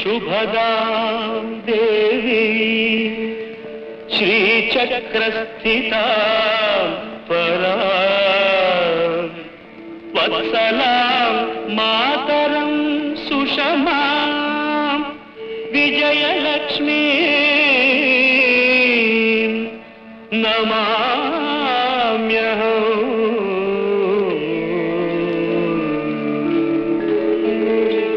శుభదా దేవి శ్రీచక్రస్థిత పరా వత్సలా మాతరం సుషమా విజయలక్ష్మీ నమామ్యహం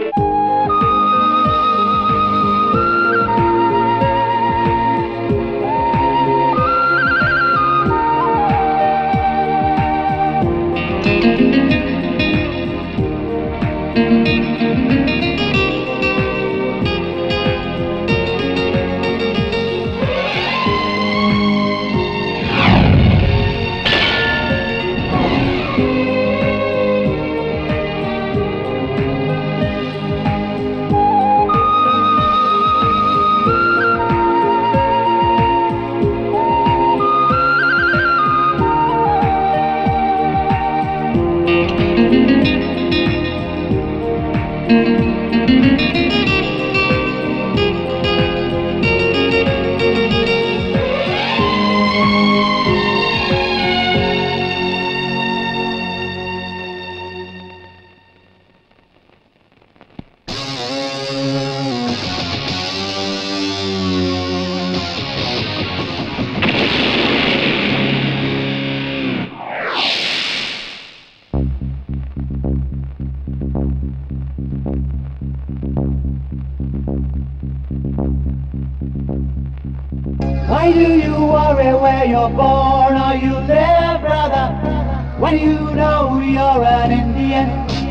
Why do you worry where you're born or you live, brother? When you know you're an Indian?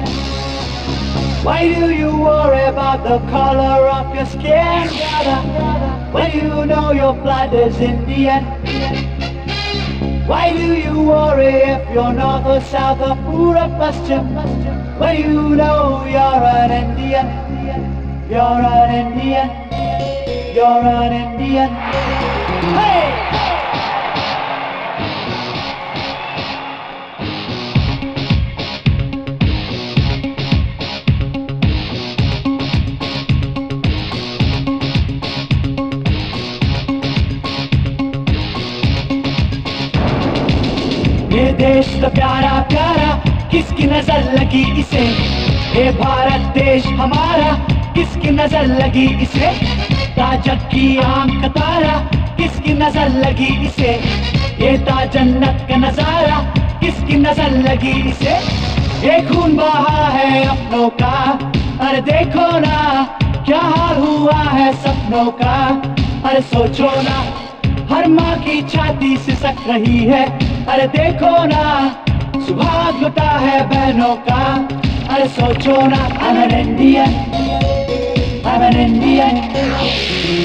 Why do you worry about the color of your skin, brother? When you know your blood is Indian? Why do you worry if you're north or south or Pura Paschim? When you know you're an Indian? You're an Indian. You're an Indian. Hey! ये देश तो प्यारा प्यारा किसकी नजर लगी इसे ये भारत देश हमारा किसकी नजर लगी इसे ताजक की आंख का तारा किसकी नजर लगी इसे ये ताजन्नत का नजारा किसकी नजर लगी इसे ये खून बहा है अपनों का अरे देखो ना क्या हाल हुआ है सपनों का अरे सोचो ना हर माँ की छाती सिसक रही है अरे देखो ना सुभाग लुटा है बहनों का अरे सोचो ना I'm an Indian I'm an Indian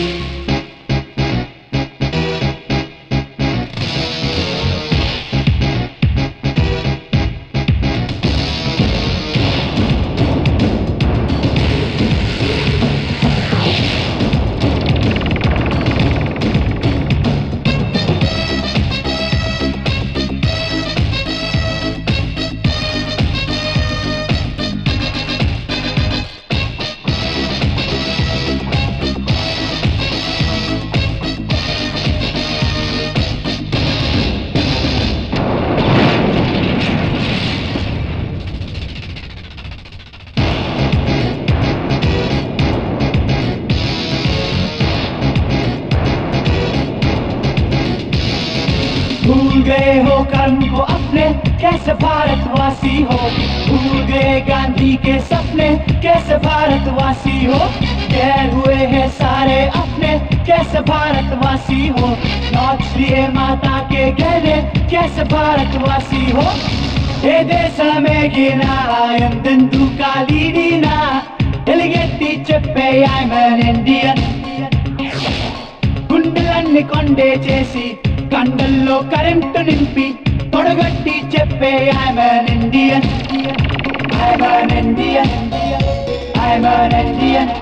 भूल गए हो कर्म को अपने कैसे भारतवासी हो भूल गए गांधी के सपने कैसे भारतवासी हो गैर हुए हैं सारे अपने कैसे भारतवासी हो नौच लिए माता के गहने कैसे भारतवासी हो ఏ దేశమే గినాయందెందు కాలీనా ఎలిగెత్తి చెప్పే ఐమన్ ఇండియన్ గుండెలన్నీ కొండే చేసి కండల్లో కరెంటు నింపి తొడగట్టి చెప్పే I'm an Indian I'm an Indian I'm an Indian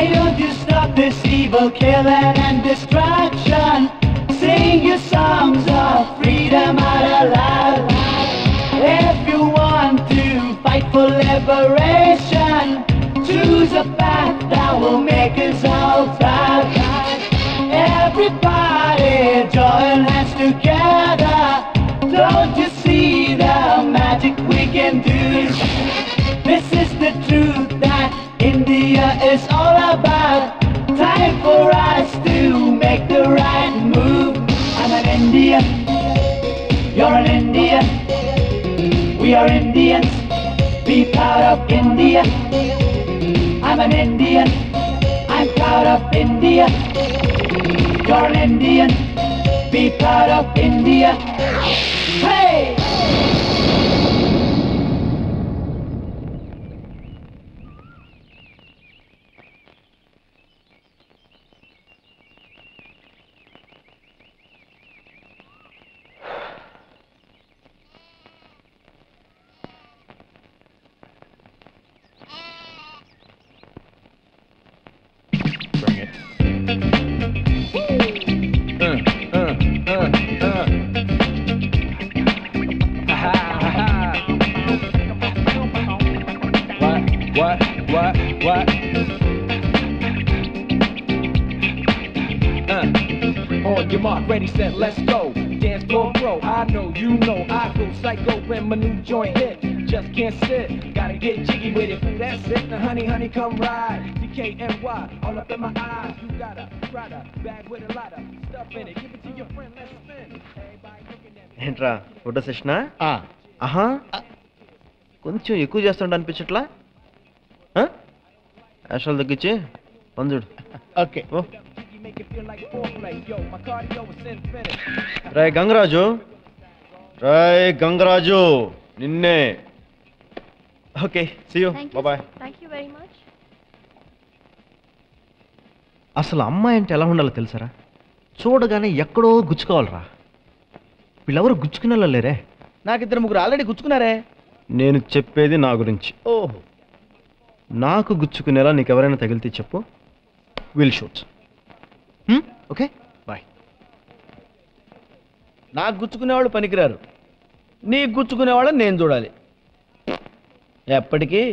Why don't you stop this evil killing and destruction? Sing your songs of freedom out loud. If you want to fight for liberation, choose a path that will make us all proud. Everybody join hands together. Don't you see the magic we can do? This is the truth that India is all about. Time for us to make the right move. I'm an Indian. You're an Indian. We are Indians. Be proud of India. I'm an Indian. I'm proud of India. You're an Indian. Be proud of India. Hey! Bring it. Uh, uh, uh, uh. Ha, ha, ha, ha. What, what, what, what? Uh. On your mark, ready, set, let's go. Dance floor bro, I know, you know, I go psycho when my new joint hit. Just can't sit, gotta get jiggy with it. Ooh, that's it, now honey, honey, come ride. DKNY, all up in my eyes. You got a Prada bag with a lot of stuff in it. Give it to your friend, let's spin. Everybody looking at me. ఏంట్రా photo సెషనా ఆహా కొంచెం ఎక్కువ చేస్తుండ అనిపించట్లా యాషాలు తగ్గించి పంజుడు okay oh Jiggy make it feel like foreplay. Yo, my cardio is infinite. రాయ్ గంగరాజు రాయ్ గంగరాజు నిన్నే okay see you Thank you. Bye sir. Thank you very much. అసలు అమ్మాయి అంటే ఎలా ఉండాలో తెలుసారా చూడగానే ఎక్కడో గుచ్చుకోవాలరా వీళ్ళెవరు గుచ్చుకునే లేరే నాకు ఇద్దరు ముగ్గురు ఆల్రెడీ గుచ్చుకున్నారే నేను చెప్పేది నా గురించి ఓహో నాకు గుచ్చుకునేలా నీకు ఎవరైనా తగిలితే చెప్పు విల్ షూట్స్ ఓకే బాయ్ నాకు గుచ్చుకునేవాళ్ళు పనికిరారు నీకు గుచ్చుకునేవాళ్ళని నేను చూడాలి ఎప్పటికీ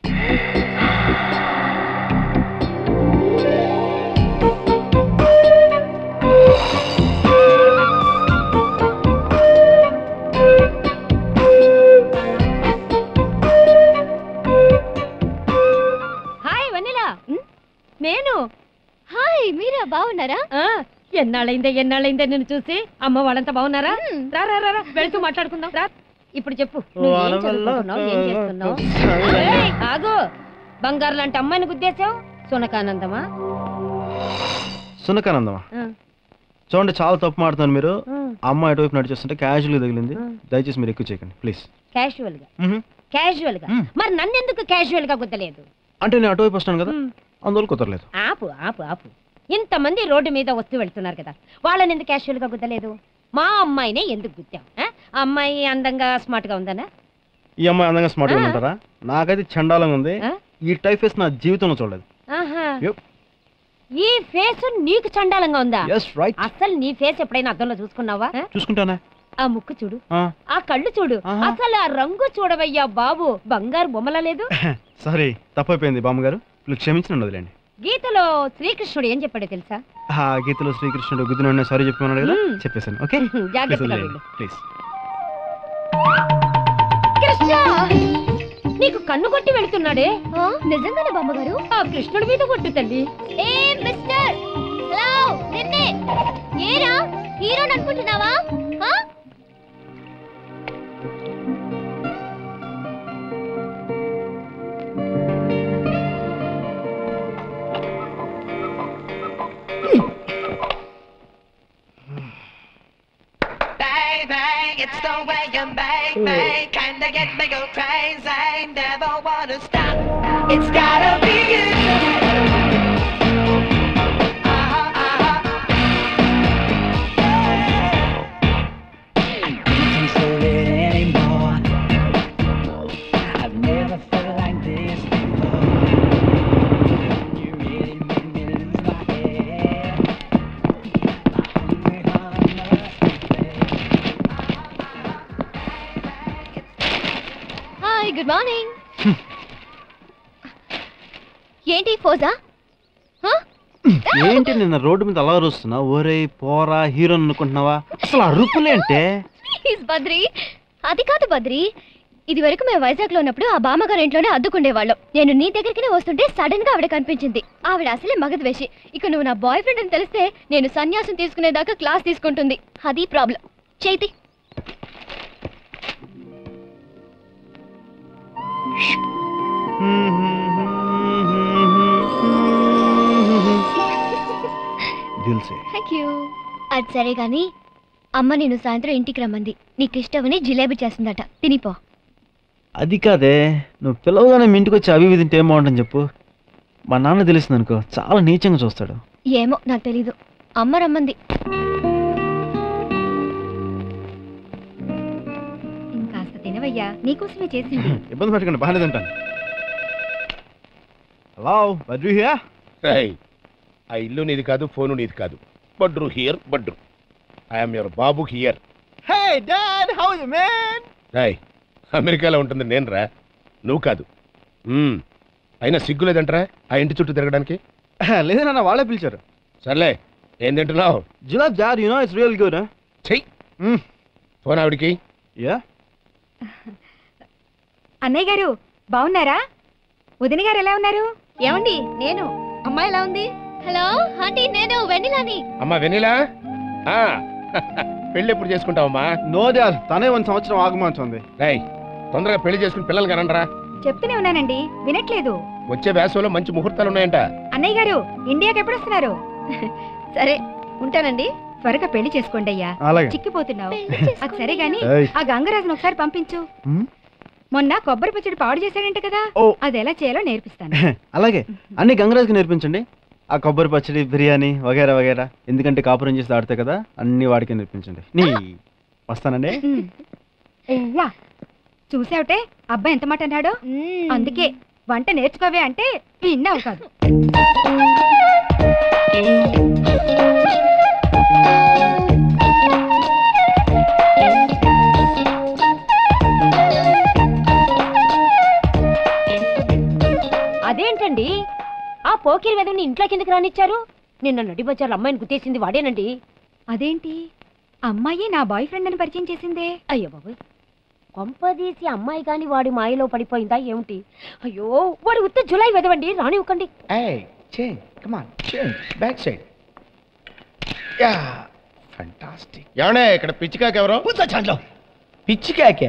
హాయ్ వనిలా నేను హాయ్ మీరా బాగున్నారా ఎన్నాళ్ళైందే ఎన్నాళ్ళైందే నిన్ను చూసి అమ్మ వాళ్ళంతా బాగున్నారా రా రా రా రా, వెళ్తూ మాట్లాడుకుందాం రా ఇప్పుడు చెప్పు నువ్వు ఏం చదువుకుంటున్నావు ఏం చేస్తున్నావు ఏయ్, ఆగు బంగారు లాంటి అమ్మాయిని గుద్దేశావు సునకానందమా సునకానందమా ఆ, చూడండి చాలా తప్పు మాడుతున్నారు మీరు ఆ, ఆ అమ్మాయి అటువైపు నడిచేస్తుంటే క్యాజువల్గా తగిలింది ఆ. దయచేసి మీరు ఎక్కువ చేయకండి ప్లీజ్ క్యాజువల్ గా క్యాజువల్ గా మ్. మరి నన్నెందుకు క్యాజువల్ గా గుద్దలేదు అంటే నేను అటువైపు వస్తాను కదా మ్. అందువల్ల కుదరలేదు ఆపు ఆపు ఆపు ఇంతమంది రోడ్డు మీద వస్తూ వెళ్తున్నారు కదా వాళ్ళని ఎందుకు క్యాషువల్ గా గుద్దలేదు మా అమ్మాయినే ఎందుకు గుద్దాం ఆ? ఆ అమ్మాయి అందంగా స్మార్ట్ గా ఉందనా ఈ అమ్మాయి అందంగా స్మార్ట్గా ఆ. ఉంటారా నాకైతే చండాలంగా ఉంది ఆ? ఈ టైప్ ఫేస్ నా జీవితంలో చూడలేదు ఆహా Yep. ఈ ఫేస్ నీకు చండాలంగా ఉందా ఎస్ రైట్ అసలు నీ ఫేస్ ఎప్పుడైనా అద్దంలో చూసుకున్నావా ఆ? చూసుకుంటానా ఆ ముక్కు చూడు ఆ. ఆ కళ్ళు చూడు ఆహా. అసలు ఆ రంగు చూడవయ్యా బాబు బంగారు బొమ్మలా లేదు సారీ తప్పైపోయింది బామ్మగారు వీళ్ళు క్షమించి నన్ను వదిలేండి గీతలో శ్రీకృష్ణుడు ఏం చెప్పాడో తెలుసా ఆ గీతలో శ్రీకృష్ణుడు గుద్దిన సారీ చెప్పమన్నాడు కదా మ్మ్. చెప్పేశాను ఓకే జాగ్రత్తగా వెళ్ళు ప్లీజ్ కృష్ణ నీకు కన్ను కొట్టి వెళ్తున్నాడే నిజంగానే బామ్మగారు ఆ కృష్ణుడి మీద కొట్టు తల్లి ఏ మిస్టర్ హలో నిన్నే ఏరా హీరోని అనుకుంటున్నావా ఆ? Bang, bang, it's the way you bang, bang. Kinda get me go crazy, never wanna stop. It's gotta be you. Uh-huh, uh-huh. Can't hold it anymore. I've never felt like this before. You really good morning ఏంటి ఫోజా ఏంటి నిన్న road మీద అలా ruస్తున్నా ఓరే పోరా hero అనుకుంటున్నావా అసలు అరుపులేంటే ప్లీజ్ బద్రి అది కాదు బద్రి ఇది వరకు మేము వైజాగ్ లో ఉన్నప్పుడు ఆ బామ్మగారి ఇంట్లోనే అద్దుకుండేవాళ్ళం నేను నీ దగ్గరికినే వస్తుంటే సడన్ గా ఆవిడ కనిపించింది ఆవిడ అసలే మగధ వేషి ఇక నువ్వు నా బాయ్ ఫ్రెండ్ అని తెలిస్తే నేను సన్యాసం తీసుకునేదాకా క్లాస్ తీసుకుంటుంది అది ప్రాబ్లం చైతి దిల్సే థ్యాంక్ యూ అది సరే గాని అమ్మ నేను సాయంత్రం ఇంటికి రమ్మంది నీకు ఇష్టమని జిలేబీ చేస్తుందట తినిపో అది కాదే నువ్వు పిలవగానే మీ ఇంటికి వచ్చి అవి ఇవి తింటే ఏం బాగుంటుంది చెప్పు మా నాన్న తెలిసింది అనుకో చాలా నీచంగా చూస్తాడు ఏమో నాకు తెలీదు అమ్మ రమ్మంది ఇంకాస్త తినవయ్యా నీకోసమే చేసింది ఇబ్బంది పెట్టకండి బాగానే తింటాను హలో బద్రు హియా రేయ్, ఆ ఇల్లు నీది కాదు ఫోను నీది కాదు Badri here Badri I'm your Babu here hey dad how is man రాయ్ అమెరికాలో ఉంటుంది నేను రా నువ్వు కాదు మ్మ్. అయినా సిగ్గు లేదంటరా ఆ ఇంటి చుట్టూ తిరగడానికి లేదు నాన్న వాళ్ళే పిలిచారు సర్లే ఏం తింటున్నావు జులాబ్ జార్ you know it's real good చెయ్యి ఫోన్ ఆవిడికి యా అన్నయ్య గారు బాగున్నారా వదిన గారు ఎలా ఉన్నారు ఏమండి నేను అమ్మాయి ఎలా ఉంది హలో ఆంటీ నేను వెన్నెలాని అమ్మా వెనిలా ఆ, పెళ్ళి ఎప్పుడు చేసుకుంటావమ్మా నో డాడ్ తనే ఒక సంవత్సరం ఆగమంటుంది రాయ్ తొందరగా పెళ్లి చేసుకుని పిల్లలు కనండ్రా చెప్తూనే ఉన్నానండి వినట్లేదు వచ్చే వేసవిలో మంచి ముహూర్తాలు ఉన్నాయంట అన్నయ్య గారు ఇండియాకి ఎప్పుడు వస్తున్నారు సరే ఉంటానండి త్వరగా పెళ్లి చేసుకోండి అయ్యా అలాగే చిక్కిపోతున్నావు పెళ్లి అది చేసుకోండి. సరే గాని ఏయ్. ఆ గంగరాజును ఒకసారి పంపించు హ్మ్? మొన్న కొబ్బరి పచ్చడి పాడు చేశాడంట కదా ఓ. అది ఎలా చేయాలో నేర్పిస్తాను అలాగే అన్ని గంగరాజ్కి నేర్పించండి ఆ కొబ్బరి పచ్చడి బిర్యానీ వగేరా వగేరా ఎందుకంటే కాపురం చేసి ఆడతాయి కదా అన్ని వాడికి నేర్పించండి నీ వస్తానండి ఉమ్. ఉవ్వా. చూసావుటే అబ్బాయి ఎంత మాట అన్నాడు మ్మ్. అందుకే వంట నేర్చుకోవే అంటే విన్నావు కాదు అదేంటండి ఆ పోకిరి వెదవిని ఇంట్లో కిందకి రానిచ్చారు నిన్న నడి బజార్ అమ్మాయిని గుర్తేసింది వాడేనండి అదేంటి అమ్మాయి నా బాయ్ ఫ్రెండ్ అని పరిచయం చేసిందే అయ్యో బాబోయ్ కొంపదీసి అమ్మాయి కాని వాడి మాయలో పడిపోయిందా ఏమిటి అయ్యో వాడు ఉత్త జులై వెదవండి రానివ్వకండి Hey, change. Come on, change. Back side. Yeah, fantastic. ఏమన్నా ఇక్కడ పిచ్చికాకి ఎవరో Who's that chandlo? పిచ్చి కాకే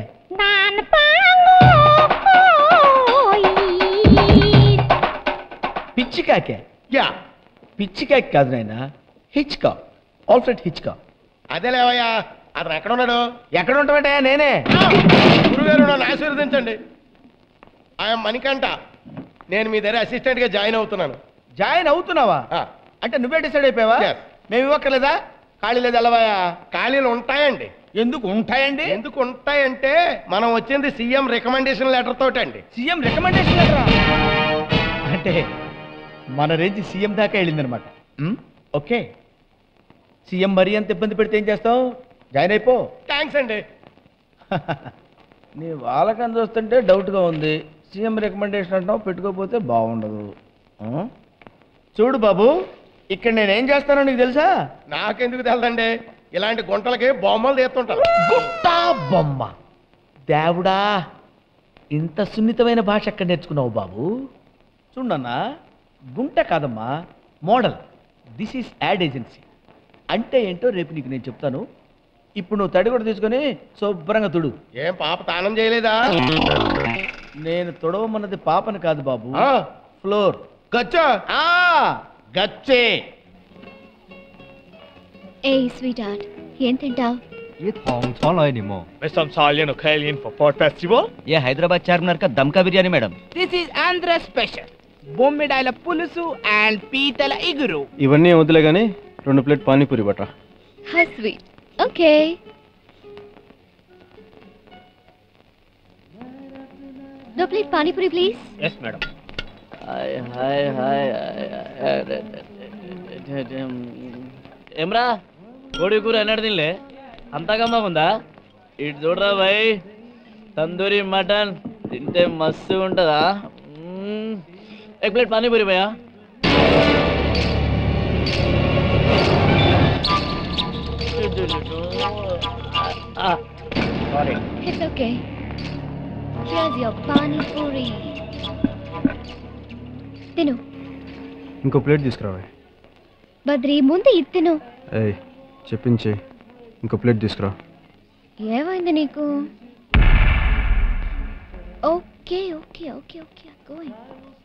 పిచ్చి కాకే యా పిచ్చి కాకి కాదు నాయన హిచ్కా ఆల్ఫ్రెడ్ హిచ్కా అదే లేవయ్యా అతను ఎక్కడ ఉన్నాడు ఎక్కడ ఉంటామంటే నేనే గురుగారు నన్ను ఆశీర్వదించండి ఆయన మణికంట నేను మీ దగ్గర అసిస్టెంట్ గా జాయిన్ అవుతున్నాను జాయిన్ అవుతున్నావా ఆ, అంటే నువ్వే డిసైడ్ అయిపోయావా Yes. మేము ఇవ్వక్కర్లేదా ఖాళీ లేదు వెళ్ళవా ఖాళీలు ఉంటాయండి ఎందుకు ఉంటాయండి ఎందుకు ఉంటాయంటే మనం వచ్చింది సీఎం రికమెండేషన్ లెటర్ తోటండి సీఎం రికమెండేషన్ లెటరా అంటే మన రేంజ్ సీఎం దాకా వెళ్ళిందనమాట ఓకే సీఎం మరీ అంత ఇబ్బంది పెడితే ఏం చేస్తావు జాయిన్ అయిపో థ్యాంక్స్ అండి నీ వాళ్ళకని చూస్తుంటే డౌట్గా ఉంది సీఎం రికమెండేషన్ అంటున్నావు పెట్టుకోకపోతే బాగుండదు ఆ? చూడు బాబు ఇక్కడ నేనేం చేస్తానో నీకు తెలుసా నాకెందుకు తెలదండి ఇలాంటి గుంటలకి బొమ్మలు తీస్తుంటారు గుట్టా బొమ్మ దేవుడా ఇంత సున్నితమైన భాష ఎక్కడ నేర్చుకున్నావు బాబు చూడన్నా గుంట కాదమ్మా model this is ad agency అంటే ఏంటో రేపు నీకు నేను చెప్తాను ఇప్పుడు నువ్వు తడి కూడా తీసుకొని శుభ్రంగా తుడు ఏం పాప తానం చేయలేదా నేను తుడవమన్నది పాపని కాదు బాబు ఆ, ఫ్లోర్ గచ్చా ఆ గచ్చే ఏ స్వీట్ ఆర్ట్ ఏం తింటావ్ ये थोंग थोंग है निमो Med some Italian or Italian for Port Festival? ये हैदराबाद चारमीनार का दम का biryani madam this is Andhra special బొమ్మిడాయల పులుసు అండ్ పీతల ఇగురు ఇవన్నీ వదిలే కానీ రెండు ప్లేట్ పానీపూరి బట్రా హై స్వీట్ ఓకే దో plate panipuri please Yes, madam. Hi hi hi ఏమ్రా కోడి కూర ఎన్నడు తినలే అంతా గమ్మగుందా ఇటు చూడరా బాయ్ తందూరి మటన్ తింటే మస్తు ఉంటుందా మ్మ్. एक प्लेट पानी पूरी भैया sorry it's okay here's your pani puri తిను ఇంకో ప్లేట్ తీసుకురావా బద్రి ముందు ఇది తిను ఏయ్ చెప్పించి ఇంకో ప్లేట్ తీసుకురా ఏమైంది నీకు okay okay okay okay going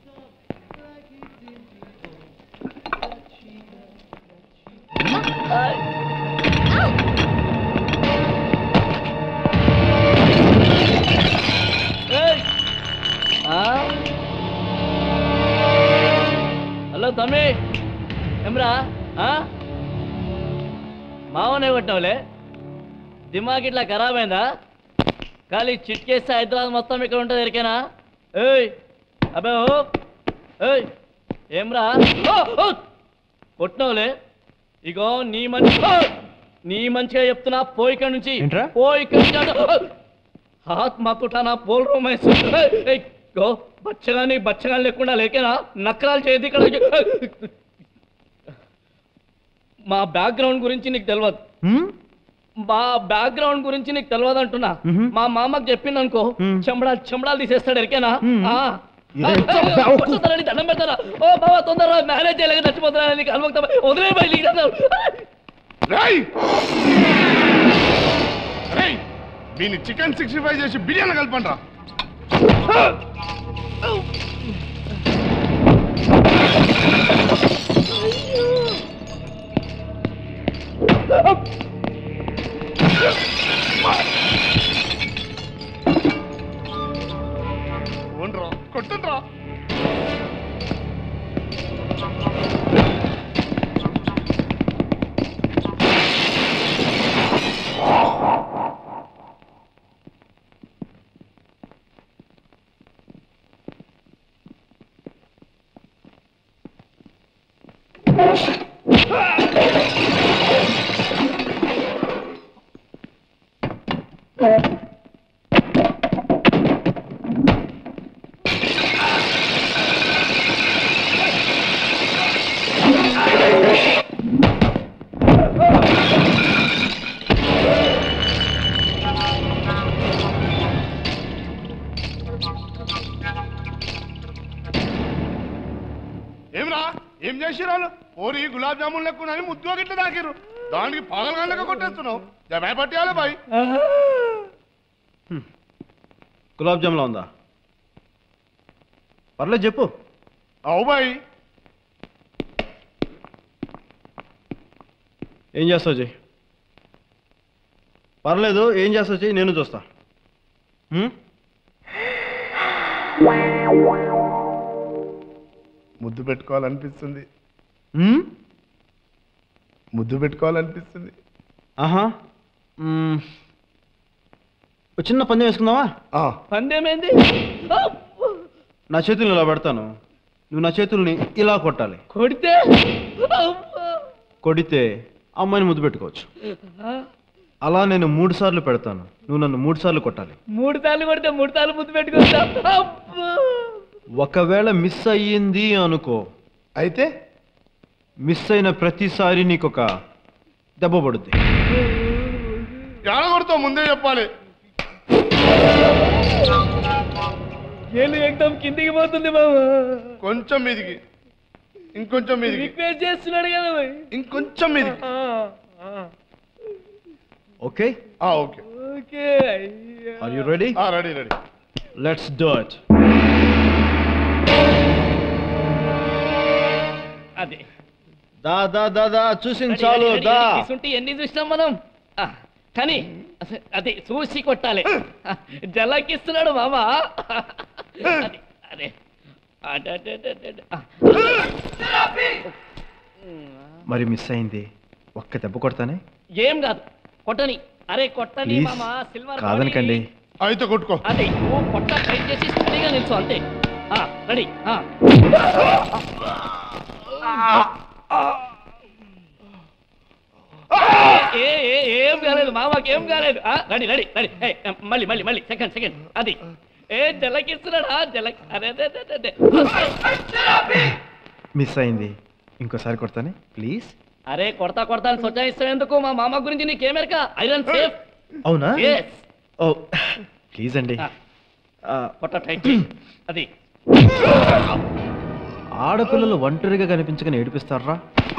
hello తమ్మి ఏమ్రా ఆ? మావనే కొట్టినావులే దిమాగ్ ఇట్లా ఖరాబ్ అయిందా ఖాళీ చిట్కేస్తే హైదరాబాద్ మొత్తం ఇక్కడ ఉంటుంది ఎరికేనా ఏయ్ అబ్బే ఓ ఏయ్ ఏమ్రా ఓ, ఓ! కొట్టినావులే ఇగో నీ మంచి ఓ! నీ మంచిగా చెప్తున్నా పోయి ఇక్కడ నుంచి ఏంట్రా? పోయి ఇక్కడ నుంచి అటు. ఓ! హాత్ మాతుటానా పోల్ రో మై సు- ఏయ్, ఏయ్, గో బచ్చగాని బచ్చగాని లేకుండా లేకేనా నక్కరాలు చేయదు ఇక్కడ మా బ్యాక్గ్రౌండ్ గురించి నీకు తెలియదు మా బ్యాక్గ్రౌండ్ గురించి నీకు తెలియదు అంటున్నా మా మామకు చెప్పింది అనుకో చెంబడాలు చెంబడాలు తీసేస్తాడు ఎరికేనా ఆ. ఏం ఆ, చెప్పావు? కొట్టుతారని దండం పెడతారా ఓ బాబా తొందరగా మేనేజ్ చేయలేక చచ్చిపోతారా నీకు అనుభవం వదిలే బయలు రేయ్ రేయ్ దీన్ని చికెన్ సిక్స్టీ ఫైవ్ చేసి బిర్యానీ కలపండి ఓన్రా కొట్టండ్రా ఏమ్రా ఏం చేసిరాలు ఓరి గులాబ్ జామున్ లెక్కునని ముద్దు గిట్ల తాకిరు దానికి పగల గంటగా కొట్టేస్తున్నావు జమే పట్టేయాలి బాయ్ గులాబ్ జామ్లా ఉందా పర్లేదు చెప్పు అవు బాయ్ ఏం చేస్తావు చెయ్యి పర్లేదు ఏం చేస్తావు చెయ్యి నేను చూస్తా హ్మ్? ముద్దు పెట్టుకోవాలనిపిస్తుంది హ్మ్? ముద్దు పెట్టుకోవాలనిపిస్తుంది ఆహా మ్మ్. ఒక చిన్న పందెం వేసుకుందావా పందేమేంది నా చేతుల్ని ఇలా పెడతాను నువ్వు నా చేతుల్ని ఇలా కొట్టాలి కొడితే కొడితే అమ్మాయిని ముద్దు పెట్టుకోవచ్చు అలా నేను మూడు సార్లు పెడతాను నువ్వు నన్ను మూడు సార్లు కొట్టాలి మూడు తాళ్ళు కొడితే మూడు తాళ్ళు ముద్దు పెట్టుకుంటా ఒకవేళ మిస్ అయ్యింది అనుకో అయితే మిస్ అయిన ప్రతిసారి నీకు ఒక దెబ్బ పడుద్ది ఎడ కొడతావు ముందే చెప్పాలి ఏళ్ళు ఎగ్దం కిందికి పోతుంది బాబు కొంచెం మీదికి ఇంకొంచెం మీదికి రిక్వెస్ట్ చేస్తున్నాడు కదా మరి. ఇంకొంచెం మీదికి ఆ, ఆ. Okay okay okay are you ready ready ready let's do it అదే దా దా దా దా చూసింది రెడీ, చాలు రెడీ, దా రెడీ. ఇసుంటి ఎన్ని చూసినాం మనం ఆ, కానీ అస- అదే చూసి కొట్టాలి ఆ, జలకిస్తున్నాడు మామ అదే అదే అడడడడడ. ఆ. మరి మిస్ అయింది ఒక్క దెబ్బ కొడతానే ఏం కాదు కొట్టని అరే కొట్టని ప్లీజ్ మామ సిల్వర్ కాదనకండి అయితే కొట్టుకో అదే నువ్వు కొట్ట ట్రై చేసి స్టడీగా నిల్చో అంతే ఆ, రెడీ ఆ. ఏ ఏ ఏం కాలేదు మామకి ఏం కాలేదు ఆ, రెడీ రెడీ రెడీ ఏ, మళ్ళీ మళ్ళీ మళ్ళీ సెకండ్ సెకండ్ అది ఏ జలకిస్తున్నాడా జలక్ అరే అరే, అరే, అరే. మిస్ అయింది ఇంకోసారి కొడతానే ప్లీజ్ అరే కొడతా కొడతా అని సొచ్చాయిస్తావు ఎందుకు మా మామ గురించి నీకేమెరక ఐరన్ సేఫ్ అవునా Yes. ఓ ప్లీజ్ అండి ఆ, కొట్ట టైట్ చెయ్యి. అది ఆడపిల్లలు ఒంటరిగా కనిపించగానే ఏడిపిస్తారా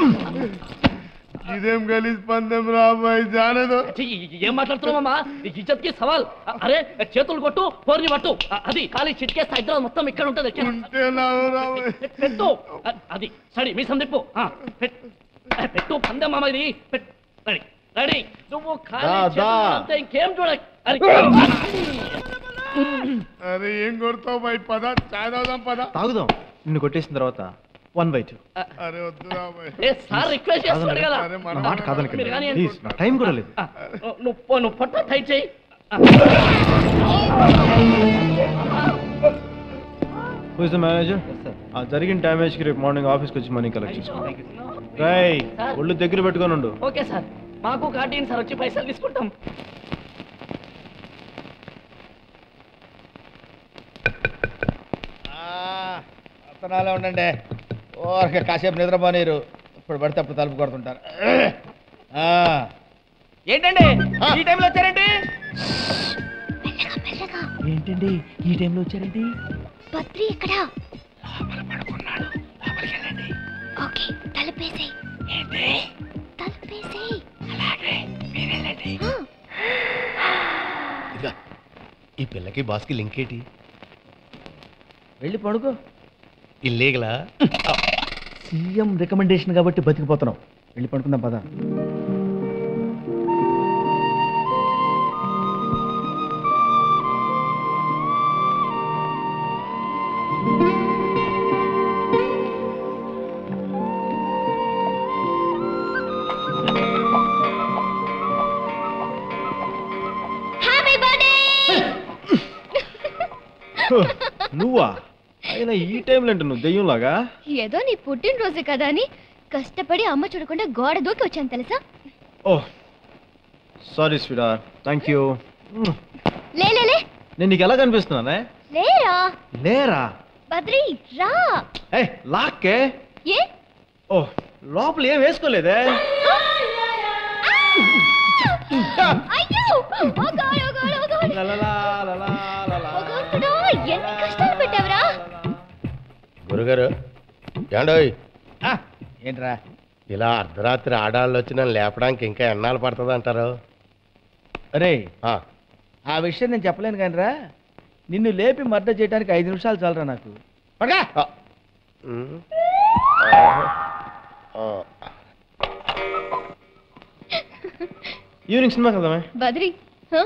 ఇదేం గలీజ్ పందెం రాబాయ్ జానదు ఛీ, ఏం మాట్లాడుతున్నావు మామ ఇజ్జత్ కి సవాల్ అ- అరే చేతులు కొట్టు పోర్ని పట్టు అ- అది ఖాళీ చిట్కేస్తే హైదరాబాద్ మొత్తం ఇక్కడ ఉంటుంది పెట్- పెట్టు అ- అది సడి మీ సందిప్పు ఆ, పెట్- ఏ, పెట్టు పందెం మామ ఇది పెట్- రెడీ రెడీ నువ్వు ఖాళీ దా, చేతులు దా. అంతే ఇంకేం చూడ అరే అరే ఏం కొడతావు బాయ్ పద చాయ్ తాగుదాం పద తాగుదాం నిన్ను కొట్టేసిన తర్వాత వన్ బై టూ అరే వద్దు రాబాయ్ ఏ సార్ రిక్వెస్ట్ చేస్తున్నాడు కదా అరే నా మాట కాదనకండి మీరు కానీ ప్లీజ్ నా టైం కూడా లేదు ఆ, నువ్వు పో- నువ్వు పొట్ట టైట్ చేయి హూ ఇస్ ద మేనేజర్ ఆ జరిగిన డ్యామేజ్కి రేపు మార్నింగ్ ఆఫీస్కి వచ్చి మనీ కలెక్ట్ చేసుకో రై ఒళ్ళు దగ్గర పెట్టుకొని ఉండు ఓకే సార్ మాకు కార్టీన్ సార్ వచ్చి పైసలు తీసుకుంటాం అతనాలే ఉండండి ఓరక కాసేపు నిద్రపోనీరు ఇప్పుడు పడితే అప్పుడు తలుపు కొడుతుంటారు ఆ. ఏంటండి ఈ టైంలో వచ్చారేంటి ఏంటండి ఈ టైంలో వచ్చారేంటి బద్రి ఇక్కడ ఓకే తలుపేసేయ్ తలుపేసేయ్ ఇదిగా ఈ పిల్లకి బాస్కి లింక్ ఏంటి వెళ్ళి పడుకో ఇల్లీగలా సీఎం రికమెండేషన్ కాబట్టి బతికిపోతున్నాం వెళ్ళి పడుకుందాం పద హ్యాపీ బర్త్డే నువ్వా అయినా ఈ టైంలో అంటే నువ్వు దెయ్యంలాగా ఏదో నీ పుట్టినరోజు కదా అని కష్టపడి అమ్మ చూడకుండా గోడ దూకి వచ్చాను తెలుసా ఓ సారీ స్వీడార్ థ్యాంక్ యూ లే లే లే నేను నీకు ఎలా కనిపిస్తున్నానే లేరా లేరా బద్రి రా ఏ లాక్కే ఏ ఓ లోపల ఏం వేసుకోలేదే అయ్యో oh god oh god oh god లలలా, లలా, లలా. భగవంతుడా ఎన్ని కష్టాలు పెట్టావురా గురుగారు ఏండోయ్ ఏంట్రా ఇలా అర్ధరాత్రి ఆడాళ్ళు వచ్చి నన్ను లేపడానికి ఇంకా ఎన్నాళ్ళు పడుతుంది అంటారు అరే ఆ విషయం నేను చెప్పలేను కానీ రా నిన్ను లేపి మర్డర్ చేయడానికి ఐదు నిమిషాలు చాలరా నాకు పడగా ఈవినింగ్ సినిమాకి వెళ్దామే బద్రి హ?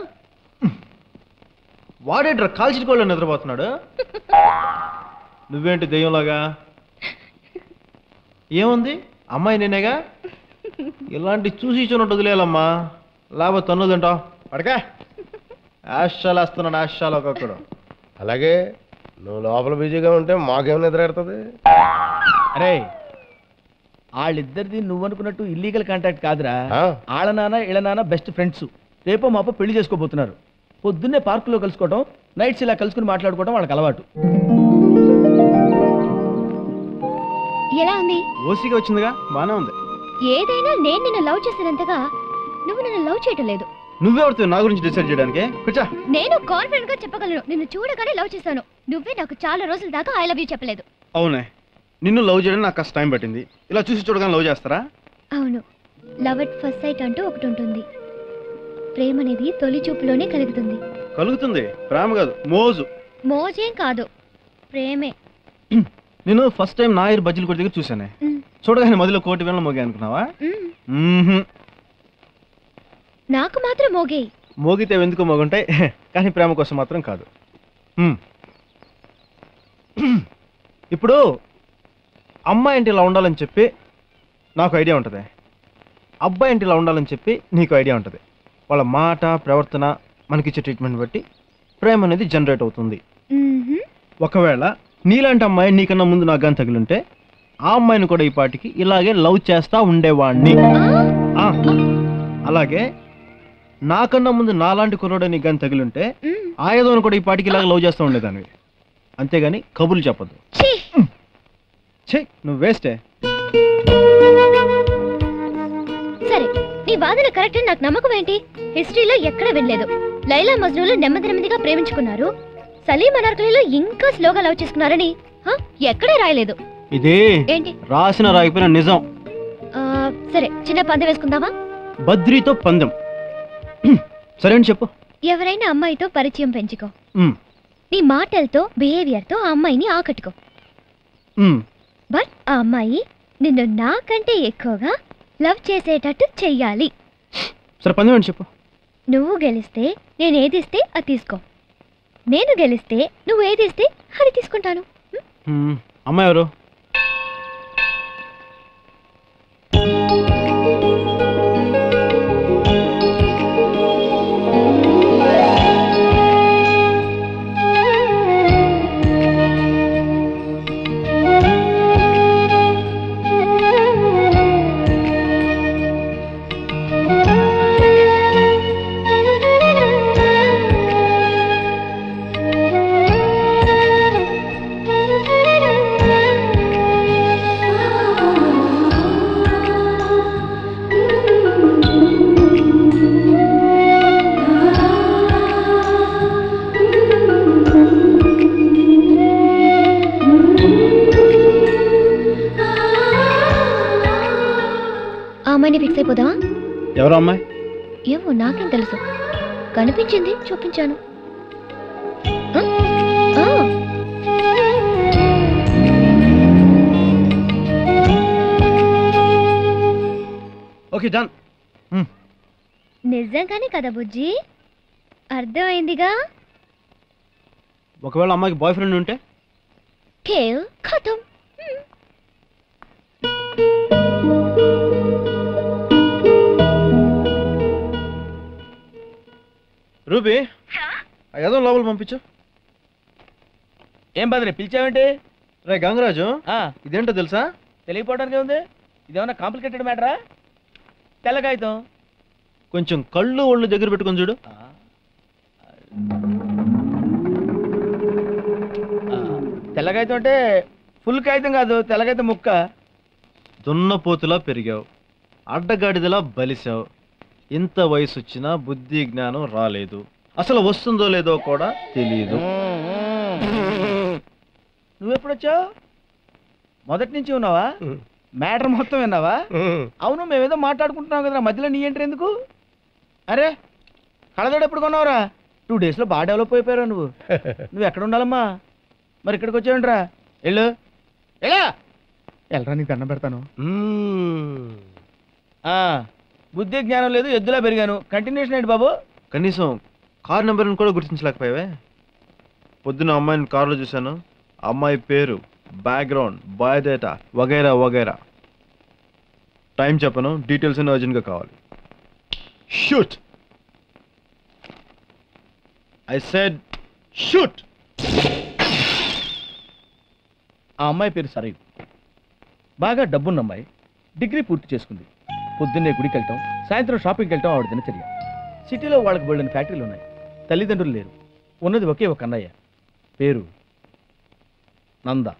వాడేట్రా కాల్చికోళ్ళు నిద్రపోతున్నాడు నువ్వేంటి దెయ్యంలాగా ఏముంది అమ్మాయి నేనేగా ఇలాంటి చూసి చూనట్టు వదిలేయాలమ్మా లేకపోతే తన్నులు తింటావు పడకా ఆశాలు వేస్తున్నాడు ఆశాలు ఒక్కొక్కడు అలాగే నువ్వు లోపల బిజీగా ఉంటే మాకేం నిద్ర ఎడుతుంది అరే వాళ్ళిద్దరిది నువ్వు అనుకున్నట్టు ఇల్లీగల్ కాంటాక్ట్ కాదురా ఆ. ఆళ్ళ నాన్న ఇళ్ళ నాన్న బెస్ట్ ఫ్రెండ్స్ రేపో మాపో పెళ్లి చేసుకోబోతున్నారు పొద్దున్నే పార్కులో కలుసుకోవడం నైట్స్ ఇలా కలుసుకుని మాట్లాడుకోవడం వాళ్ళకి అలవాటు ఎలా ఉంది ఓసిగా వచ్చిందిగా బానే ఉంది ఏదైనా నేను నిన్ను లవ్ చేసినంతగా నువ్వు నన్ను లవ్ చేయటం లేదు నువ్వెవరితో నా గురించి డిసైడ్ చేయడానికి కూర్చో నేను కాన్ఫిడెంట్ గా చెప్పగలను నిన్ను చూడగానే లవ్ చేశాను నువ్వే నాకు చాలా రోజుల దాకా ఐ లవ్ యూ చెప్పలేదు అవునే నిన్ను లవ్ చేయడానికి నాకు కాస్త టైం పట్టింది ఇలా చూసి చూడగానే లవ్ చేస్తారా అవును లవ్ అట్ ఫస్ట్ సైట్ అంటూ ఒకటి ఉంటుంది ప్రేమ అనేది తొలి చూపులోనే కలుగుతుంది కలుగుతుంది ప్రేమ కాదు మోజు మోజేం కాదు ప్రేమే నేను ఫస్ట్ టైం నాయర్ బజ్జీలు కొట్టి దగ్గర చూశానే మ్, చూడగానే మధ్యలో కోటి వేల మోగే అనుకున్నావా మ్. మ్మ్హ్మ్. నాకు మాత్రం మోగే మోగితే అవి ఎందుకు మోగుంటాయి కానీ ప్రేమ కోసం మాత్రం కాదు మ్. ఇప్పుడు అమ్మాయి ఇంటి ఇలా ఉండాలని చెప్పి నాకు ఐడియా ఉంటుంది అబ్బాయి ఇంటి ఇలా ఉండాలని చెప్పి నీకు ఐడియా ఉంటుంది వాళ్ళ మాట ప్రవర్తన మనకిచ్చే ట్రీట్మెంట్ బట్టి ప్రేమ అనేది జనరేట్ అవుతుంది మ్మ్హ్మ్. ఒకవేళ నీలాంటి అమ్మాయి నీకన్నా ముందు నాకు కానీ తగిలింటే ఆ అమ్మాయిని కూడా ఈ పాటికి ఇలాగే లవ్ చేస్తా ఉండేవాడిని ఆ, అలాగే నాకన్నా ముందు నాలాంటి కుర్రోడు నీకు కానీ తగిలింటే మ్. ఆయుధం కూడా ఈ పాటికి ఇలాగ లవ్ చేస్తూ ఉండేదానివి అంతేగాని కబుర్లు చెప్పొద్దు ఛీ నువ్వు వేస్టే సరే నీ వాదన కరెక్ట్ అని నాకు నమ్మకం ఏంటి హిస్టరీలో ఎక్కడ వినలేదు లైలా మజ్నూలు నెమ్మది నెమ్మదిగా ప్రేమించుకున్నారు సలీం అనార్కలిలో ఇంకా స్లోగా లవ్ చేసుకున్నారని హ? ఎక్కడే రాయలేదు ఇది ఏంటి రాసిన రాయిపోయిన నిజం ఆ, సరే చిన్న పందెం వేసుకుందామా బద్రీతో పందెం సరే అని చెప్పు ఎవరైనా అమ్మాయితో పరిచయం పెంచుకో ఉమ్, నీ మాటలతో బిహేవియర్తో ఆ అమ్మాయిని ఆకట్టుకో ఉమ్. బట్ ఆ అమ్మాయి నిన్ను నాకంటే ఎక్కువగా లవ్ చేసేటట్టు చెయ్యాలి సరే పందెం ఏంటి చెప్పు నువ్వు గెలిస్తే నేను ఏదిస్తే అది తీసుకో నేను గెలిస్తే నువ్వు ఏదిస్తే అది తీసుకుంటాను ఉమ్, అమ్మాయి ఎవరు ఆ అమ్మాయిని ఫిక్స్ అయిపోదామా ఎవరు అమ్మాయి ఏమో నాకేం తెలుసు కనిపించింది చూపించాను ఆ? ఆ. ఓకే డన్ నిజంగానే కదా బుజ్జి అర్థమైందిగా ఒకవేళ అమ్మాయికి బాయ్ ఫ్రెండ్ ఉంటే ఖేల్ ఖతం రూబీ ఆ ఏదో లోపల పంపించు ఏం బదిలీ పిలిచావేంటి రే గంగరాజు ఆ, ఇదేంటో తెలుసా తెలియపోవడానికి ఉంది ఇదేమన్నా కాంప్లికేటెడ్ మ్యాటరా తెల్ల కాగితం కొంచెం కళ్ళు ఒళ్ళు దగ్గర పెట్టుకొని చూడు ఆ, తెల్ల కాగితం అంటే ఫుల్ కాగితం కాదు తెల్ల కాగితం ముక్క దున్నపోతులా పెరిగావు అడ్డగాడిదలా బలిసావు ఇంత వయసు వచ్చినా బుద్ధి జ్ఞానం రాలేదు అసలు వస్తుందో లేదో కూడా తెలియదు నువ్వెప్పుడొచ్చావు మొదటి నుంచి ఉన్నావా మ్యాటర్ మొత్తం విన్నావా అవును మేమేదో మాట్లాడుకుంటున్నాం కదరా మధ్యలో నీ ఎంట్రీ ఎందుకు అరే కళ్ళదోడు ఎప్పుడు కొన్నావురా టూ డేస్లో బాగా డెవలప్ అయిపోయారా నువ్వు నువ్వు ఎక్కడ ఉండాలమ్మా మరి ఇక్కడికి వచ్చావంట్రా వెళ్ళు ఎలా వెళ్ళరా నీకు దండం పెడతాను ఆ, బుద్ధి జ్ఞానం లేదు ఎద్దులా పెరిగాను కంటిన్యూషన్ ఏంటి బాబు కనీసం కార్ నెంబర్ని కూడా గుర్తించలేకపోయావే పొద్దున అమ్మాయిని కారులో చూశాను అమ్మాయి పేరు బ్యాక్గ్రౌండ్ బయోడేటా వగైరా వగైరా టైం చెప్పను డీటెయిల్స్ అన్ని అర్జెంట్గా కావాలి షూట్ ఐ సెడ్ షూట్ ఆ అమ్మాయి పేరు సరైన బాగా డబ్బున్న అమ్మాయి డిగ్రీ పూర్తి చేసుకుంది పొద్దున్నే గుడికి వెళ్ళటం సాయంత్రం షాపింగ్కి వెళ్ళటం ఆవిడ దినచర్య సిటీలో వాళ్ళకి బోల్డెన్ ఫ్యాక్టరీలు ఉన్నాయి తల్లిదండ్రులు లేరు ఉన్నది ఒకే ఒక అన్నయ్య పేరు నంద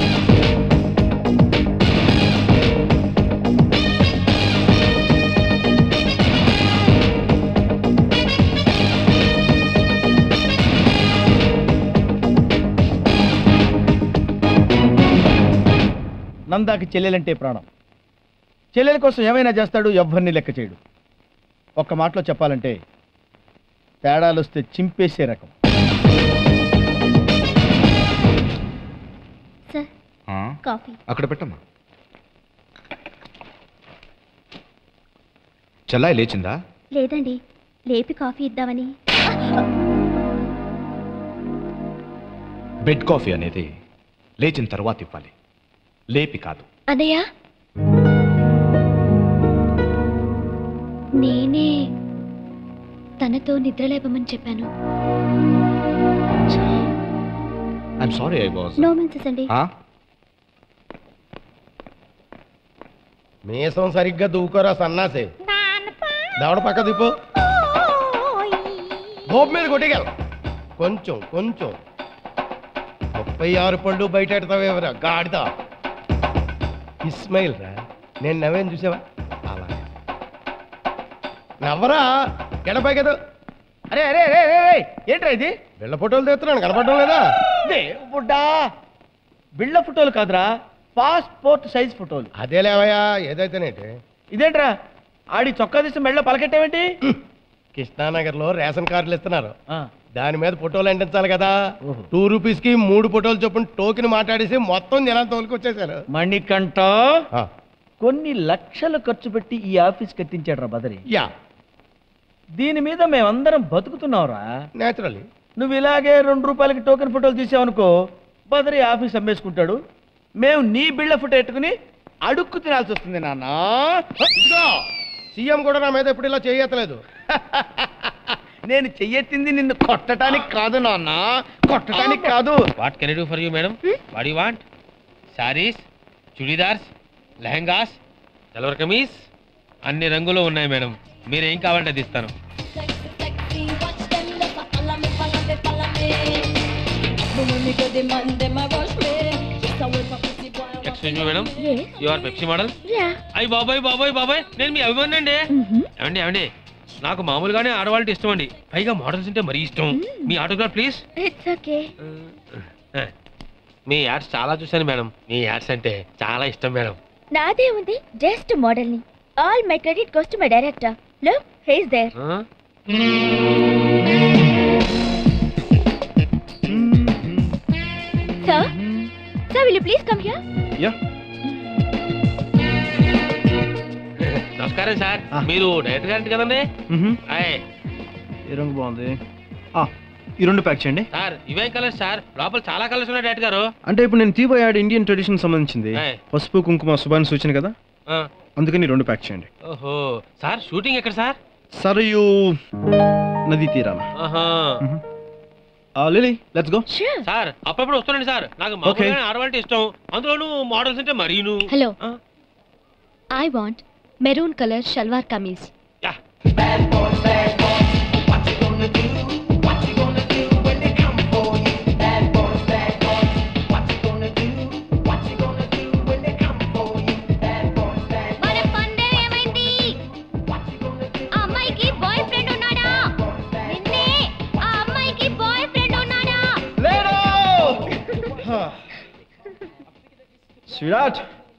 నందాకి చెల్లెలంటే ప్రాణం చెల్లెల కోసం ఏమైనా చేస్తాడు ఎవ్వరిని లెక్క చేయడు ఒక్క మాటలో చెప్పాలంటే తేడాలు వస్తే చింపేసే రకం సార్ కాఫీ అక్కడ పెట్టమ్మా చెల్లాయి లేచిందా లేదండి లేపి కాఫీ ఇద్దామని బెడ్ కాఫీ అనేది లేచిన తర్వాత ఇవ్వాలి లేపి కాదు అన్నయ్య నేనే తనతో నిద్రలేపమని చెప్పాను ఐఎమ్ సారీ ఐ బాస్ నో మెన్సెస్ అండి మీసం సరిగ్గా దూకోరా సన్నాసి దవడ పక్క దిప్పు గోపు మీద కొట్టేగల కొంచెం కొంచెం ముప్పై ఆరు పళ్ళు బయట ఎడతావేవరా గాడిద ఇస్మైల్ రా నేను నవ్వేం చూసావా అలా నవ్వరా ఎడపై కదా అరే అరే అరే అరే, అరే ఏంట్రా ఇది బిళ్ళ ఫోటోలు తెస్తున్నాను కనపడడం లేదా దేవుడా బిళ్ళ ఫోటోలు కాదురా పాస్పోర్ట్ సైజ్ ఫోటోలు అదే లేవయ్యా ఏదైతేనేంటి ఇదేంట్రా ఆడి చొక్కా తీసి మెళ్ళ పలకెట్టావేంటి కృష్ణానగర్లో రేషన్ కార్డులు ఇస్తున్నారు దాని మీద ఫోటోలు అంటించాలి కదా టూ రూపీస్ కి మూడు ఫోటోలు చొప్పున టోకెన్ మాట్లాడేసి మొత్తం జనాలు తోలుకొచ్చేసారు మణికంఠ కొన్ని లక్షలు ఖర్చు పెట్టి ఈ ఆఫీస్ కట్టించాడు రా బదరి యా దీని మీద మేమందరం బతుకుతున్నావురా నేచురల్లీ నువ్వు ఇలాగే రెండు రూపాయలకి టోకెన్ ఫోటోలు తీసావనుకో బదరి ఆఫీస్ అమ్మేసుకుంటాడు మేము నీ బిళ్ళ ఫోటో ఎట్టుకుని అడుక్కు తినాల్సి వస్తుంది నాన్న ఇదిగో సీఎం కూడా నా మీద ఎప్పుడు ఇలా చేయట్లేదు నేను చెయ్యెత్తింది నిన్ను కొట్టడానికి కాదు నాన్న కొట్టడానికి కాదు what can do for you madam what you want saris churidars lehengas తెలవర్ కమీస్ అన్ని రంగులు ఉన్నాయి మేడం మీరు ఏం కావాలంటే అది ఇస్తాను excuse me madam you are Pepsi model అయ్యి బాబాయ్ బాబాయ్ బాబాయ్ నేను మీ అభిమాని అండి ఏమండి ఏమండి నాకు మామూలుగానే ఆడవాళ్ళకి ఇష్టం అండి పైగా మోడల్స్ అంటే మరీ ఇష్టం మీ ఆటోగ్రాఫ్ ప్లీజ్ ఇట్స్ ఓకే మీ యాడ్స్ చాలా చూశాను మేడం మీ యాడ్స్ అంటే చాలా ఇష్టం మేడం నాదే ఉంది జస్ట్ మోడల్ ని all my credit goes to my director look he's there sir sir will you please come here yeah నమస్కారం సార్ మీరు డైరెక్టర్ గారంట కదండి ఆయ్ ఏ రంగు బాగుంది ఆ, ఈ రెండు ప్యాక్ చేయండి సార్ ఇవేం కలర్స్ సార్ లోపల చాలా కలర్స్ ఉన్నాయి డైరెక్టర్ గారు అంటే ఇప్పుడు నేను తీబోయే యాడ్ ఇండియన్ ట్రెడిషన్ సంబంధించింది ఆయ్. పసుపు కుంకుమ శుభాన్ని సూచన కదా ఆ, అందుకని ఈ రెండు ప్యాక్ చేయండి ఓహో సార్ షూటింగ్ ఎక్కడ సార్ సరయు నది తీరాన ఆహా లిలీ లెట్స్ గో సార్ అప్పుడప్పుడు వస్తున్నాండి సార్ నాకు మామూలుగా ఆడవాళ్ళంటే ఇష్టం అందులోనూ మోడల్స్ అంటే మరీను hello I want maroon colour salwar kameez మన పందెం ఏమైంది ఆ అమ్మాయికి బాయ్ ఫ్రెండ్ ఉన్నాడా నిన్నే ఆ అమ్మాయికి బాయ్ ఫ్రెండ్ ఉన్నాడా స్విరాట్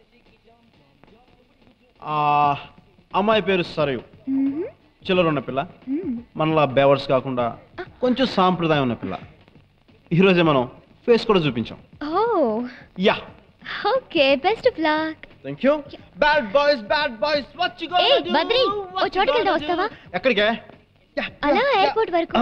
ఆ అమ్మాయి పేరు సరయు చిల్లర ఉన్న పిల్ల మనలా బేవర్స్ కాకుండా కొంచెం సాంప్రదాయం ఉన్న పిల్ల ఈరోజే మనం ఫేస్ కూడా చూపించాం oh yeah okay best of luck thank you bad boys bad boys what you ఏ బద్రి ఓ చోటుకి వెళ్దాం వస్తావా ఎక్కడికే అలా ఎయిర్పోర్ట్ వరకు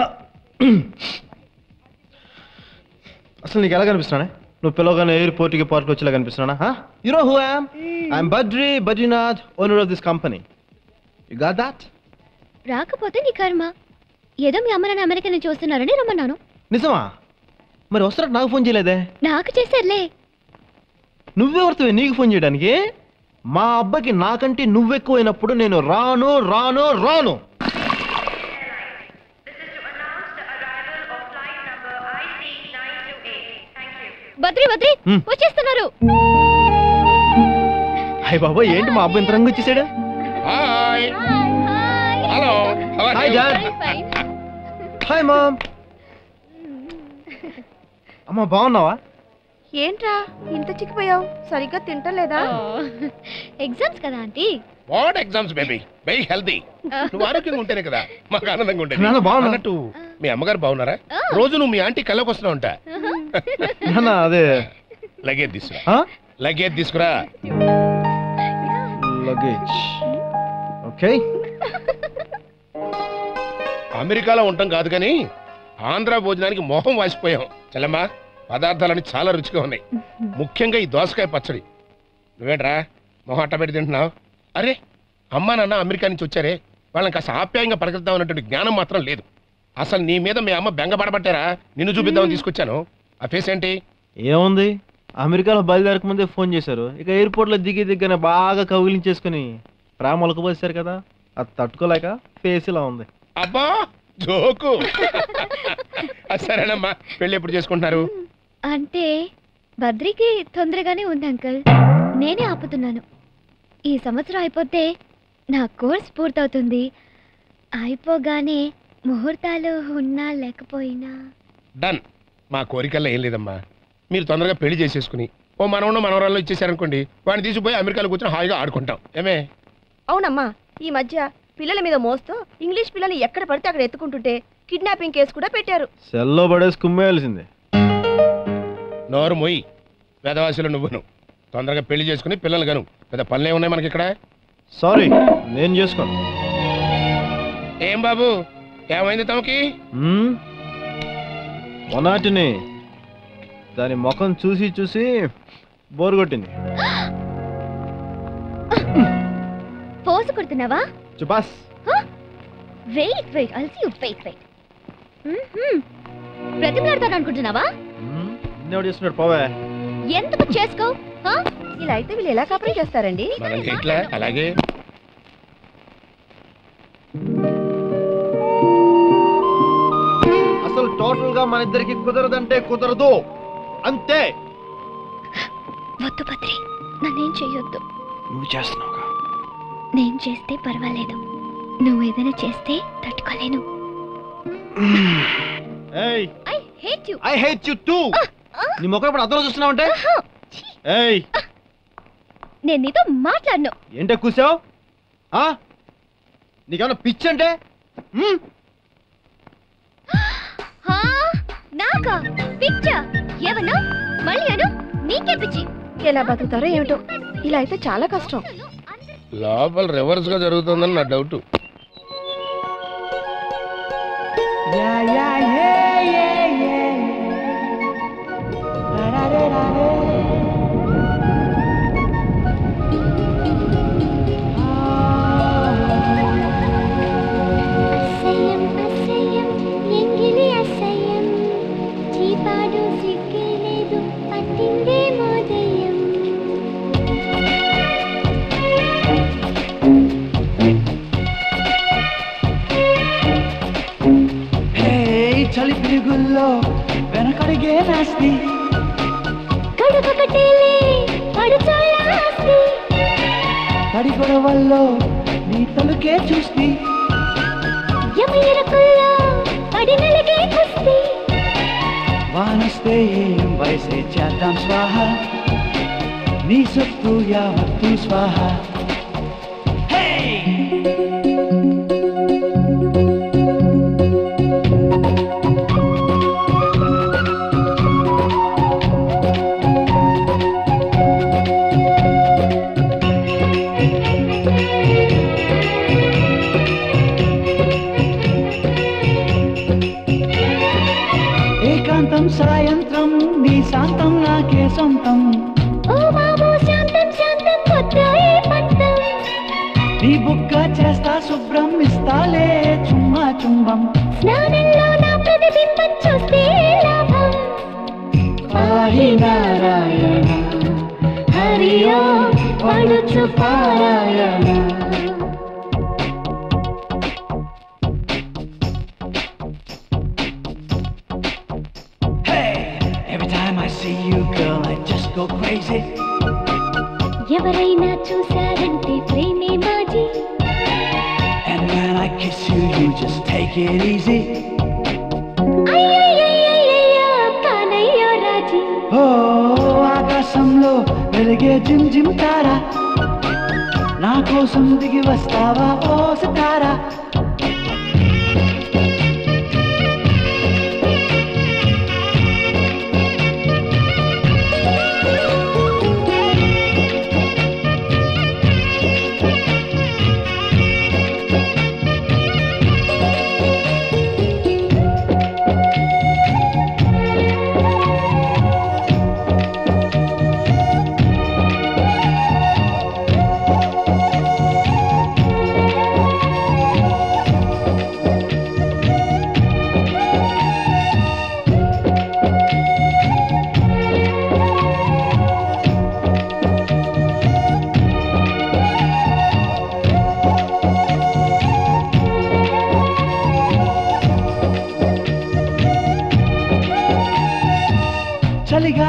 అసలు నీకు ఎలా కనిపిస్తున్నానే నువ్వు పిలవగానే ఎయిర్పోర్ట్కి పార్క్ వచ్చేలా కనిపిస్తున్నానా you know who I'm I'm Badri Badrinath owner of this company you got that రాకపోతే నీ కర్మ ఏదో మీ అమ్మ నాన్న అమెరికా నుంచి వస్తున్నారని రమ్మన్నాను నిజమా మరి వస్తున్నట్టు నాకు ఫోన్ చేయలేదే నాకు చేశారులే నువ్వెవరితో నీకు ఫోన్ చేయడానికి మా అబ్బాయికి నాకంటే నువ్వెక్కువైనప్పుడు నేను రాను రాను రాను బద్రి బద్రి హ్మ్. వచ్చేస్తున్నారు హాయ్ బాబా ఏంటి మా అబ్బాయి ఇంత రంగు వచ్చేసాడు hi hello hi dad hi mom అమ్మ బాగున్నావా ఏంట్రా ఇంత చిక్కిపోయావు సరిగ్గా తింటలేదా ఎగ్జామ్స్ కదా aunty what exams baby very healthy నువ్వు ఆరోగ్యంగా ఉంటేనే కదా మాకు ఆనందంగా ఉండేది నాన్న, బాగున్నా. అన్నట్టు మీ అమ్మగారు బాగున్నారా రోజు నువ్వు మీ ఆంటీ కళ్ళకి వస్తున్నావు ఉంటా నాన్న అదే లగేజ్ తీసుకురా ఆ? లగేజ్ తీసుకురా లగేజ్ ఓకే అమెరికాలో ఉంటాం కాదు కానీ ఆంధ్ర భోజనానికి మొహం వాసిపోయాం చెల్లమ్మా పదార్థాలన్నీ చాలా రుచిగా ఉన్నాయి ముఖ్యంగా ఈ దోసకాయ పచ్చడి నువ్వేంట్రా మొహం అట్ట పెట్టి తింటున్నావు అరే అమ్మా నాన్న అమెరికా నుంచి వచ్చారే వాళ్ళని కాస్త ఆప్యాయంగా పలకరిద్దాం అన్నటువంటి జ్ఞానం మాత్రం లేదు అసలు నీ మీద మీ అమ్మ బెంగ పడబట్టారా నిన్ను చూపిద్దామని తీసుకొచ్చాను ఆ ఫేస్ ఏంటి ఏముంది అమెరికాలో బయలుదేరక ముందే ఫోన్ చేశారు ఇక ఎయిర్పోర్ట్లో దిగి దిగ్గనే బాగా కౌగిలించేసుకుని ప్రేమ ఒలకపోసారు కదా అది తట్టుకోలేక ఫేస్ ఇలా ఉంది అబ్బా జోకు ఆ, సరేనమ్మా పెళ్ళి ఎప్పుడు చేసుకుంటున్నారు అంటే బద్రికి తొందరగానే ఉంది అంకుల్ నేనే ఆపుతున్నాను ఈ సంవత్సరం అయిపోతే నా కోర్స్ పూర్తవుతుంది అయిపోగానే ముహూర్తాలు ఉన్నా లేకపోయినా డన్ మా కోరికల్లో ఏం లేదమ్మా మీరు తొందరగా పెళ్లి చేసేసుకుని ఓ మనవన్న మనవరాల్లో ఇచ్చేసారనుకోండి వాడిని తీసుకుపోయి అమెరికాలో కూర్చొని హాయిగా ఆడుకుంటాం ఏమే అవునమ్మా ఈ మధ్య పిల్లల మీద మోస్తూ ఇంగ్లీష్ పిల్లల్ని ఎక్కడ పడితే అక్కడ ఎత్తుకుంటుంటే కిడ్నాపింగ్ కేసు కూడా పెట్టారు సెల్లో పడేసి కుమ్మేయాల్సిందే నోరు మొయ్యి వేదవాసులు నువ్వును తొందరగా పెళ్లి చేసుకుని పిల్లలు గను పెద్ద పనులే ఉన్నాయి మనకి ఇక్కడ సారీ నేను చేసుకోను ఏం బాబు ఏమైంది తమకి మ్మ్? మొనాటిని దాని ముఖం చూసి చూసి బోరు కొట్టింది పోసు కొడుతున్నావా చుపాస్ వెయిట్ వెయిట్ అల్సి యు వెయిట్ వెయిట్ ప్రతిమలాడతాను అనుకుంటున్నావా నిన్నెవడు చేస్తున్నాడు పోవే ఎందుకు చేసుకో హా? ఇలా అయితే వీళ్ళు ఎలా కాపురం చేస్తారండి మనం ఇట్లా అలాగే అసలు టోటల్ గా మన ఇద్దరికి కుదరదంటే కుదరదు అంతే వద్దు బద్రి నన్నేం చెయ్యొద్దు నువ్వు చేస్తున్నావుగా నేను చేస్తే పర్వాలేదు నువ్వు ఏదైనా చేస్తే తట్టుకోలేను ఏయ్ I hate you I hate you too నీ ముఖం ఇప్పుడు అర్థంలో చూస్తున్నావంటే ఏయ్ నేను నీతో మాట్లాడను ఏంటే కూసావు నీకేమన్నా పిచ్చి అంటే మ్మ్? హా? నాకా పిచ్చ ఏమన్నా మళ్ళీ అను నీకే పిచ్చి ఎలా బతుకుతారో ఏమిటో ఇలా అయితే చాలా కష్టం లోపల రివర్స్ గా జరుగుతుందని నా doubt Yeah, yeah, yeah, yeah, yeah. Da-da-da-da-da. అసహ్యం అసహ్యం ఎంగిలి అసహ్యం చీపాడు సిగ్గలేదు పట్టిందే మోదయం హే చలి పిరుగుల్లో వెనకడిగే నాస్తి కడుపు కట్టేలే పడుచోళ్ళాస్తి తడి గొడవల్లో నీ తలుకే చూస్తి యమయరకుల్లో పడి నలిగే కుస్తీ వానొస్తే ఏం వయసే చేద్దాం స్వాహ నీ సొత్తు యావత్తు స్వాహ ఏకాంతం సాయంత్రం నీ శాంతం నాకే సొంతం ఓ బాబు శాంతం శాంతం కొత్తాయి పంతం నీ బుక్క చేస్తా శుభ్రం ఇస్తాలే చుమ్మా చుంబం స్నానంలో నా ప్రతిబింబం చూస్తే లాభం పాహి నారాయణ హరి ఓం పడుచు పారాయణ Hey, every time I see you, girl, I just go crazy. ఎవరైనా చూశారంటే ప్రేమే మాజీ And when I kiss you, you just take it easy. అయ్యయ్యయ్యయ్యో కానయ్యో రాజీ ఓ ఆకాశంలో వెలిగే జిమ్ జిమ్ తారా నా కోసం దిగి వస్తావా ఓ సితారా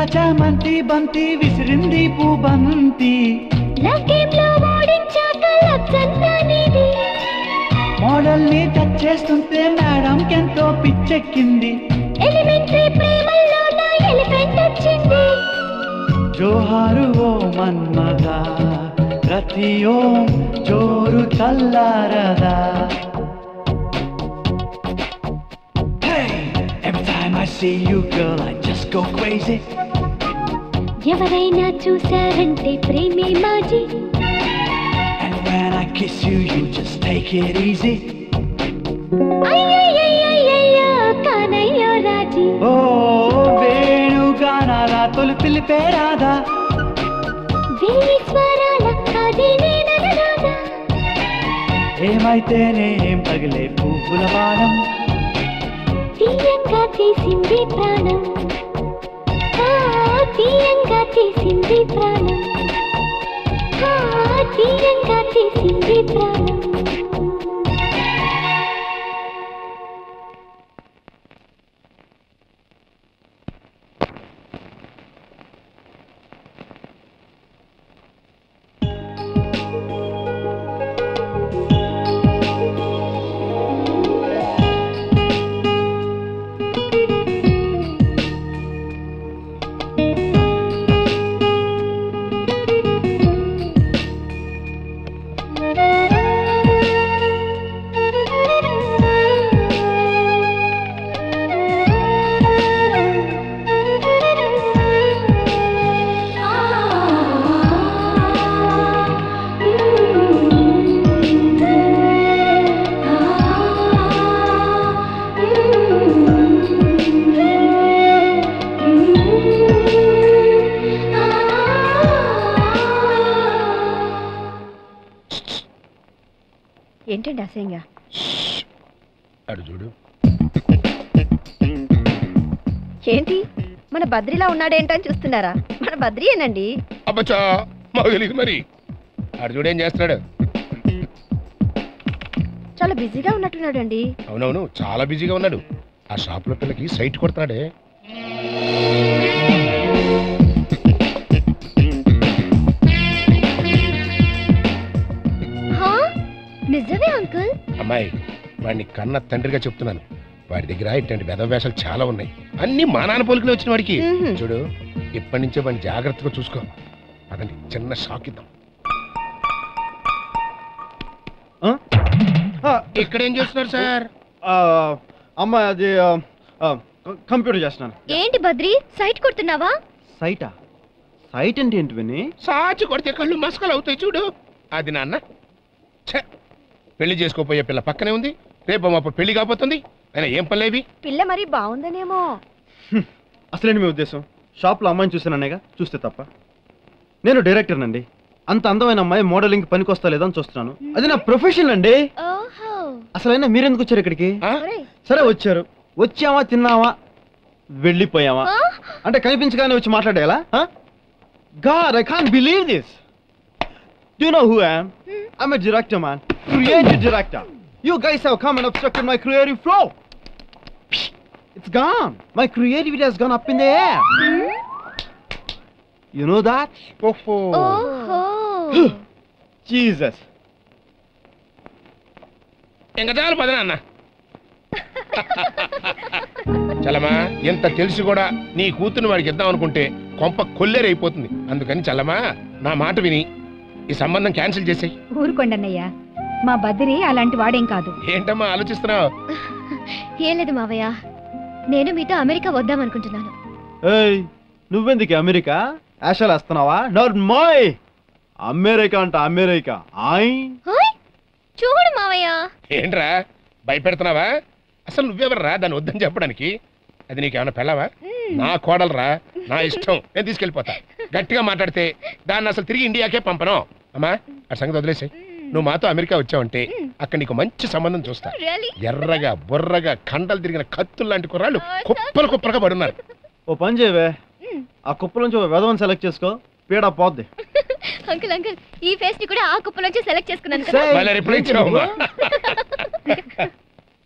చామంతి బంతి విసిరింది పూ బంతి మోడల్ ని టచ్ చేస్తుంటే మేడం ఎంతో పిచ్చెక్కింది జోహారు ఓ మన్మద ప్రతి ఓం జోరు చల్లారదా Hey, every time I see you, girl, I just go crazy. ఎవరైనా చూసారంటే ప్రేమే మాజీ And when I kiss you, you just take it easy. అయ్యయ్యయ్యయ్యయ్యో, కానయ్యో రాజీ ఓ వేణుగానాల తొలి పిలిపే రాదా వేయి స్వరాల అది నేననరాదా ఏమైతేనేం తగిలే పువ్వుల బాణం తీయంగా తీసింది ప్రాణం ఆ, తీయంగా తీసింది ప్రాణం ఆ, తీయంగా తీసింది ప్రాణం ఏంటండి అసహ్యంగా అడు చూడు ఏంటి మన బద్రిలా ఉన్నాడేంటని చూస్తున్నారా మన బద్రియేనండి అబ్బచ్చా మాకు తెలియదు మరి అడు చూడు ఏం చేస్తున్నాడు చాలా బిజీగా ఉన్నట్టున్నాడండి అవునవును చాలా బిజీగా ఉన్నాడు ఆ షాపులో పిల్లకి సైట్ కొడుతున్నాడే హా? నిజమే అంకుల్ అమ్మాయి వాడిని కన్న తండ్రిగా చెప్తున్నాను వాడి దగ్గర ఇట్లాంటి బెదవ వేషాలు చాలా ఉన్నాయి అన్ని మా నాన్న పోలికలు వచ్చిన వాడికి చూడు ఇప్పటి నుంచే వాడిని జాగ్రత్తగా చూసుకో అదండి చిన్న షాక్ ఇద్దాం ఇక్కడ ఏం చేస్తున్నారు సార్ అమ్మ అది ఆ, ఆ, క- కంప్యూటర్ చేస్తున్నాను ఏంటి బద్రి సైట్ కొడుతున్నావా సైటా సైట్ అంటే ఏంటి విని సాచి కొడితే కళ్ళు మసకలు అవుతాయి చూడు అది నాన్న ఛే, పెళ్లి చేసుకోపోయే పిల్ల పక్కనే ఉంది రేపు మా పెళ్లి కాబోతుంది అయినా ఏం పనిలేవి పిల్ల మరి బాగుందనేమో అసలేంటి మీ ఉద్దేశం షాప్లో అమ్మాయిని చూసాననేగా చూస్తే తప్ప నేను డైరెక్టర్ అండి అంత అందమైన అమ్మాయి మోడలింగ్ పనికొస్తా లేదా అని చూస్తున్నాను అది నా ప్రొఫెషన్ అండి ఓహో అసలైనా మీరెందుకు వచ్చారు ఇక్కడికి సరే వచ్చారు వచ్చామా తిన్నామా వెళ్ళిపోయామా అంటే కనిపించగానే వచ్చి మాట్లాడేలా god I can't believe this you know who I'm I'm a director man creative director you guys have come and obstructed my creative flow it's gone my creativity has gone up in the air you know that ఓహో Jesus ఇంకా చాలు పద నాన్న చలమా ఎంత తెలిసి కూడా నీ కూతురు వాడికి ఇద్దాం అనుకుంటే కొంప కొల్లేరైపోతుంది అందుకని చల్లమా నా మాట విని ఈ సంబంధం క్యాన్సిల్ చేసేయి ఊరుకోండి అన్నయ్య మా బద్రి అలాంటి వాడేం కాదు ఏంటమ్మా ఆలోచిస్తున్నావు ఏం లేదు మావయ్య నేను మీతో అమెరికా వద్దాం అనుకుంటున్నాను ఏయ్ నువ్వెందుకు అమెరికా యాషాలు వేస్తున్నావా నోర్మోయ్ అమెరికా అంట అమెరికా ఆయ్ ఓయ్, చూడు మావయ్య ఏంట్రా భయపెడుతున్నావా అసలు నువ్వెవర్రా దాన్ని వద్దని చెప్పడానికి అది నీకేమైనా పెళ్ళవా నా కోడలరా నా ఇష్టం నేను తీసుకెళ్ళిపోతా గట్టిగా మాట్లాడితే దాన్ని అసలు తిరిగి ఇండియాకే పంపను అమ్మా ఆ సంగతి వదిలేసాయి నువ్వు మాతో అమెరికా వచ్చావంటే అక్కడ నీకు మంచి సంబంధం చూస్తా Really? ఎర్రగా బుర్రగా కండలు తిరిగిన కత్తులు లాంటి కుర్రాళ్ళు కుప్పలు కుప్పలుగా పడున్నారు ఓ పని చేయవే ఆ కుప్పలోంచి ఒక వెధవని సెలెక్ట్ చేసుకో పీడ పోద్ది అంకుల్ అంకుల్ ఈ ఫేస్ ని కూడా ఆ కుప్పలోంచి సెలెక్ట్ చేసుకున్నాను కదా భలే reply ఇచ్చావమ్మా.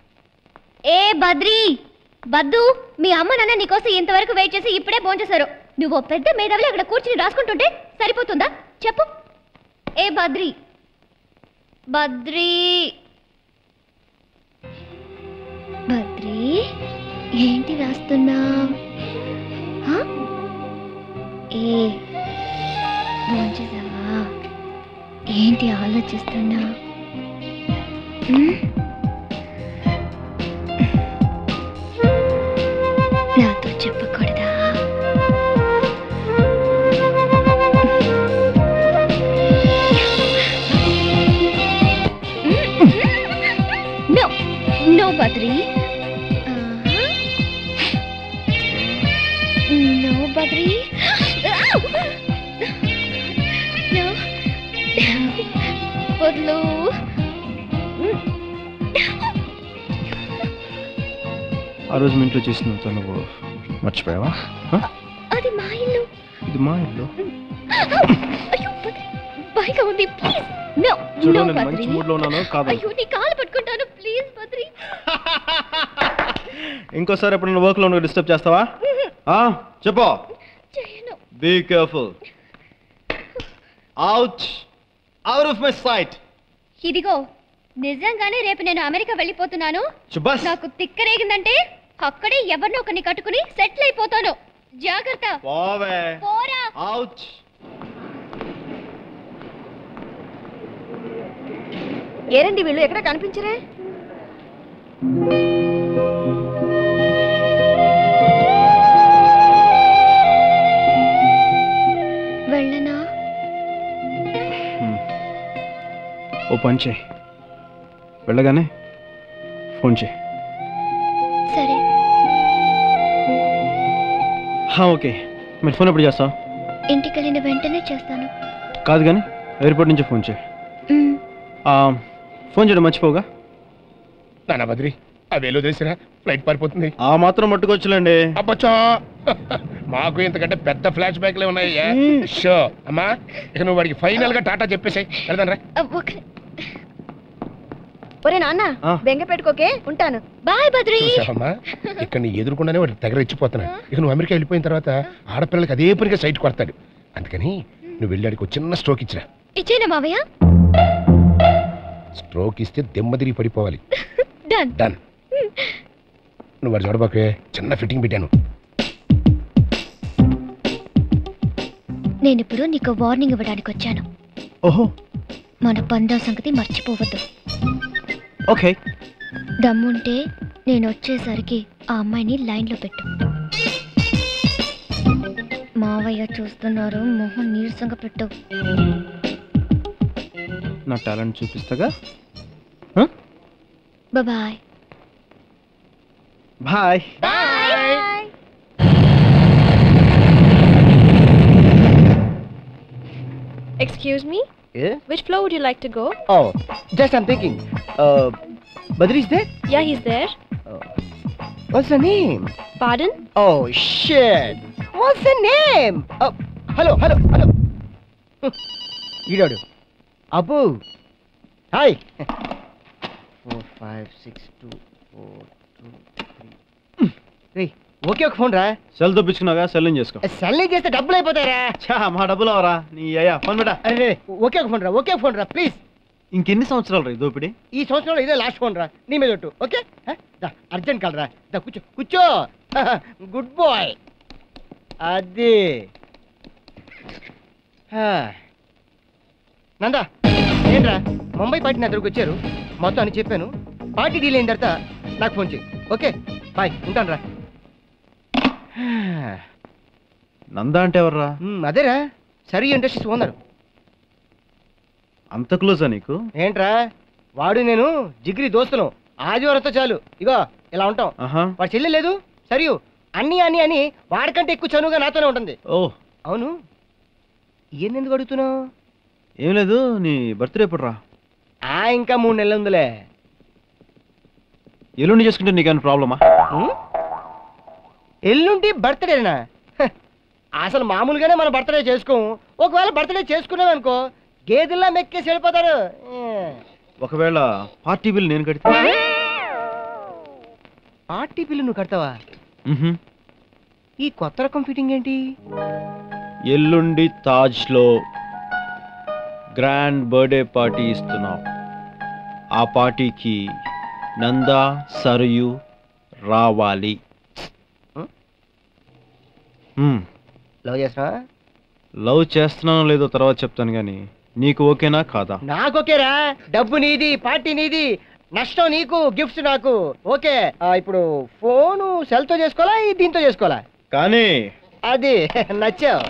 ఏ బద్రి బద్దు మీ అమ్మ నాన్న నీకోసం ఇంతవరకు వెయిట్ చేసి ఇప్పుడే భోంచేశారు నువ్వు ఓ పెద్ద మేధావిలో అక్కడ కూర్చుని రాసుకుంటుంటే సరిపోతుందా చెప్పు ఏ బద్రి బద్రి బద్రి ఏంటి రాస్తున్నా ఏ భోంచేసావా ఏంటి ఆలోచిస్తున్నా ఉమ్? నాతో చెప్పకూడదా no no Badri no Badri no వద్లు ఆ రోజు మీ ఇంట్లో చేసిన నువ్వు మర్చిపోయావా హ? అది మా ఇల్లు ఇది మా ఇల్లు అయ్యో బద్రి భయంగా ఉంది ప్లీజ్ నో చూడు నో నేను బద్రి మంచి మూడ్లో ఉన్నాను కాదు అయ్యో నీ కాలు పట్టుకుంటాను ప్లీజ్ బద్రి ఇంకోసారి ఎప్పుడైనా వర్క్లో నువ్వు డిస్టర్బ్ చేస్తావా ఆ, చెప్పు చేయను be careful out out of my sight ఇదిగో నిజంగానే రేపు నేను అమెరికా వెళ్ళిపోతున్నాను శుభాష్ నాకు తిక్కరేగిందంటే అక్కడే ఎవరినో ఒకరిని కట్టుకుని సెటిల్ అయిపోతాను జాగ్రత్త పోవే పోరా అవుట్ ఏరండి వీళ్ళు ఎక్కడ కనిపించరే వెళ్ళనా ఓ పని చేయి వెళ్ళగానే ఫోన్ చేయి సరే హా, ఓకే మరి ఫోన్ ఎప్పుడు చేస్తావు ఇంటికి వెళ్ళిన వెంటనే చేస్తాను కాదు కానీ ఎయిర్పోర్ట్ నుంచి ఫోన్ చేయి మ్, ఆ, ఫోన్ చేయడం మర్చిపోగా నానా బద్రి ఆ వేలు తెలిసినా ఫ్లైట్ పారిపోతుంది ఆ మాత్రం మట్టుకొచ్చులేండి అబ్బచ్చా మాకు ఇంతకంటే పెద్ద ఫ్లాష్ బ్యాక్లే ఉన్నాయ్యా షో అమ్మా ఇక నువ్వు వాడికి ఫైనల్ గా టాటా చెప్పేసాయి వెళ్దాం రా ఒరే నాన్న ఆ. బెంగ పెట్టుకోకే ఉంటాను బాయ్ బద్రి చూసావమ్మా ఇక్కడ నీ ఎదురుకుండానే వాడికి తెగ రెచ్చిపోతున్నాడు ఇక నువ్వు అమెరికా వెళ్ళిపోయిన తర్వాత ఆడపిల్లలకి అదే పనిగా సైట్ కొడతాడు అందుకని నువ్వు వెళ్ళాడికి ఒక చిన్న స్ట్రోక్ ఇచ్చిరా ఇచ్చేనా మావయ్య స్ట్రోక్ ఇస్తే దెమ్మ తిరిగి పడిపోవాలి డన్ డన్ నువ్వు వాడు చూడబాకే చిన్న ఫిట్టింగ్ పెట్టాను నేనిప్పుడు నీకు వార్నింగ్ ఇవ్వడానికి వచ్చాను ఓహో మన పందెం సంగతి మర్చిపోవద్దు ఓకే దమ్ముంటే నేను వచ్చేసరికి ఆ అమ్మాయిని లైన్లో పెట్టు మావయ్య చూస్తున్నారు మొహం నీరసంగా పెట్టు నా టాలెంట్ చూపిస్తాగా bye bye Excuse me? Yeah? Which floor would you like to go? Oh, just I'm thinking. Uh, Badri is there? Yeah, he's there. What's the name? Pardon? Oh, shit. What's the name? Oh, hello, hello, hello. ఈడాడు అబ్బు hi four five six two four two three okay ఒక phone రా cell తప్పించుకున్నాగా cell చేసుకో cell చేస్తే డబ్బులు అయిపోతారా చా మా డబ్బులు అవరా నీ అయ్యా ఫోన్ పెట్టా అరే ఓకే ఒక ఫోన్ రా ఓకే ఒక ఫోన్ రా ప్లీజ్ ఇంకెన్ని సంవత్సరాలు రా ఈ దోపిడి ఈ సంవత్సరంలో ఇదే లాస్ట్ ఫోన్ రా నీ మీద ఒట్టు ఓకే హ? దా అర్జెంట్ కాల్ రా దా కూర్చో కూర్చో గుడ్ బాయ్ అది హా. నందా ఏంట్రా ముంబై పార్టీ నా దగ్గరకు వచ్చారు మొత్తం అని చెప్పాను పార్టీ డీల్ అయిన తర్వాత నాకు ఫోన్ చేయి ఓకే బాయ్ ఉంటాను రా నందా అంటే ఎవర్రా అదేరా సరి ఇండస్ట్రీస్ ఓనర్ అంత క్లోజా నీకు ఏంట్రా వాడు నేను జిగ్రి దోస్తులు ఆదివారంతో చాలు ఇగో ఇలా ఉంటాం ఆహా వాడు చెల్లి లేదు సరియు అన్ని అని అని వాడికంటే ఎక్కువ చనువుగా నాతోనే ఉంటుంది ఓ అవును ఈయన ఎందుకు అడుగుతున్నావు ఏం లేదు నీ బర్త్డే ఎప్పుడు రా ఆ ఇంకా మూడు నెలలు ఉందిలే ఎల్లుండి చేసుకుంటే నీకేమైనా ప్రాబ్లమా ఉం? ఎల్లుండి బర్త్డేనా హ, అసలు మామూలుగానే మనం బర్త్డే చేసుకోము ఒకవేళ బర్త్డే చేసుకున్నాం అనుకో గేదెల్లా మెక్కేసి వెళ్ళిపోతారు ఏ. ఒకవేళ పార్టీ బిల్ నేను కడితే పార్టీ బిల్లు నువ్వు కడతావా మ్హూ. ఈ కొత్త రకం ఫిట్టింగ్ ఏంటి ఎల్లుండి తాజ్లో గ్రాండ్ బర్త్డే పార్టీ ఇస్తున్నాం ఆ పార్టీకి నందా సరయు రావాలి హ్మ్. లవ్ చేస్తున్నా లవ్ చేస్తున్నానో లేదో తర్వాత చెప్తాను కానీ నీకు ఓకేనా కాదా నాకొకేరా డబ్బు నీది పార్టీ నీది నష్టం నీకు గిఫ్ట్స్ నాకు ఓకే ఆ, ఇప్పుడు ఫోను సెల్తో చేసుకోవాలా ఈ దీంతో చేసుకోవాలా కానీ అది నచ్చావు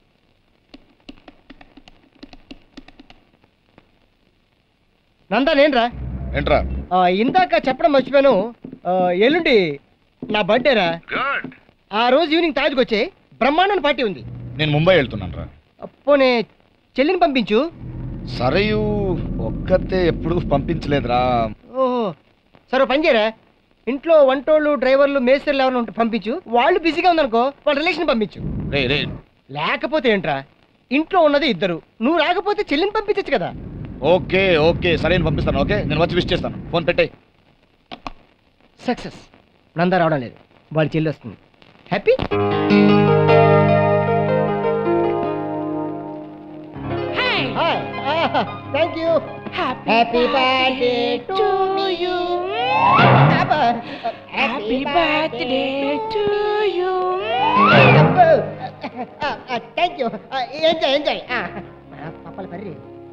నందా నేనురా ఏంట్రా ఆ, ఇందాక చెప్పడం మర్చిపోయాను ఆ, ఎల్లుండి నా బర్త్డేరా ఆ రోజు ఈవినింగ్ తాజ్కి వచ్చే బ్రహ్మాండం పార్టీ ఉంది నేను ముంబై వెళ్తున్నాను రా పోనీ చెల్లిని పంపించు సరయు ఒక్కతే ఎప్పుడు పంపించలేదురా ఓహో సరే ఓ పని చేయరా ఇంట్లో వంటోళ్ళు డ్రైవర్లు మేస్త్రీలు ఎవరైనా ఉంటే పంపించు వాళ్ళు బిజీగా ఉందనుకో వాళ్ళ రిలేషన్ పంపించు రే రే లేకపోతే ఏంట్రా ఇంట్లో ఉన్నది ఇద్దరు నువ్వు రాకపోతే చెల్లిని పంపించచ్చు కదా ఓకే ఓకే సరే నేను పంపిస్తాను ఓకే నేను వచ్చి విష్ చేస్తాను ఫోన్ పెట్టే సక్సెస్ నందా రావడం లేదు వాడి చెల్లి వస్తుంది happy thank you happy birthday to you happy birthday to you thank you enjoy enjoy పప్పల పర్రి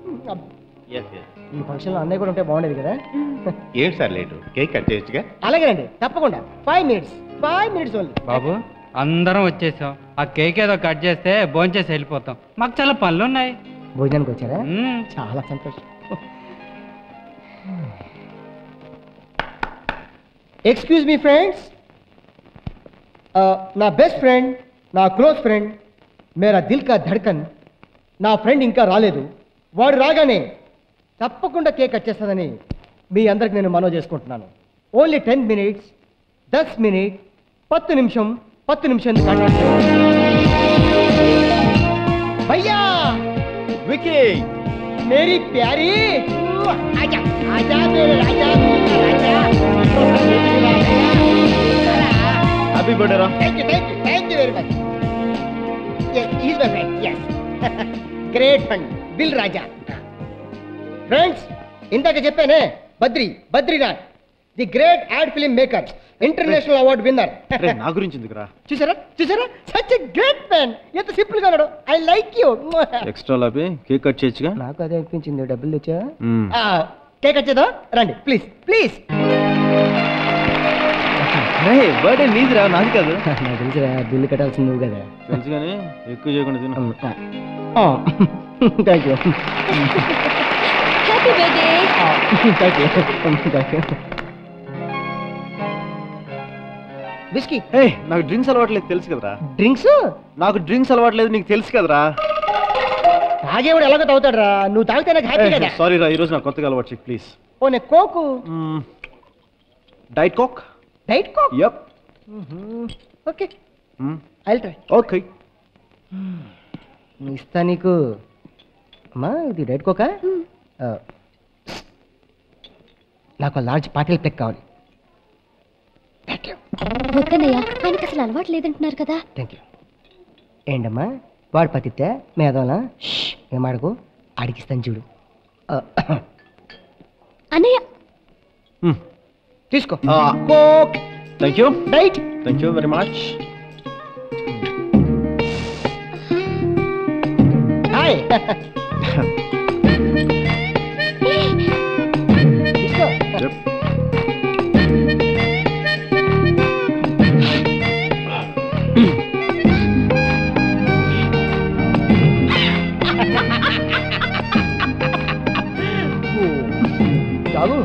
ఈ ఫంక్షన్లో అన్నయ్య కూడా ఉంటే బాగుండేది కదా ఏంటి సార్ లేటు కేక్ కట్ చేయొచ్చుగా అలాగేనండి తప్పకుండా five minutes five minutes only బాబు అందరం వచ్చేసాం ఆ కేక్ ఏదో కట్ చేస్తే భోంచేసి వెళ్ళిపోతాం మాకు చాలా పనులు ఉన్నాయి భోజనానికి వచ్చారా చాలా సంతోషం ఎక్స్క్యూజ్ మీ ఫ్రెండ్స్ నా బెస్ట్ ఫ్రెండ్ నా క్లోజ్ ఫ్రెండ్ మేరా దిల్ కా ధడ్కన్ నా ఫ్రెండ్ ఇంకా రాలేదు వాడు రాగానే తప్పకుండా కేక్ కట్ చేస్తుందని మీ అందరికి నేను మనవి చేసుకుంటున్నాను ఓన్లీ టెన్ మినిట్స్ దస్ మినిట్ పత్తు నిమిషం పత్తు నిమిషం భయ్యా వికీ मेरी प्यारी आजा आजा मेरे राजा राजा హ్యాపీ బర్త్డే రా thank you thank you thank you very much yes he is my friend yes great friend బిల్ రాజా ఫ్రెండ్స్ ఇందాక చెప్పానే Badri Badrinath the great ad film maker international award winner రే, నా గురించి ఎందుకురా చూసారా చూసారా సచ్ ఎ గ్రేట్ మ్యాన్ ఎంత సింపుల్ గా ఉన్నాడు ఐ లైక్ యూ ఎక్స్ట్రా లాపి కేక్ కట్ చేయొచ్చుగా నాకు అదే అనిపించింది డబ్బులు తెచ్చా మ్మ్. కేక్ వచ్చేదా రండి ప్లీజ్ ప్లీజ్ బర్త్డే నీదిరా నాది కాదు నాకు తెలుసురా బిల్లు కట్టాల్సింది నువ్వు కదా తెలుసు కానీ ఎక్కువ చేయకుండా తిను thank you happy birthday thank you thank you whisky ఏ నాకు డ్రింక్స్ అలవాట్లేదు తెలుసు కదరా డ్రింక్స్ నాకు డ్రింక్స్ అలవాట్లేదు నీకు తెలుసు కదరా తాగేవాడు ఎలాగో తాగుతాడు రా నువ్వు తాగితే నాకు హ్యాపీ కదా సారీ రా ఈరోజు నాకు కొత్తగా అలవాటు ప్లీజ్ పోనీ coke diet coke diet coke yup okay I'll try okay ఇస్తా నీకు అమ్మా ఇది డైట్ కోకా ఆ, నాకు లార్జ్ పాటిల్ ప్లెక్ కావాలి వద్దన్నయ్య ఆయనకి అసలు అలవాటు లేదంటున్నారు కదా థ్యాంక్ యూ ఏంటమ్మా వాడు పతితే మేధవలా ఏమాడకు అడిగిస్తాను చూడు ఆ, అన్నయ్య తీసుకో coke thank you diet thank you very much hi తీసుకో తాగు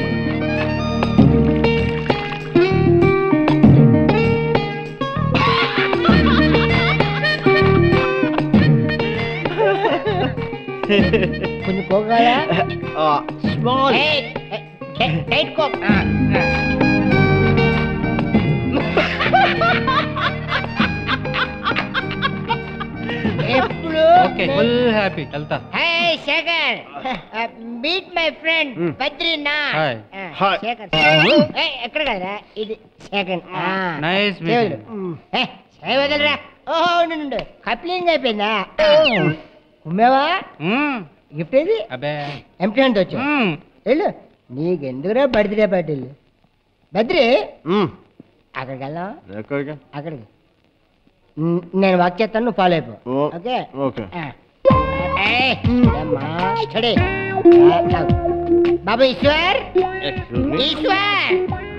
కొంచెం కోకాయా స్మాల్ డైట్ కోక్ ఎప్పుడు ఓకే ఫుల్ హ్యాపీ వెళ్తా hey Shekhar meet my friend Badrinath Hi. ఆ, శేఖర్ ఏ, ఎక్కడ కదరా ఇది శేఖర్ Nice meeting. ఏ వదలరా ఓహో ఉండు కప్లింగ్ అయిపోయిందా ఉమ్మేవా గిఫ్ట్ ఏది అబ్బే ఎంటీ హ్యాండ్ వచ్చా వెళ్ళు నీకెందుకురా బర్త్డే పార్టీలు బద్రి అక్కడికి వెళ్దాం ఎక్కడికి అక్కడికి న్- నేను వాక్ చేస్తాను నువ్వు ఫాలో అయిపో ఓ- ఓకే ఓకే ఆ. ఏయ్, ఏమ్మా, స్టడీ. ఆ, చాలు. బాబు Eshwar Eshwar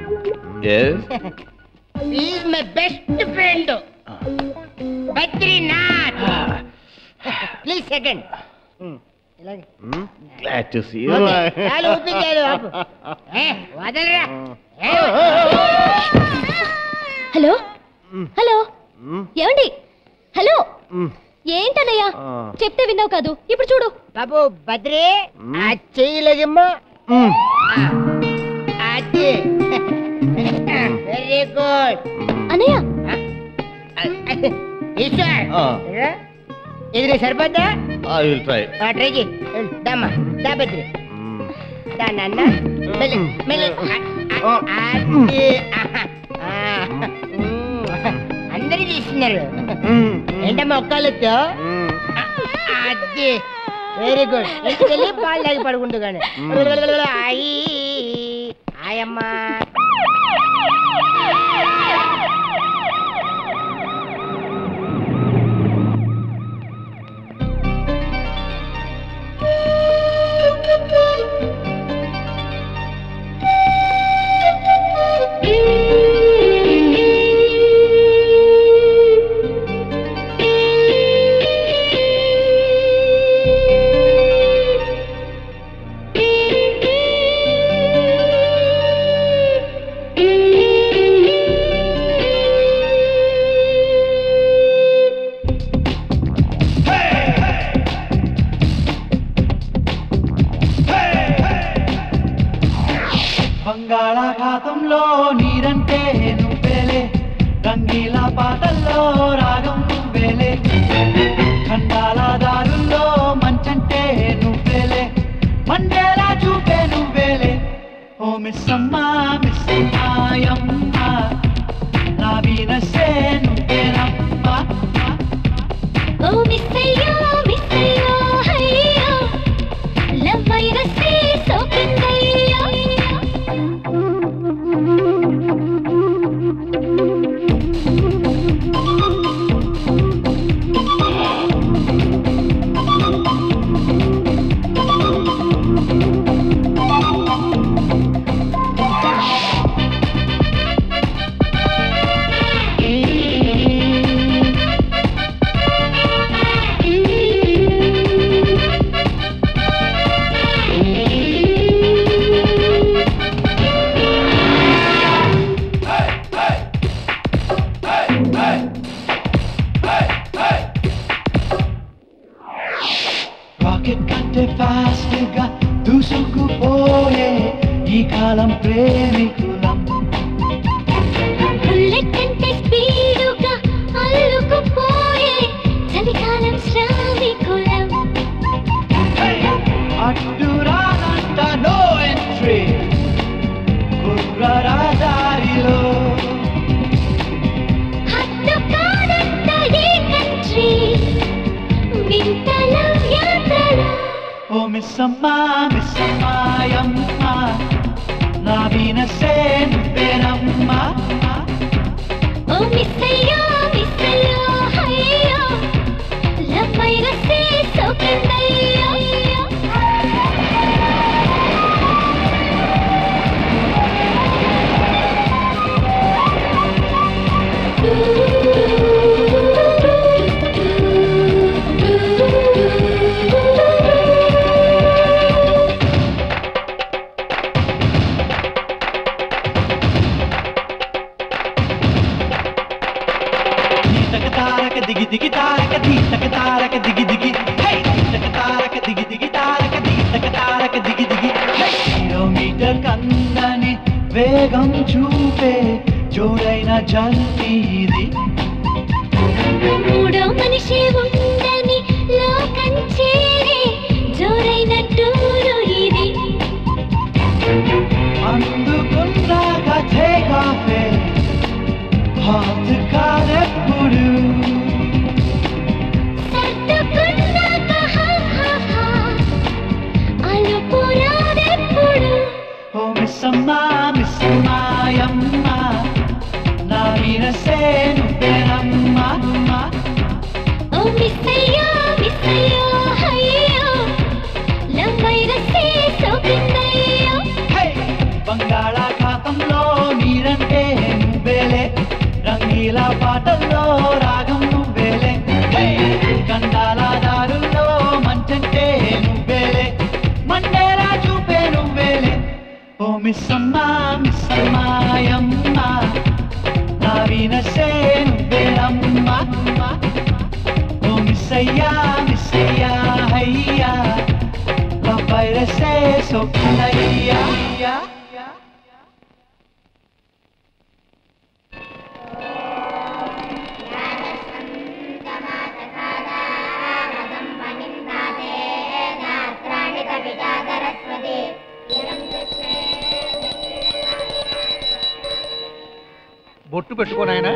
is my best friend Badrinath please second ఇలాగే గ్లాడ్ టు సీ చాలు ఊపించాడు బాబు ఏ, వదలరా ఏ, హలో హలో ఏమండి హలో ఏంటన్నయ్యా చెప్తే విన్నావు కాదు ఇప్పుడు చూడు బాబు బద్రి ఆ చెయ్యలేదమ్మా అది వెరీ గుడ్ అన్నయ్య ఈశ్వర్ రా. ఇది నీకు సరిపోద్దా ఐ విల్ ట్రై ఆ, ట్రై చేయి వెళ్ళు, దామ్మా దా బద్రి దా నాన్న మెల్లి మెల్లి ఆ, ఆ, అది ఆహా. ఆ, ఉమ్. అందరూ తీస్తున్నారు ఏంటమ్మా ఒక్కళ్ళొచ్చా అది వెరీ గుడ్ వెళ్ళి పాలు తాగి పడుకుంటూ కానీ అయ్యి ఆయమ్మా బంగాళాఖాతంలో నీరంటే నువ్వేలే రంగీల పాటల్లో రాగం నువ్వేలే ఖండాల దారుల్లో మంచంటే నువ్వేలే మండేలా చూపే నువ్వేలే ఓ మిస్ అమ్మా మిస్ అమ్మాయమ్మ నా వీనసే నువ్వేనమ్మా ఓ మిస్సయ్యో మిస్సయ్యో హయ్యో లవ్ వైరస్ సోకిందయ్యో రాకెట్ కంటే ఫాస్ట్ గా దూసుకుపోయే ఈ కాలం ప్రేమికులం బుల్లెట్ కంటే స్పీడుగా అల్లుకుపోయే చలికాలం శ్రామికులం అడ్డు రానంట నో ఎంట్రీ కుర్ర దారిలో హద్దు కాదంట ఏ కంట్రీ వింతల యాత్రలో ఓ మిస్ అమ్మా మిస్ అమ్మాయమ్మ నా వీనసే నువ్వేనమ్మా ఓ మిస్సయ్యో మిస్సయ్యో హయ్యో లవ్ వైరస్ సోకిందయ్యో తక తారక దిగి దిగి తారక దీ తక తారక దిగి దిగి హై తక తారక దిగి దిగి తారక దీ తక తారక దిగి దిగి హై కిలోమీటర్ కందని వేగం చూపే జోడైన జల్లి ఇది మూడో మనిషి ఉండని లోకం చేరే జోరైన టూరు ఇది అందుకున్నాక టేక్ ఆఫ్ హాట్ కాదెప్పుడు ఓ మిస్సమ్మ మిస్సమ్మాయమ్మ నా వీరసే నువ్వేనమ్మ ఓ మిస్సయ్యా మిస్సయ్యా హయ్యో లంబైరసే సోకిందయ్యో బంగాళాఖాతంలో నీరంటే నువ్వేలే రంగీల పాటల్లో రాగం నువ్వేలే గండాల దారుల్లో మంచంటే నువ్వేలే మండేలా చూపే నువ్వేలే ఓ మిస్సమ్మ మిస్సమ్మాయమ్మ నా వీనసే నువ్వేనమ్మ ఓ మిస్సయ్యా మిస్సయ్యా హయ్యా నా పైరసే సొక్కయ్యా బొట్టు పెట్టుకోనాయనా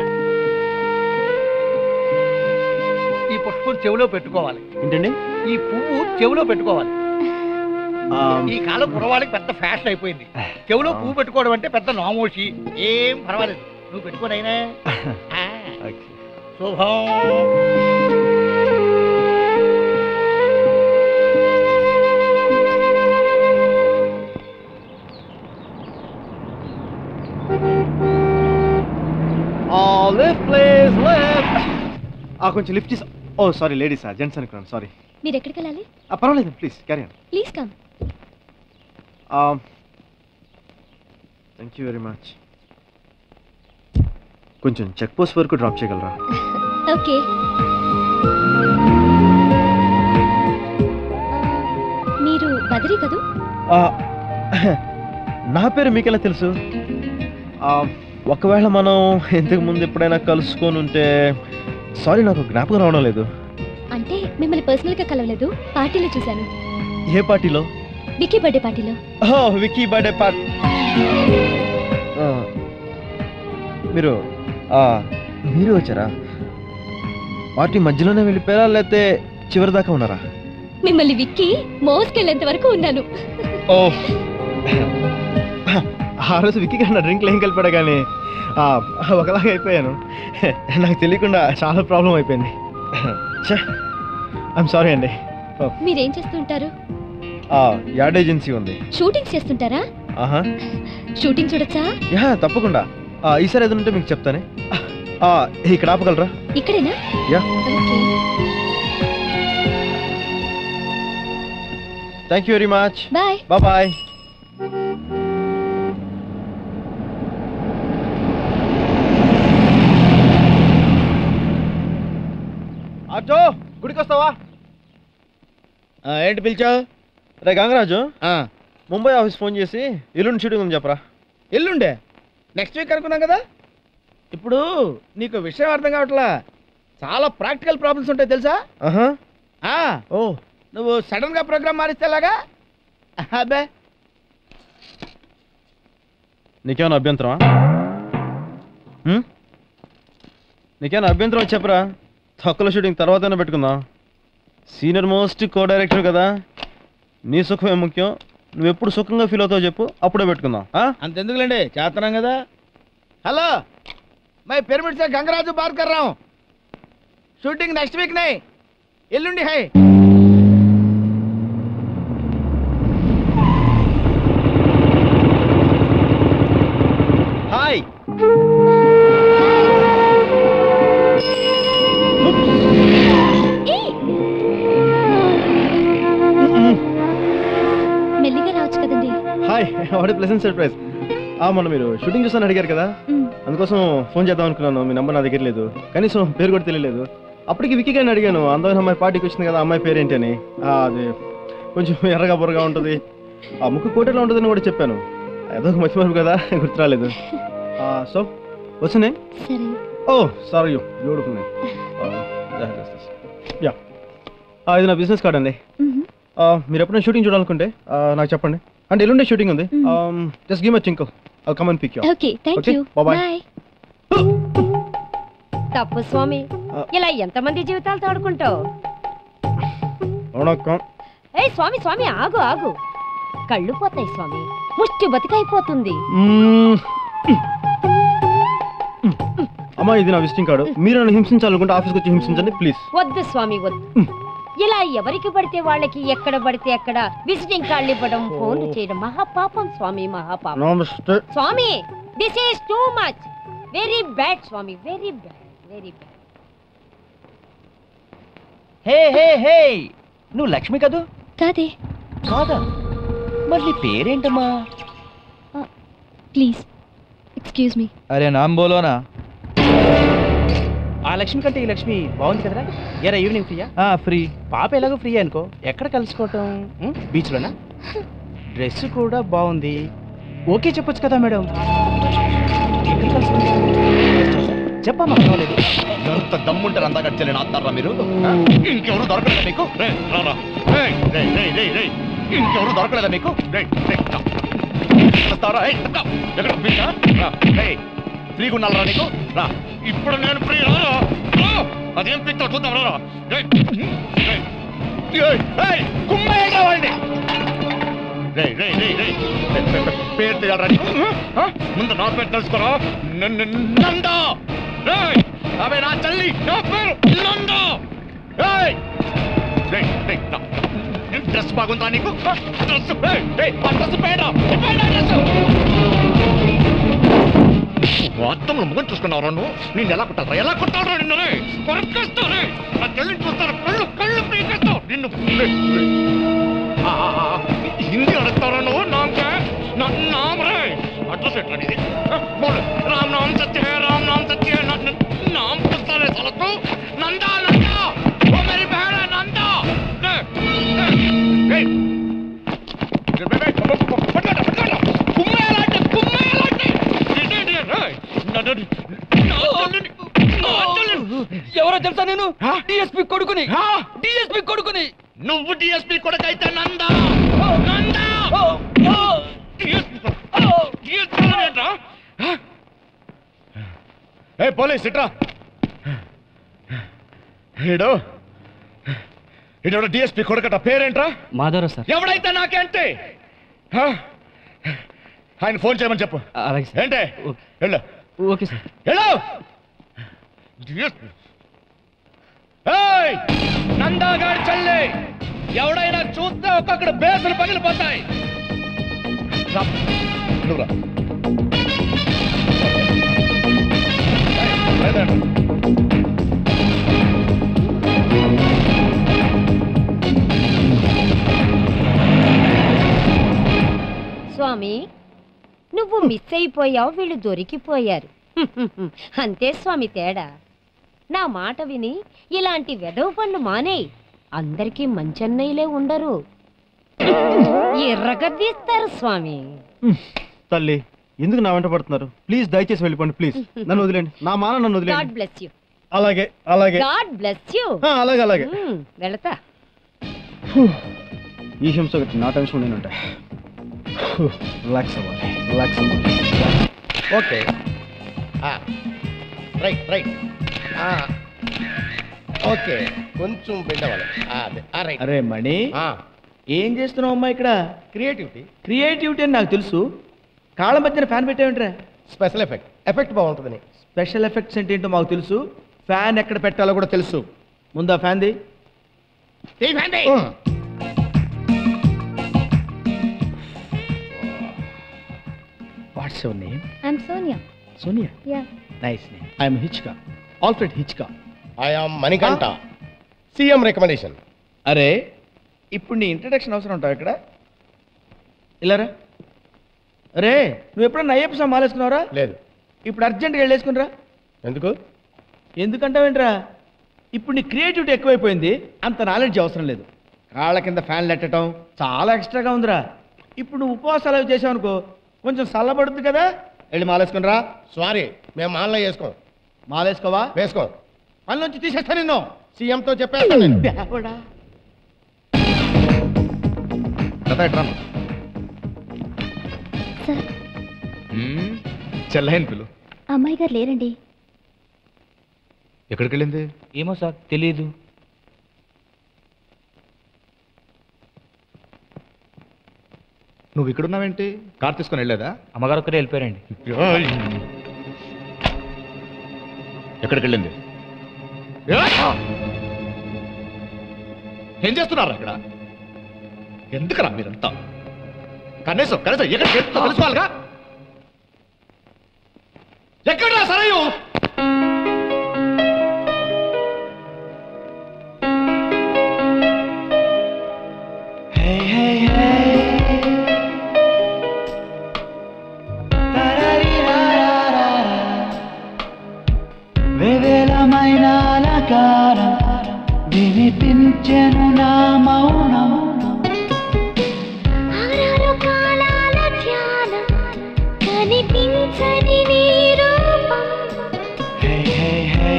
ఈ పుష్పం చెవిలో పెట్టుకోవాలి ఏంటండి ఈ పువ్వు చెవిలో పెట్టుకోవాలి ఆ, ఈ కాలం కురవాళ్ళకి పెద్ద ఫ్యాషన్ అయిపోయింది చెవిలో పువ్వు పెట్టుకోవడం అంటే పెద్ద నామోషి ఏం పర్వాలేదు నువ్వు పెట్టుకోనైనా శుభం లెఫ్ట్ ప్లీజ్ లెఫ్ట్ ఆ కొంచెం లిఫ్ట్ చేసి ఓ సారీ లేడీస్ జెంట్స్ అనుకున్నాను సారీ మీరు ఎక్కడికి వెళ్ళాలి పర్వాలేదు please carry please come thank you very much కొంచెం చెక్ పోస్ట్ వరకు డ్రాప్ చేయగలరా ఓకే మీరు బదిరీ కదూ ఆ, నా పేరు మీకెలా తెలుసు ఆ, ఒకవేళ మనం ఇంతకు ముందు ఎప్పుడైనా కలుసుకొని ఉంటే సారీ నాకు జ్ఞాపకం రావడం లేదు అంటే మిమ్మల్ని పర్సనల్ గా కలవలేదు పార్టీలో చూశాను ఏ పార్టీలో వికీ బర్త్డే పార్టీలో ఓ వికీ బర్త్డే పార్టీ మీరు ఆ, మీరు వచ్చారా పార్టీ మధ్యలోనే వెళ్ళిపోయారా లేకపోతే చివరి దాకా ఉన్నారా మిమ్మల్ని విక్కి మోసుకెళ్ళేంత వరకు ఉన్నాను ఓ ఆ రోజు విక్కీ గారు నా డ్రింక్లో ఏం కలిపాడా కానీ ఆ, ఒకలాగా అయిపోయాను నాకు తెలియకుండా చాలా ప్రాబ్లం అయిపోయింది ఐఎమ్ సారీ అండి ఓ, మీరేం చేస్తుంటారు ఆ, యాడ్ ఏజెన్సీ ఉంది షూటింగ్స్ చేస్తుంటారా ఆహా షూటింగ్ చూడొచ్చా యా తప్పకుండా ఆ, ఈసారి ఏదైనా ఉంటే మీకు చెప్తానే ఆ, ఇక్కడ ఆపగలరా ఇక్కడేనా yeah okay thank you very much bye bye auto గుడికి వస్తావా ఏంటి పిలిచావు రే గంగరాజు ముంబై ఆఫీస్ ఫోన్ చేసి ఎల్లుండి షూటింగ్ ఉంది చెప్పరా ఎల్లుండే నెక్స్ట్ వీక్ అనుకున్నాం కదా ఇప్పుడు నీకు విషయం అర్థం కావట్లా చాలా ప్రాక్టికల్ ప్రాబ్లమ్స్ ఉంటాయి తెలుసా ఆహా ఆ, ఓ నువ్వు సడన్ గా ప్రోగ్రామ్ మారిస్తే ఎలాగా అబ్బే నీకేమైనా అభ్యంతరమా హ్మ్? నీకేమైనా అభ్యంతరం చెప్పరా తక్కువ షూటింగ్ తర్వాతనే పెట్టుకుందాం సీనియర్ మోస్ట్ కో డైరెక్టర్ కదా నీ సుఖమే ముఖ్యం నువ్వు ఎప్పుడు సుఖంగా ఫీల్ అవుతావు చెప్పు అప్పుడే పెట్టుకుందాం ఆ? అంతెందుకులేండి చేస్తున్నాం కదా హలో మై పిరమిడ్ से गंगराजू बात कर रहा हूँ शूटिंग नेक्स्ट वीक नहीं ఎల్లుండి హై హాయ్ మెల్లిగా రావచ్చు కదండి హాయ్ వాట్ ప్లెసెంట్ సర్ప్రైజ్ ఆ మొన్న మీరు షూటింగ్ చూస్తాను అడిగారు కదా అందుకోసం ఫోన్ చేద్దాం అనుకున్నాను మీ నెంబర్ నా దగ్గర లేదు కనీసం పేరు కూడా తెలియలేదు అప్పటికి విక్కీ గారిని అడిగాను అందమైన అమ్మాయి పార్టీకి వచ్చింది కదా అమ్మాయి పేరేంటి అని ఆ, అది కొంచెం ఎర్రగా బుర్రగా ఉంటుంది ఆ ముక్కు కోటలో ఉంటుందని కూడా చెప్పాను ఏదో ఒక మంచి మార్పు కదా గుర్తు రాలేదు సో వచ్చి నేమ్ సరే oh sorry you beautiful name yeah ఇది నా బిజినెస్ కార్డ్ అండి ఆ, మీరు ఎప్పుడైనా షూటింగ్ చూడాలనుకుంటే ఆ, నాకు చెప్పండి అంటే ఎల్లుండే షూటింగ్ ఉంది జస్ట్ గివ్ మై చింకల్ I come and pick you okay thank Okay, you bye-bye. Bye తప్పు స్వామి ఇలా ఎంతమంది జీవితాలు తోడుకుంటావు వణకం ఏయ్ స్వామి స్వామి ఆగు ఆగు కళ్ళు పోతాయి స్వామి ముష్టి బతికైపోతుంది మ్మ్. అమ్మా ఇది నా విజిటింగ్ కార్డు మీరు నన్ను హింసించాలనుకుంటే ఆఫీస్కి వచ్చి హింసించండి ప్లీజ్ వద్దు స్వామి వద్దు ఇలా ఎవరికి పడితే వాళ్ళకి ఎక్కడ పడితే అక్కడ విజిటింగ్ కార్డులు ఇవ్వడం ఫోన్లు చేయడం మహాపాపం స్వామి మహాపాపం నమస్తే స్వామి this is too much very bad స్వామి very bad very bad hey hey hey నువ్వు లక్ష్మి కదూ కాదే కాదా మరి నీ పేరేంటమ్మా ప్లీజ్ ఎక్స్క్యూజ్ మీ అరే నామ్ బోలోనా ఆ లక్ష్మి కంటే ఈ లక్ష్మి బాగుంది కదరా ఎరా ఈవినింగ్ ఫ్రీయా ఫ్రీ పాప ఎలాగో ఫ్రీ అనుకో ఎక్కడ కలుసుకోవటం ఉం? బీచ్లోనా డ్రెస్ కూడా బాగుంది ఓకే చెప్పొచ్చు కదా మేడం ఎక్కడ కలుసుకుంటాం? చెప్పమ్మా పర్వాలేదు ఎంత దమ్ముంటారు అంతా కట్టలేని ఆత్తారా మీరు ఆ? ఇంకెవరు దొరకలేదా మీకు రే, రారా. రేయ్, రేయ్, రేయ్, రేయ్, రేయ్. ఇంకెవరు దొరకలేదా మీకు రేయ్, రేయ్, రా. వస్తావరా? ఏయ్, రా. ఎక్కడ ఫ్రీగా? రా. రేయ్, ఫ్రీగా ఉండాలరా నీకు రా ఇప్పుడు నేను ఫ్రీ రా రా. అదేం పిక్తో చూద్దాం రా రేయ్, రేయ్. ఏయ్, ఏయ్, కుమ్మేయండి రా వాడిని. రేయ్, రేయ్, రేయ్, రేయ్. రేయ్, రేయ్, రేయ్, పేరు తెలియాలరా నీకు ఆ? ముందు నా పేరు తెలుసుకోరా న- న- నందా రేయ్ అవే నా తల్లి నా పేరు నందా రేయ్ రేయ్ రేయ్ నా డ్రెస్ బాగుందా నీకు ఆ, డ్రెస్ రేయ్ రేయ్ ఆ డ్రెస్ పేడా పేడా డ్రెస్ అర్థంలో ముఖం చూసుకున్నావు నువ్వు నేను ఎలా కుట్టాలరా ఎలా కుట్టాలరా నిన్ను రే కొరకేస్తా రే నా తల్లిని చూస్తాను కళ్ళు కళ్ళు పీకేస్తావు నిన్ను రేయ్, రేయ్. ఆ, ఆ, ఆ, హిందీ అడుగుతారా నువ్వు నాకే నా నాम रे अड्रेस एट रही थी बोल राम नाम सत्य है राम नाम सत्य है न, न, नाम पूछता रहे साला तू नंदा नंदा वो मेरी बहन है नंदा रे रे रे रे रे पटना पटना कुम्मे लाटे कुम्मे लाटे रे रे रे नडर ఎవరో తెలుసా నేను డిఎస్పి కొడుకుని డిఎస్పి కొడుకుని నువ్వు డిఎస్పీ కొడుకైతే నందా నందా ఏ పోలీస్ ఇట్రా ఈడు ఈడు డిఎస్పీ కొడుకట పేరేంట్రా మాధవరావు సార్ ఎవడైతే నాకేంటి హ? ఆయన ఫోన్ చేయమని చెప్పు అలాగే ఏంటే వెళ్ళు ఓకే సార్ వెళ్ళు DSP. ఏయ్! నందాగాడి చల్లే ఎవడైనా చూస్తే ఒక్కొక్కడ బేసులు పగిలిపోతాయి రా. నువ్వు రా. ఏయ్, బయలుదేరు. స్వామి నువ్వు మిస్ అయిపోయావు వీళ్ళు దొరికిపోయారు అంతే స్వామి తేడా నా మాట విని ఇలాంటి వెదవ పనులు మానేయ్ అందరికీ మంచన్నయ్యలే ఉండరు ఎర్రగద్దీస్తారు స్వామి తల్లి ఎందుకు నా వెంట పడుతున్నారు ప్లీజ్ దయచేసి వెళ్ళిపోండి ప్లీజ్ నన్ను వదిలేండి నా మాన నన్ను గాడ్ వదిలేండి బ్లెస్ యూ అలాగే అలాగే గాడ్ బ్లెస్ యూ ఆ, అలాగే అలాగే వెళతా ఈ హింస ఒకటి నా టెన్షన్ నేను ఉంటాయి రిలాక్స్ అవ్వాలి రిలాక్స్ అవ్వాలి ఓకే రైట్ రైట్ ఓకే కొంచెం బెండ్ అవ్వాలి ఆ, అదే ఆ, రైట్ అరే మణి ఏం చేస్తున్నావు అమ్మా ఇక్కడ క్రియేటివిటీ క్రియేటివిటీ అని నాకు తెలుసు కాళ్ళ మధ్యన ఫ్యాన్ పెట్టావేంట్రా స్పెషల్ ఎఫెక్ట్ ఎఫెక్ట్ బాగుంటుందని స్పెషల్ ఎఫెక్ట్స్ అంటే ఏంటో మాకు తెలుసు ఫ్యాన్ ఎక్కడ పెట్టాలో కూడా తెలుసు ముందా ఫ్యాన్ది what's your name I'm Sonia Sonia yeah nice name I'm Hitchcock Alfred Hitchcock I'm Manikanta CM recommendation అరే ఇప్పుడు నీ ఇంట్రడక్షన్ అవసరం ఉంటావు ఇక్కడ ఇలారా అరే నువ్వు ఎప్పుడన్నా అయ్యప్ప మాలేసుకున్నావురా లేదు ఇప్పుడు అర్జెంట్గా వెళ్ళేసుకునిరా ఎందుకు ఎందుకంటావేంట్రా ఇప్పుడు నీ క్రియేటివిటీ ఎక్కువైపోయింది అంత నాలెడ్జ్ అవసరం లేదు కాళ్ళ కింద ఫ్యాన్లు ఎట్టడం చాలా ఎక్స్ట్రాగా ఉందిరా ఇప్పుడు నువ్వు ఉపవాసాలు అవి చేసావు అనుకో కొంచెం చల్లబడుతుంది కదా వెళ్ళి మాలేసుకునిరా సారీ మేము మాల్లో వేసుకోం మాలేసుకోవా వేసుకోం పనిలోంచి తీసేస్తా నిన్ను సీఎంతో చెప్పేస్తాను నేను బేవడా. సార్ చెల్లైన పిలు అమ్మాయి గారు లేరండి ఎక్కడికి వెళ్ళింది ఏమో సార్ తెలియదు నువ్వు ఇక్కడున్నావేంటి కార్ తీసుకొని వెళ్ళలేదా అమ్మగారు ఒక్కరే వెళ్ళిపోయారండి ఎక్కడికి వెళ్ళింది ఏ? ఏం చేస్తున్నారా ఇక్కడ ఎందుకురా మీరంతా కనీసం కనీసం ఎక్కడికి వెళ్తుందో తెలుసుకోవాలిగా ఎక్కడా Sarayu Hey, hey, hey. Tararirarar. వేవేలమైన అలకారం వినిపించెను నా మౌనం ఆరారు కాలాల ధ్యానం కనిపించని నీ రూపం హే హే హే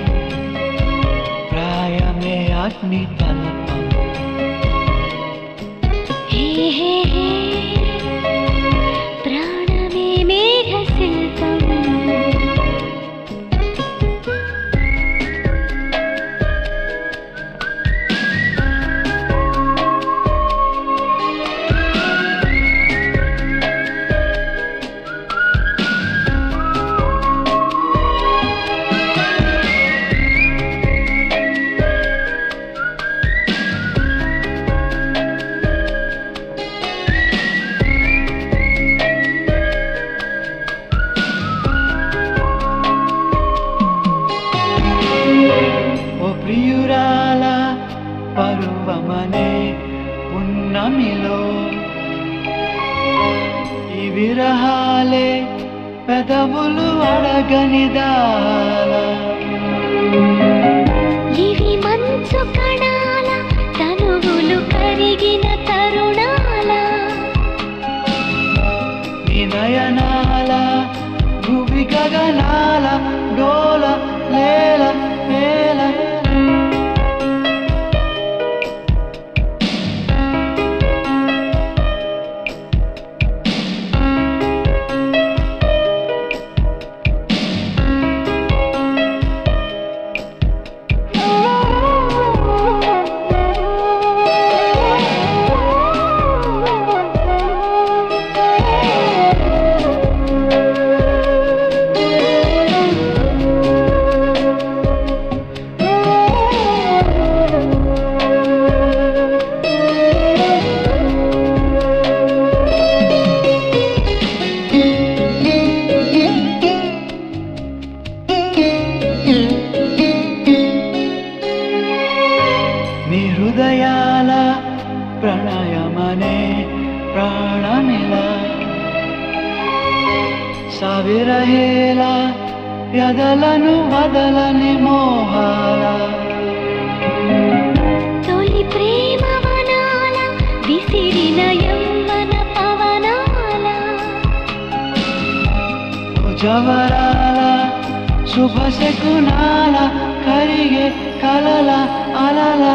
ప్రాయమే అగ్ని తల్పం హే హే హే ప్రాణమే మేఘ శిల్పం ఓ ప్రియురాల పరువమనే పున్నమిలో ఈ విరహాలే పెదవులు అడగనిదాల ఇవి మంచు కణాల తనువులు కరిగిన తరుణాల నీ నయనాల భువి గగనాల డోల లేల మేల నీ హృదయాల ప్రణయమనే ప్రాణమిలా సవిరహేల యదలను వదలని మోహాల తొలి ప్రేమ వనాల విసిరిన యవ్వన పవనాల జవరాల శుభ శకునాల కరిగే కలల అలల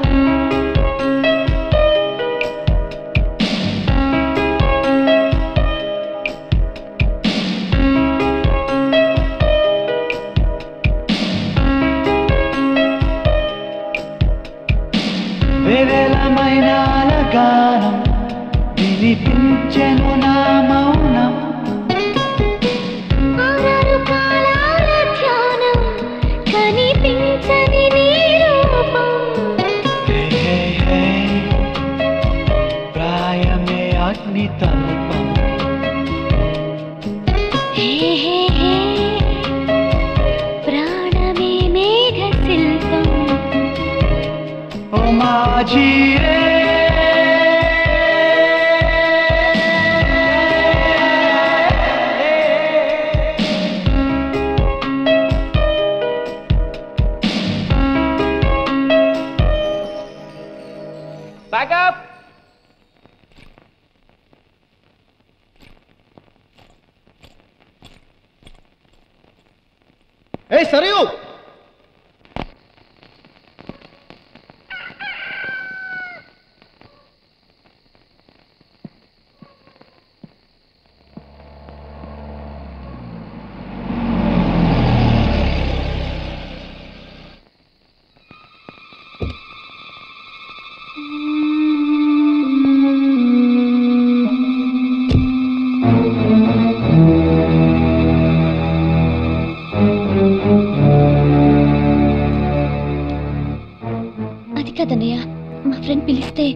వేవేలమైన అలగానం వినిపించెను నా మౌనం ఆరారు కాలాల ధ్యానం కనిపించని నీ రూపం హే హే హే ప్రాయమే అగ్ని తల్పం హే హే హే ప్రాణమే మేఘ శిల్పం ఓ మాజీ రే బ్యాకప్ ఏ సరయు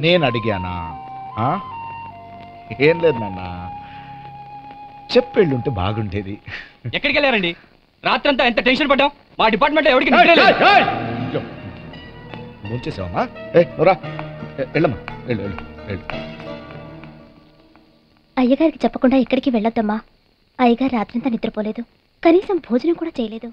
నేను అడిగానా ఆ? ఏం లేదు నాన్న చెప్పెళ్ళుంటే బాగుండేది ఎక్కడికి వెళ్ళారండి రాత్రంతా ఎంత టెన్షన్ పడ్డాం మా డిపార్ట్మెంట్ ఎవరికి నిద్రే లేదు. ముంచేసావమ్మా ఏ నువ్వురా ఏ, వెళ్ళమ్మా వెళ్ళు వెళ్ళు వెళ్ళు అయ్యగారికి చెప్పకుండా ఎక్కడికి వెళ్ళొద్దమ్మా అయ్యగారు రాత్రంతా నిద్రపోలేదు కనీసం భోజనం కూడా చేయలేదు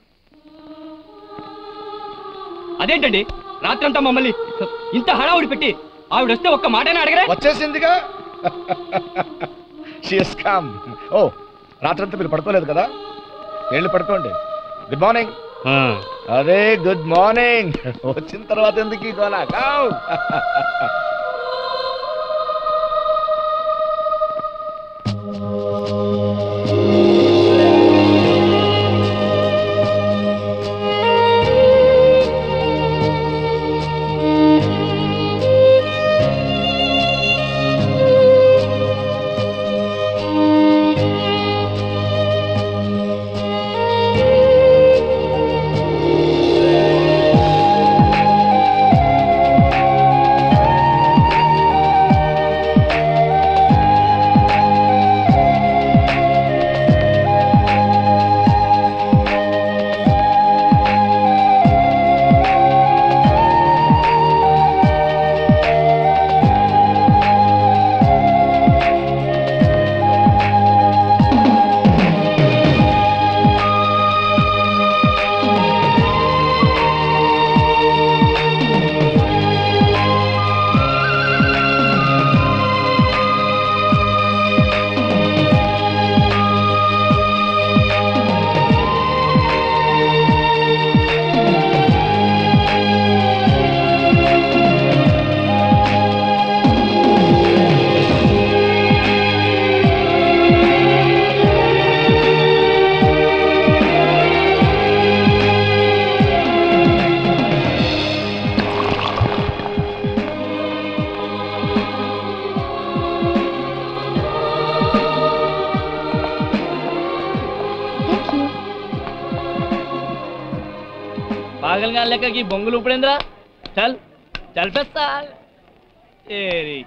అదేంటండి రాత్రంతా మమ్మల్ని ఇంత హడావుడి పెట్టి ఆవిడ వస్తే ఒక్క మాటైనా అడగరా వచ్చేసిందిగా షీఎస్ కామ్ ఓ రాత్రంతా మీరు పడుకోలేదు కదా వెళ్ళి పడుకోండి గుడ్ మార్నింగ్ అరే గుడ్ మార్నింగ్ వచ్చిన తర్వాత ఎందుకు ఈ గోలా కావ్ పాగలుగా లెక్కకి బొంగులు ఇప్పుడేంద్రా చల్ చల్ పెస్తా ఏరి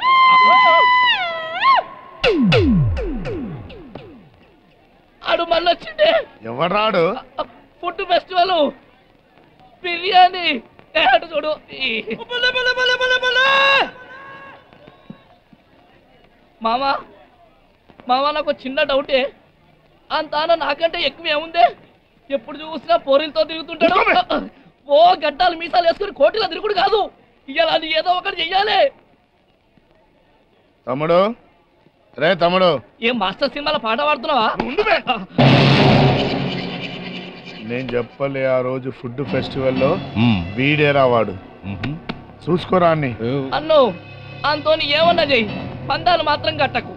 ఆడు మళ్ళీ వచ్చిండే ఎవరాడు ఫుడ్ ఫెస్టివల్ బిర్యానీ ఏ, అటు చూడు ఈ. మామా మామా నాకు ఒక చిన్న డౌటే అంతాన నాకంటే ఎక్కువ ఏముందే ఎప్పుడు చూసినా పోరీలతో తిరుగుతుంటాడు ఓ గడ్డాలు మీసాలు వేసుకుని కోటిలో తిరుగుడు కాదు ఇవాళ అది ఏదో ఒకటి చెయ్యాలి తమ్ముడు రే తమ్ముడు ఏం మాస్టర్ సినిమాలో పాట పాడుతున్నావా నేను చెప్పలే ఆ రోజు ఫుడ్ ఫెస్టివల్లో వీడేరా వాడు చూసుకోరా అన్ని అన్ను అంతోని ఏమన్నా చెయ్యి పందాలు మాత్రం కట్టకు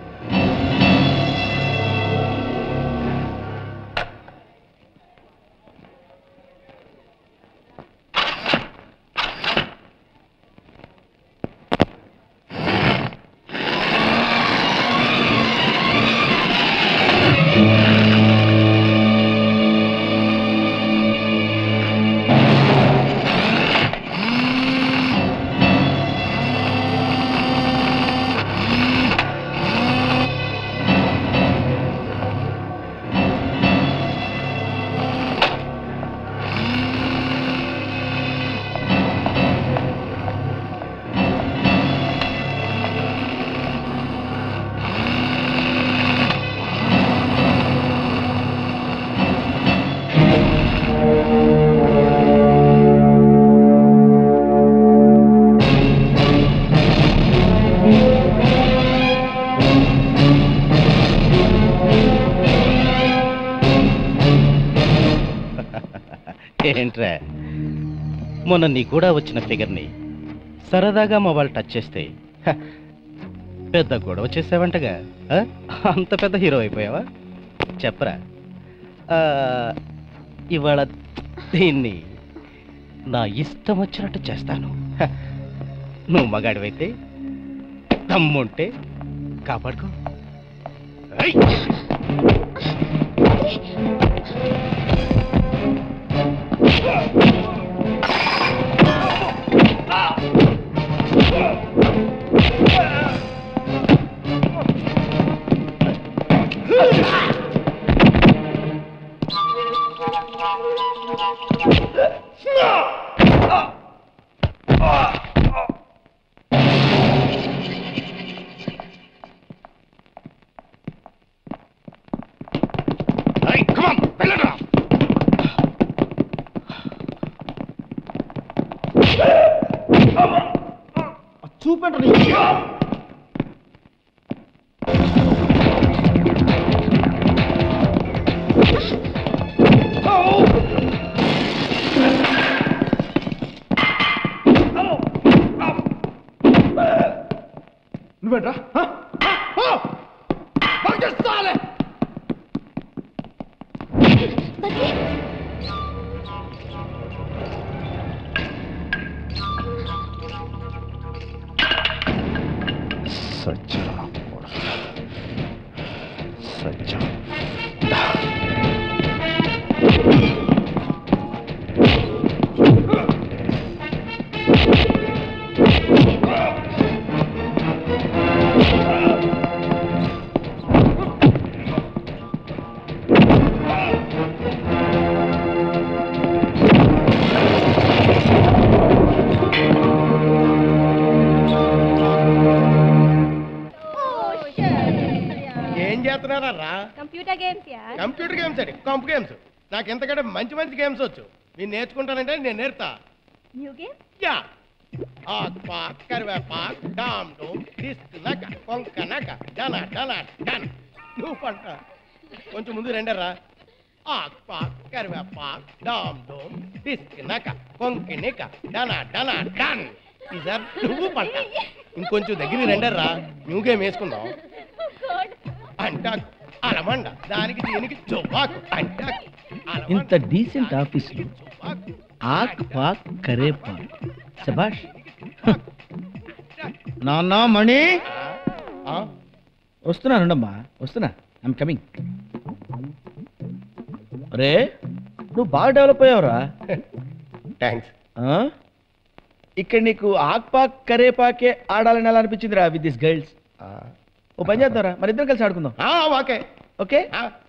ఏంట్రా మొన్న నీ కూడా వచ్చిన ఫిగర్ని సరదాగా మా వాళ్ళు టచ్ చేస్తే హ, పెద్ద గొడవ చేసావంటగా ఆ? అంత పెద్ద హీరో అయిపోయావా చెప్పరా ఆ, ఇవాళ దీన్ని నా ఇష్టం వచ్చినట్టు చేస్తాను హ, నువ్వు మగాడివైతే తమ్ముంటే కాపాడుకో ఐ! Ah! నువ్వేట్రా హ? హ? ఓ! పంపిస్తాలే! సజ్జన సజ్జన ఏం చేస్తున్నారా రా computer games yeah computer games అండి కంప్ గేమ్స్ నాకు ఎంతకంటే మంచి మంచి గేమ్స్ వచ్చు నేను నేర్చుకుంటానంటే నేను నేర్తా న్యూ గేమ్ యా ఆక్ పాక్ కరివేపాక్ డామ్ డూమ్ డిస్క్ నక కొంక నక డన డన డన్ నువ్వు పంట కొంచెం ముందు రెండరా ఆక్ పాక్ కరివేపాక్ డామ్ డూమ్ డిస్క్ నక కొంకి నిక డన డన డన్ సార్ నువ్వు పంట ఇంకొంచెం దగ్గర రెండరా న్యూ గేమ్ వేసుకుందాం అంటాకు అలమండ దానికి దీనికి జొవ్వాకు అంటాకు ఇంత డీసెంట్ ఆఫీసులు ఆక్ పాక్ కరే పాక్ శభాష్ నాన్న మణి వస్తున్నానుండమ్మా వస్తున్నా ఐమ్ కమింగ్ రే నువ్వు బాగా డెవలప్ అయ్యావురా థ్యాంక్స్ ఇక్కడ నీకు ఆక్ పాక్ కరే పాకే ఆడాలని ఎలా అనిపించిందిరా విత్ దిస్ గర్ల్స్ ఓ పని చేద్దాంరా మరి ఇద్దరం కలిసి ఆడుకుందాం ఓకే ఓకే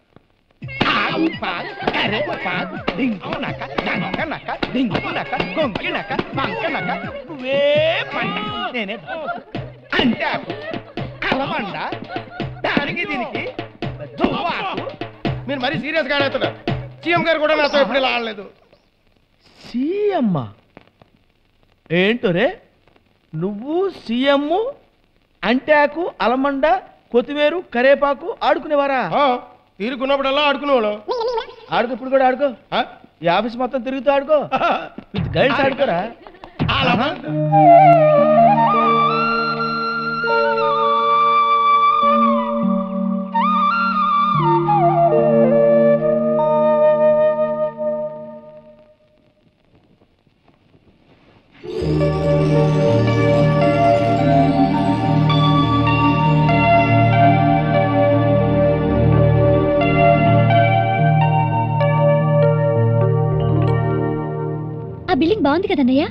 నువ్వే పంట నేనే అంటే ఆకు కలమండ దానికి దీనికి దువ్వాకు మీరు మరీ సీరియస్గా ఆడుతున్నారు సీఎం గారు కూడా నాతో ఎప్పుడు ఇలా ఆడలేదు సీఎం ఏంటో రే నువ్వు సీఎం అంటాకు అలమండ కొత్తిమీర కరేపాకు ఆడుకునేవారా తీరుకున్నప్పుడల్లా ఆడుకునేవాడు ఆడుకో ఇప్పుడు కూడా ఆడుకో ఈ ఆఫీస్ మొత్తం తిరుగుతూ ఆడుకో విత్ గర్ల్స్ ఆడుకోరా ఆ బిల్డింగ్ బాగుంది కదన్నయ్య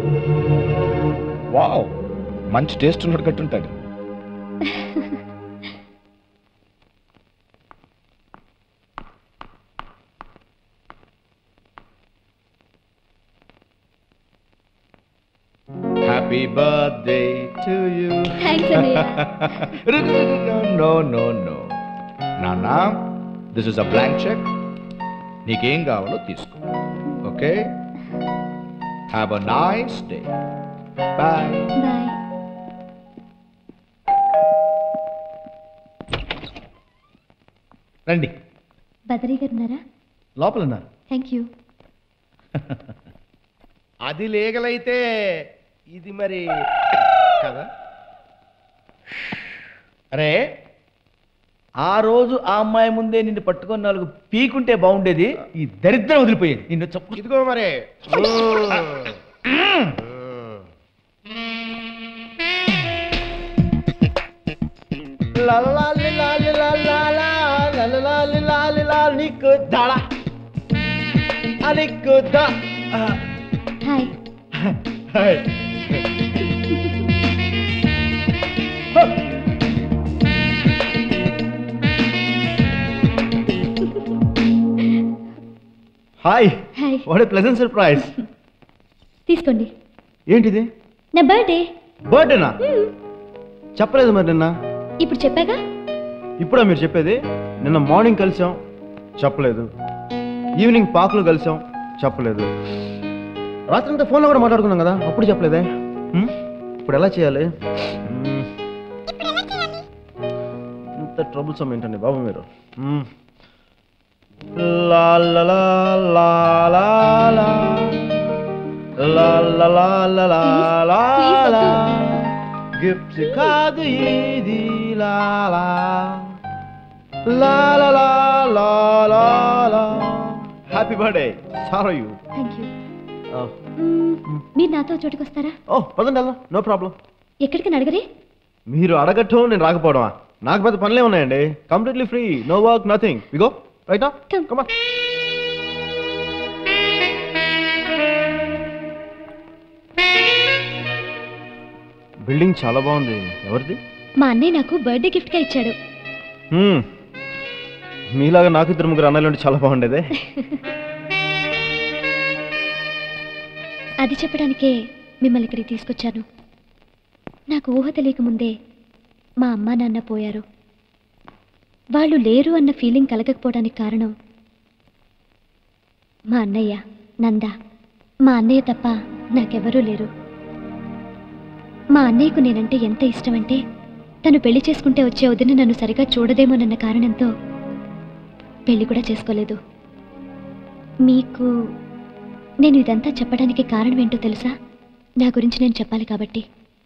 వావ్ మంచి టేస్ట్ ఉన్నాడు కట్టుంటాడు happy birthday to you thanks అన్నయ్య నో నో నో నానా this is a blank cheque నీకేం కావాలో తీసుకో okay have a nice day bye bye రండి బదరీ గారు ఉన్నారా లోపల ఉన్నారు థ్యాంక్ యూ అది లీగలైతే ఇది మరి కదా అరే ఆ రోజు ఆ అమ్మాయి ముందే నిన్ను పట్టుకొని నాలుగు పీకుంటే బాగుండేది ఈ దరిద్రం వదిలిపోయేది నిన్ను చెప్పు ఇదిగో మరి లాలి లాలి లాలా లాలి లాలి లాలి లాలి నీకు దడ నీకు ద hi hi hi hi what a pleasant surprise తీసుకోండి ఏంటిది నా బర్త్డే బర్త్డేనా చెప్పలేదు మరి నిన్న ఇప్పుడు చెప్పాగా ఇప్పుడా మీరు చెప్పేది నిన్న మార్నింగ్ కలిసాం చెప్పలేదు ఈవినింగ్ పార్క్లో కలిసాం చెప్పలేదు రాత్రి ఫోన్లో కూడా మాట్లాడుకున్నాం కదా అప్పుడు చెప్పలేదే హ్మ్? ఇప్పుడు ఎలా చేయాలి హ్మ్. ఇంత ట్రబుల్సమ్ ఏంటండి బాబు మీరు హ్మ్. లా లా లా లా లా లా. లా లా లా లా లా లా లా. గిఫ్ట్ కాదు ఇది లాలా లా లా లా లా లా లా happy birthday sorry you thank you మీరు నాతో చోటుకు వస్తారా ఓ పదండి వెళ్దాం నో ప్రాబ్లం ఎక్కడికి అడగరే మీరు అడగటం నేను రాకపోవడమా నాకు పెద్ద పనులే ఉన్నాయండి completely free no work nothing విగో రైట్ కమా బిల్డింగ్ చాలా బాగుంది ఎవరిది మా అన్నయ్య నాకు బర్త్డే గిఫ్ట్గా ఇచ్చాడు హ్మ్. మీలాగా నాకు ఇద్దరు ముగ్గురు అన్నలు ఉంటే చాలా బాగుండేదే అది చెప్పడానికే మిమ్మల్ని ఇక్కడికి తీసుకొచ్చాను నాకు ఊహ తెలియకముందే మా అమ్మ నాన్న పోయారు వాళ్ళు లేరు అన్న ఫీలింగ్ కలగకపోవడానికి కారణం మా అన్నయ్య నంద మా అన్నయ్య తప్ప నాకెవరూ లేరు మా అన్నయ్యకు నేనంటే ఎంత ఇష్టమంటే తను పెళ్లి చేసుకుంటే వచ్చే వదిన నన్ను సరిగా చూడదేమోనన్న కారణంతో పెళ్లి కూడా చేసుకోలేదు మీకు నేను ఇదంతా చెప్పడానికి కారణం ఏంటో తెలుసా నా గురించి నేను చెప్పాలి కాబట్టి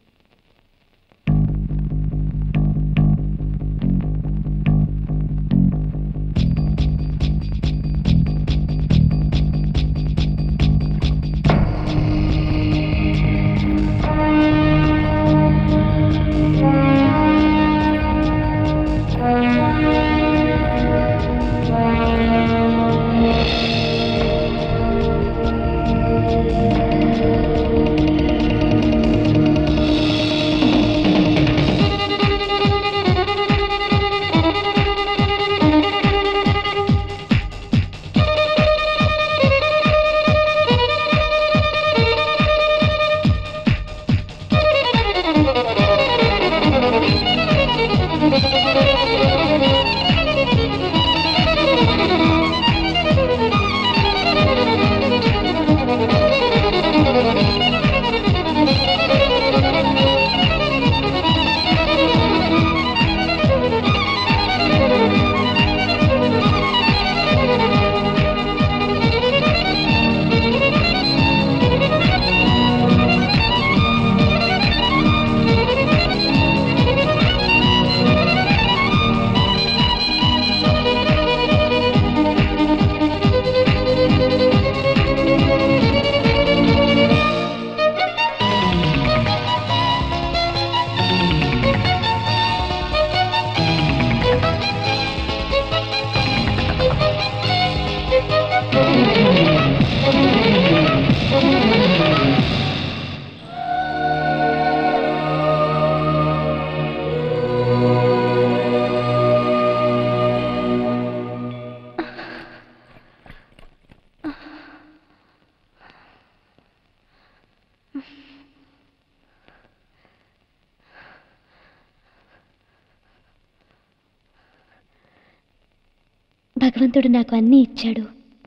భగవంతుడు నాకు అన్నీ ఇచ్చాడు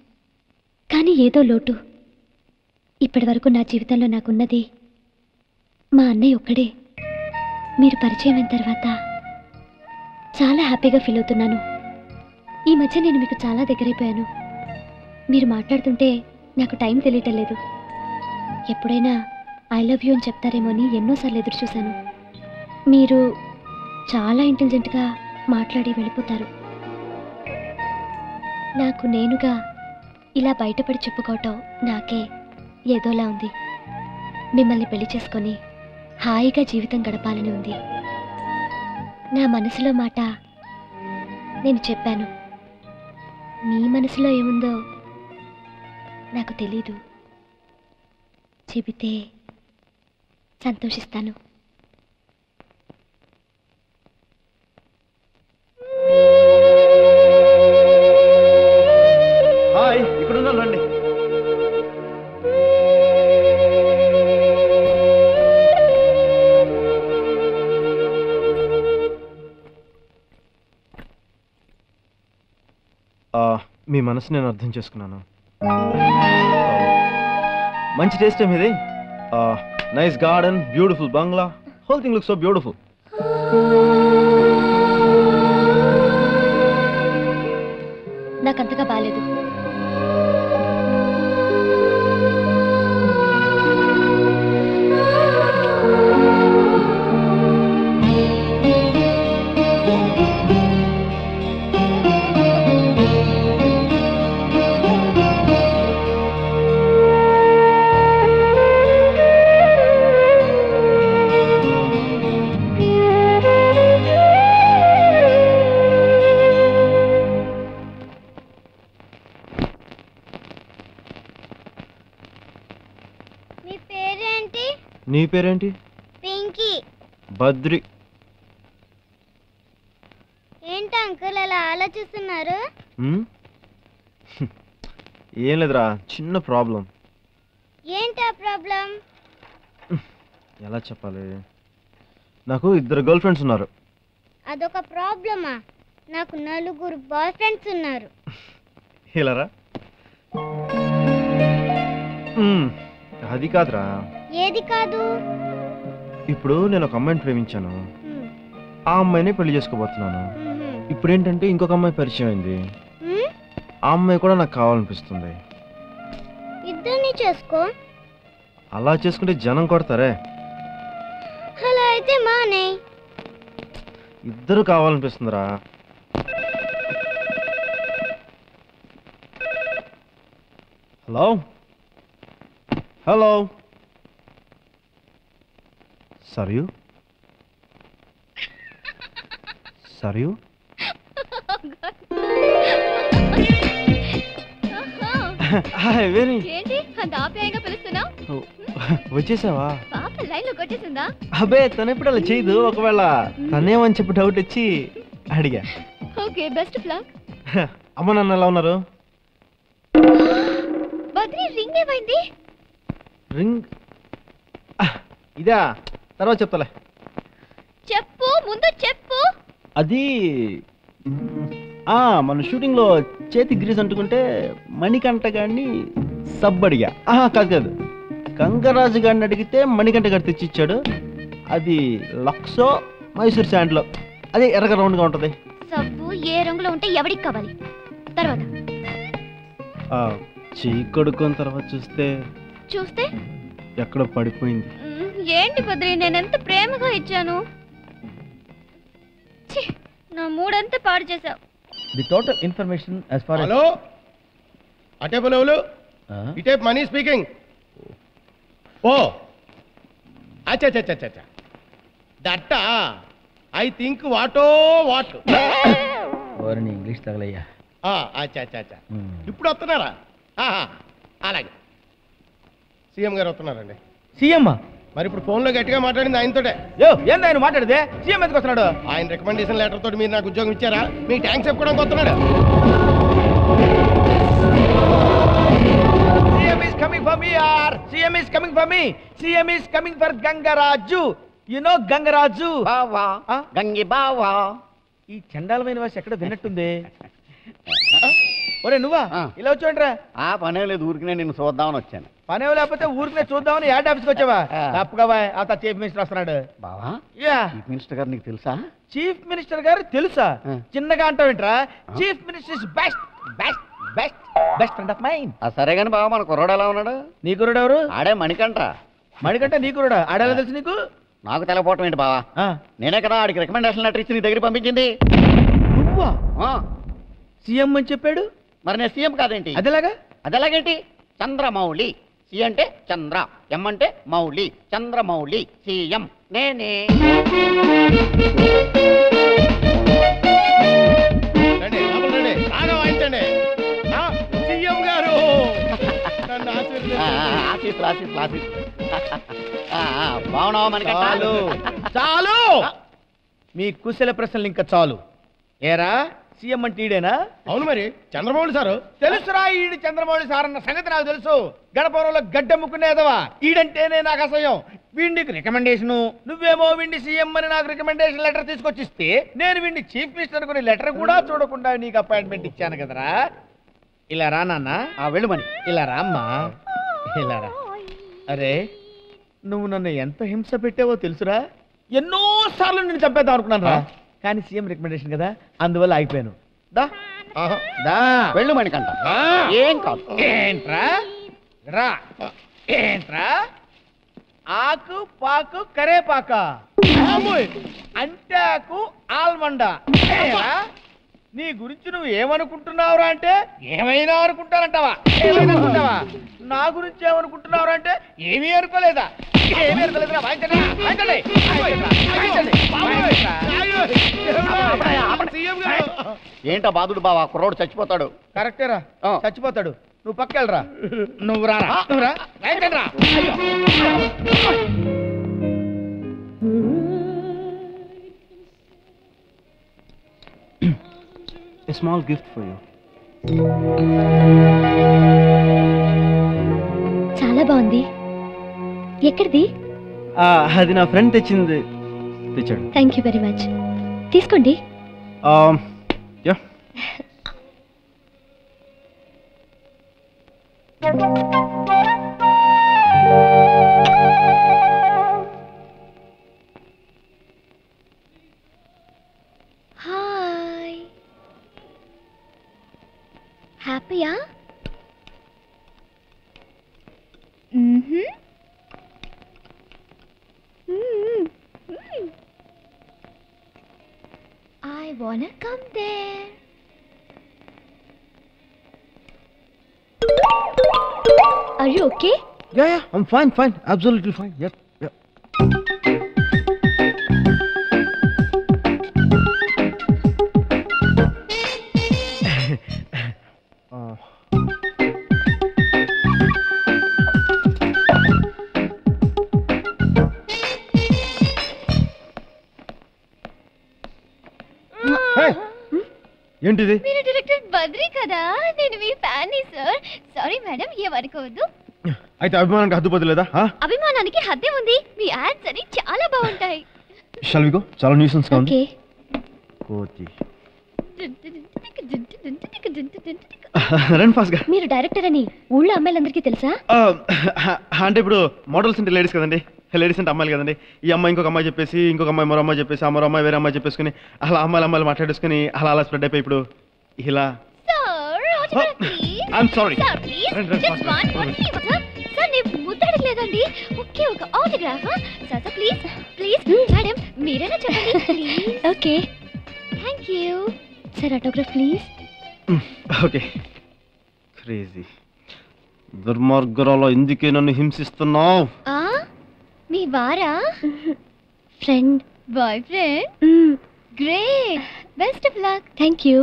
కానీ ఏదో లోటు ఇప్పటి వరకు నా జీవితంలో నాకున్నది మా అన్నయ్య ఒక్కడే మీరు పరిచయం అయిన తర్వాత చాలా హ్యాపీగా ఫీల్ అవుతున్నాను ఈ మధ్య నేను మీకు చాలా దగ్గరైపోయాను మీరు మాట్లాడుతుంటే నాకు టైం తెలియటం లేదు ఎప్పుడైనా ఐ లవ్ యూ అని చెప్తారేమో అని ఎన్నోసార్లు ఎదురు చూశాను మీరు చాలా ఇంటెలిజెంట్గా మాట్లాడి వెళ్ళిపోతారు నాకు నేనుగా ఇలా బయటపడి చెప్పుకోవటం నాకే ఏదోలా ఉంది మిమ్మల్ని పెళ్లి చేసుకొని హాయిగా జీవితం గడపాలని ఉంది నా మనసులో మాట నేను చెప్పాను మీ మనసులో ఏముందో నాకు తెలీదు చెబితే సంతోషిస్తాను హాయ్ ఇక్కడ ఉన్నాను రండి ఆ, మీ మనసు నేను అర్థం చేసుకున్నాను ఆ, మంచి టేస్ట్ ఏమి ఇది నైస్ గార్డెన్ బ్యూటిఫుల్ బంగ్లా whole thing look so beautiful నాకంతగా బాలేదు నీ పేరేంటి పింకీ బద్రి ఏంటి అంకుల్ అలా ఆలోచిస్తున్నారు ఉమ్? ఏం లేదురా చిన్న ప్రాబ్లం ఏంటి ఆ ప్రాబ్లం ఎలా చెప్పాలి నాకు ఇద్దరు గర్ల్ ఫ్రెండ్స్ ఉన్నారు అదొక ప్రాబ్లమా నాకు నలుగురు బాయ్ ఫ్రెండ్స్ ఉన్నారు ఇలారా ఉమ్, అది కాదురా ఏది కాదు ఇప్పుడు నేను ఒక అమ్మాయిని ప్రేమించాను ఆ అమ్మాయిని పెళ్లి చేసుకోబోతున్నాను ఇప్పుడు ఏంటంటే ఇంకొక అమ్మాయి పరిచయం అయింది ఉమ్, ఆ అమ్మాయి కూడా నాకు కావాలనిపిస్తుంది ఇద్దరిని చేసుకో అలా చేసుకుంటే జనం కొడతారే అలా అయితే మానే ఇద్దరు కావాలనిపిస్తుందిరా hello hello Sarayu Sarayu hi Veni ఏంటి అంత ఆప్యాయంగా పిలుస్తున్నావు వచ్చేసావా పాప లైన్ లోకి వచ్చేసిందా అబే తను ఎప్పుడు అలా చేయదు ఒకవేళ తనేమని చెప్పి డౌట్ వచ్చి అడిగా ఓకే బెస్ట్ ఫ్లాగ్ అమ్మ నాన్న ఎలా ఉన్నారు బద్రి రింగ్ ఏమైంది రింగ్ ఇదా తర్వాత చెప్తాలే చెప్పు ముందు చెప్పు అది ఆ, మన షూటింగ్లో చేతి గ్రీస్ అంటుకుంటే మణికంఠ గారిని సబ్ అడిగా ఆహా, కాదు కాదు గంగరాజు గారిని అడిగితే మణికంఠ గారు తెచ్చిచ్చాడు అది లక్సో మైసూర్ శాండ్లో అదే ఎర్రగా రౌండ్గా ఉంటుంది సబ్బు ఏ రంగులో ఉంటే ఎవడికి కావాలి తర్వాత ఆ, చెయ్యి కొడుకున్న తర్వాత చూస్తే చూస్తే ఎక్కడో పడిపోయింది మ్, ఏంటి బద్రి నేనెంత ప్రేమగా ఇచ్చాను ఛీ, నా మూడంతా పాడు చేసావు the total information as far hello అటే బలవులు ఇటే మనీ స్పీకింగ్ ఓ అచ్చా అచ్చా అచ్చా అచ్చా దట్ట ఐ థింక్ వాటో వాట్ ఓరని ఇంగ్లీష్ తగలయ్యా అచ్చా అచ్చా అచ్చా ఇప్పుడు వస్తున్నారా ఆహా, అలాగే సీఎం గారు వస్తున్నారండి సీఎం మరి ఇప్పుడు ఫోన్లో గట్టిగా మాట్లాడింది ఆయనతోటే యో ఏంది ఆయన మాట్లాడితే సీఎం ఎందుకు వస్తున్నాడు ఆయన రికమెండేషన్ లెటర్ తోటి మీరు నాకు ఉద్యోగం ఇచ్చారా మీకు థ్యాంక్స్ చెప్పుకోవడానికి వస్తున్నాడు CM is coming for me or CM is coming for me CM is coming for Gangaraju you know Gangaraju బావా గంగి బావా ఈ చండాలమైన వాసి ఎక్కడ విన్నట్టుంది ఒరే నువ్వా ఇలా వచ్చావంట్రా ఆ పనే లేదు ఊరికినే నిన్ను చూద్దామని వచ్చాను పనేవి లేకపోతే ఊరికే చూద్దామని యాడ్ ఆఫీస్కి వచ్చావా తప్పుగా బాయ్ అవత చీఫ్ మినిస్టర్ వస్తున్నాడు బావా యా చీఫ్ మినిస్టర్ గారు నీకు తెలుసా చీఫ్ మినిస్టర్ గారు తెలుసా చిన్నగా అంటావేంట్రా chief minister is best best best best friend of mind ఆ సరే కానీ బావ మన కుర్రాడు ఎలా ఉన్నాడు నీ కుర్రాడు ఎవరు ఆడే మణికంట మణికంటే నీ కుర్రాడా ఆడేలా తెలుసు నీకు నాకు తెలపోవటం ఏంటి బావా నేనే కదా ఆడికి రికమెండేషన్ లెటర్ ఇచ్చి నీ దగ్గర పంపించింది నువ్వా ఆ, సీఎం అని చెప్పాడు మరి నేను సీఎం కాదేంటి అదేలాగా అదెలాగేంటి చంద్రమౌళి సి అంటే చంద్ర ఎం అంటే మౌళి చంద్రమౌళి సీఎం నేనే రండి లోపల రండి బాగా వాయించండి ఆ, సీఎం గారు నన్ను ఆ, ఆ, ఆశీర్వదించండి. ఆఫీసులు ఆఫీసులు ఆఫీసులు ఆ, ఆ, బాగున్నావా మనకి చాలు చాలు మీ కుశల ప్రశ్నలు ఇంకా చాలు ఏరా సీఎం అంటే ఈడేనా అవును మరి చంద్రబాబు సారు తెలుసురా ఈడు చంద్రమౌళి సార్ అన్న సంగతి నాకు తెలుసు గడపవరంలో గడ్డెమ్ముకునేదవా ఈడంటేనే నాకు అసహ్యం వీడికి రికమెండేషను నువ్వేమో వీడిని సీఎం అని నాకు రికమెండేషన్ లెటర్ తీసుకొచ్చిస్తే నేను వీడిని చీఫ్ మినిస్టర్ అనుకుని లెటర్ కూడా చూడకుండా నీకు అపాయింట్మెంట్ ఇచ్చాను కదరా ఇలా రా నాన్న వెళ్ళు మరి ఇలా రా అమ్మా ఇలా రా అరే నువ్వు నన్ను ఎంత హింస పెట్టావో తెలుసురా ఎన్నో సార్లు నేను చంపేద్దాం అనుకున్నాను రా కానీ సీఎం రికమెండేషన్ కదా అందువల్ల ఆగిపోయాను దా దా వెళ్ళు మణికంట ఏం కాదు ఏంట్రా రా ఏంట్రా ఆకు పాకు కరేపాక అంటాకు ఆల్మండ ఏరా? నీ గురించి నువ్వు ఏమనుకుంటున్నావురా అంటే ఏమైనా అనుకుంటానంటావా ఏమైనా అనుకుంటావా నా గురించి ఏమనుకుంటున్నావురా అంటే ఏమీ అనుకోలేదా ఏమీ అనుకోలేదురా వాయించండి వాయించండి వాయించండి, వాయించండి. ఏంటో బాధుడు బావా కుర్రోడు చచ్చిపోతాడు కరెక్టేరా చచ్చిపోతాడు నువ్వు పక్కెళ్ళరా నువ్వు రారా నువ్వు రా వాయించండి రా అయ్యో. A small gift for you చాలా బాగుంది ఎక్కడిది అది నా ఫ్రెండ్ తెచ్చింది తెచ్చాడు థ్యాంక్ యూ వెరీ మచ్ తీసుకోండి యా హాయ్ హ్యాపీయా మ్మ్హ. మ్మ్. మ్మ్. I wanna come there. Are you okay? Yeah, yeah, I'm fine, fine, absolutely fine. Yep, yep. Uh, hey! ఏంటిది మీరు డైరెక్టర్ బద్రి కదా నేను మీ ఫ్యాన్ సార్ సారీ మేడం ఏమనుకోవద్దు అయితే అభిమానానికి హద్దు లేదా అభిమానానికి హద్దే ఉంది మీ యాడ్స్ అని చాలా బాగుంటాయి షల్ వి గో చాలా న్యూసెన్స్ గా ఉంది ఓకే కోతి రండి ఫాస్ట్ గా మీరు డైరెక్టర్ అని ఊళ్ళో అమ్మాయిలందరికీ తెలుసా ఆ, అంటే ఇప్పుడు మోడల్స్ అంటే లేడీస్ కదండి లేడీస్ అంటే అమ్మాయిలు కదండి ఈ అమ్మాయి ఇంకొక అమ్మాయి చెప్పేసి ఇంకొక అమ్మాయి మరో అమ్మాయి చెప్పేసి ఆ మరో అమ్మాయి వేరే అమ్మాయి చెప్పేసుకుని అలా అమ్మాయిలు అమ్మాయిలు మాట్లాడేసుకుని అలా అలా స్ప్రెడ్ అయిపోయి ఇప్పుడు ఇలా sir I'm sorry sir please రండి, రండి, జస్ట్ fast గా. వన్ సార్ సార్ నేను ముద్దడలేదండి ఒకే ఒక autograph sir sir please please madam మీరైనా చెప్పండి please okay thank you sir autograph please okay crazy దుర్మార్గురాలో ఎందుకే నన్ను హింసిస్తున్నావు ఆ మీ వారా friend boy friend great best of luck thank you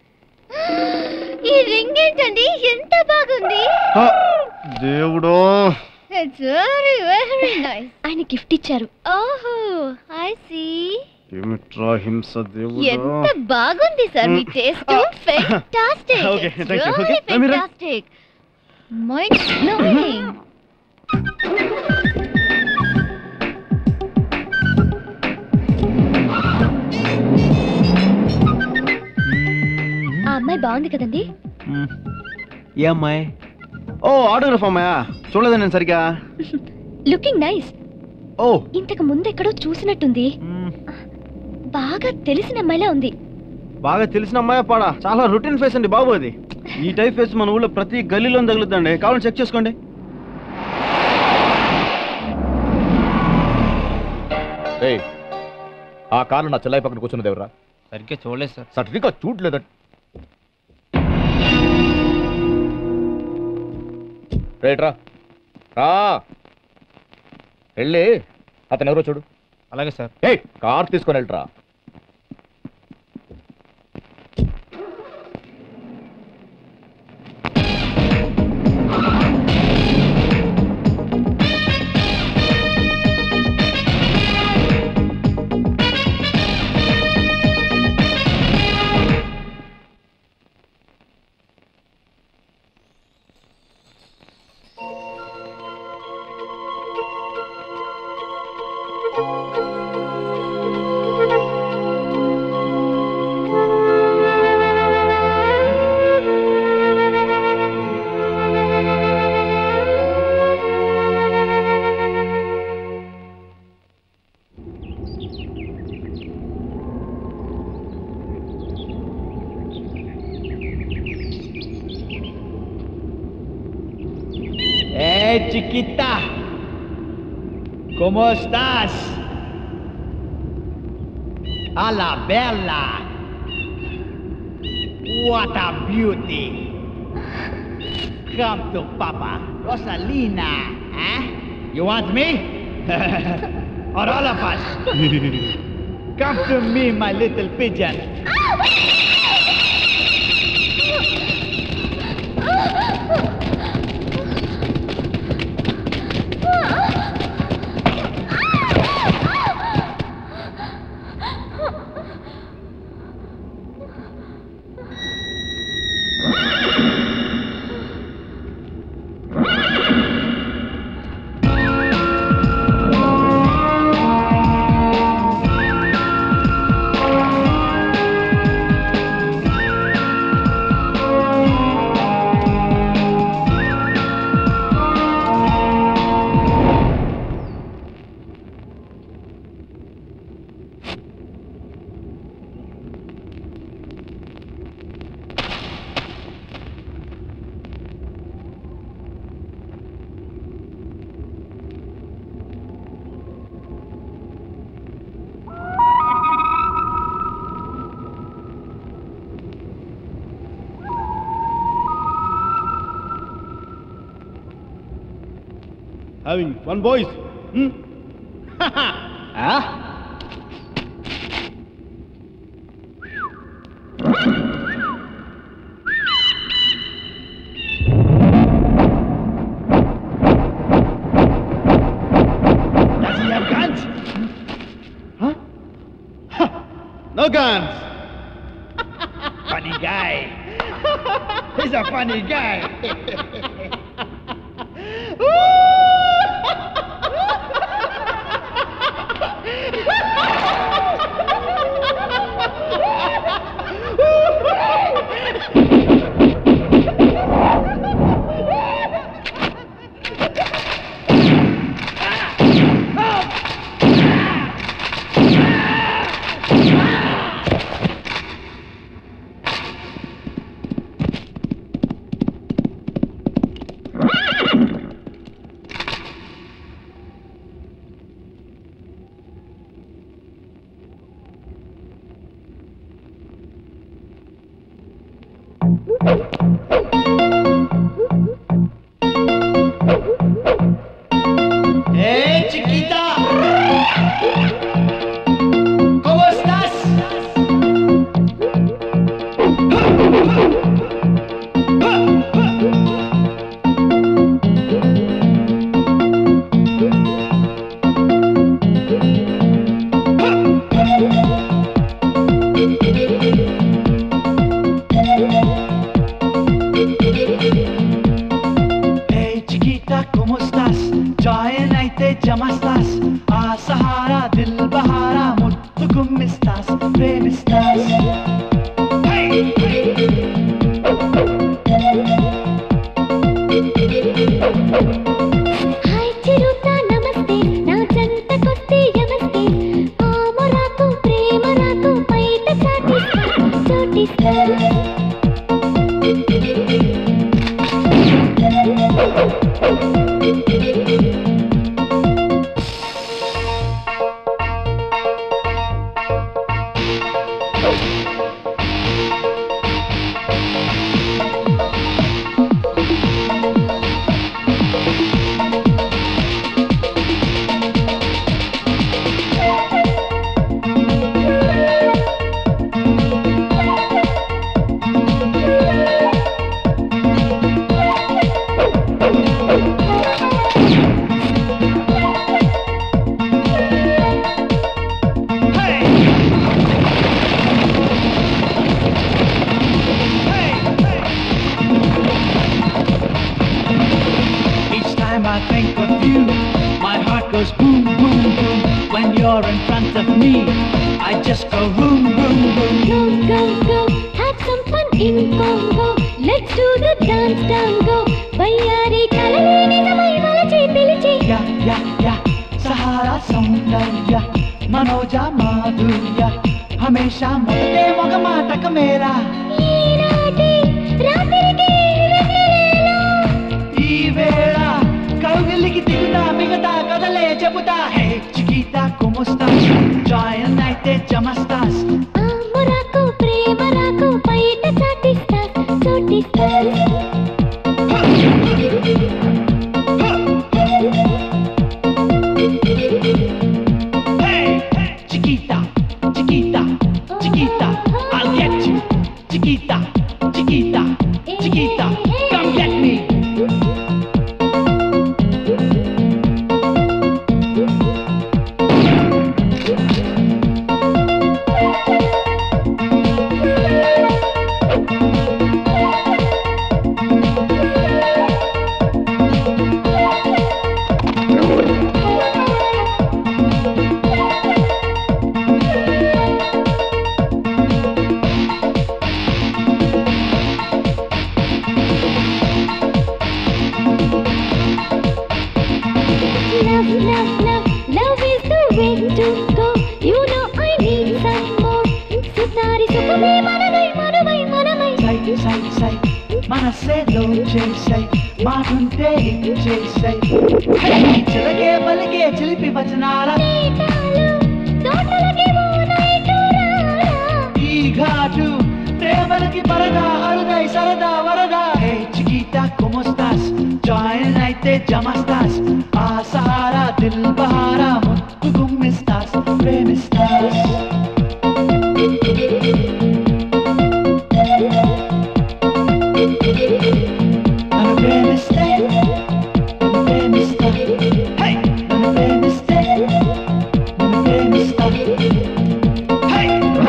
ఈ రింగ్ ఏంటండి ఎంత బాగుంది దేవుడో ఇట్స్ వెరీ వెరీ నైస్ ఆయన గిఫ్ట్ ఇచ్చారు ఓహో ఐ సీ ఏమిట్రా హింస దేవుడో ఎంత బాగుంది సార్ మీ taste fantastic Okay, thank you. Okay, let me run. Fantastic mind blowing ఆ అమ్మాయి బాగుంది కదండి మ్మ్. ఏ అమ్మాయి ఓ ఆటోగ్రాఫ్ అమ్మాయా చూడలేదు నేను సరిగా లుకింగ్ నైస్ ఓ ఇంతకు ముందు ఎక్కడో చూసినట్టుంది బాగా తెలిసిన అమ్మాయిలా ఉంది బాగా తెలిసిన అమ్మాయి పాడా చాలా రొటీన్ ఫేస్ అండి బాబు అది ఈ టైప్ ఫేస్ మన ఊళ్ళో ప్రతి గల్లీలో తగులుతుందండి కావాలని చెక్ చేసుకోండి ఏయ్, ఆ కార్లు నా చెల్లాయి పక్కన కూర్చున్నది ఎవరా సరిగ్గా చూడలేదు సార్ సరిగ్గా చూడలేదంట రైట్ రా రా వెళ్ళి అతను ఎవరో చూడు అలాగే సార్ ఏ కార్ తీసుకొని వెళ్ళరా Eh, chiquita. ¿Cómo estás? A la bella. What a beauty. Come to Papa. Rosalina. Eh? You want me? or all of us? Come to me, my little pigeon. Having one boys Does he have guns? No guns. funny guy. He's a funny guy. ¡Eh, chiquita! ¿Cómo estás? Hey chiquita, ¿cómo estás? Join అయితే జమస్తాస్ ఆ Sahara Dil బహారా ముద్దు గుమ్మిస్తాస్ ప్రేమిస్తాస్ hi చిరుత నమస్తే నా జంటకొస్తే యమస్తే ఆమరాకు ప్రేమ రాకు బయట చాటిస్తా చోటిస్తా Each time I think of you, my heart goes boom, boom, boom. When you're in front of me, I just go boom, boom, boom. Go, go, go, have some fun in Congo. Let's do the dance tango. వయ్యారి కలలే నిజమై వలచే పిలిచే యా యా యా సహారా సౌందర్య మనోజ మాధుర్య హమేషా మొదటే మగ మాటక మేరా ఈనాటి రాత్రికి వెన్నెలేలా. ఈ వేళ కౌగిలికి దిగుతా మిగతా కదలే చెబుతా హే చికితా కుముస్తాస్ జాయిన్ అయితే జమస్తాస్ ఆమరాకు ప్రేమ రాకు బయట చాటిస్తా చోటిస్తా Chiquita, chiquita, chiquita, I'll get you. Chiquita, chiquita, chiquita, come get me. Love, love, love, love is the way to go. You know I need some more. సుతారి సుఖమే మనదై మనవై మనమై సై సై సై మనసే చేసై మాటుంటే ఇచ్చేసై చిలకే పలికే చిలిపి వచనాల ఈ ఘాటు ప్రేమలకి పరదా అరుదై సరదా వరదా హే చికితా కుమస్తాస్ జాయిన్ అయితే అయితే జమస్తాస్ ఆ సారా దిల్ బహారా ముద్దు గుమ్మిస్తాస్ ప్రేమిస్తాస్ నన్ను ప్రేమిస్తే నన్ను ప్రేమిస్తా హై నన్ను ప్రేమిస్తే నన్ను ప్రేమిస్తా హై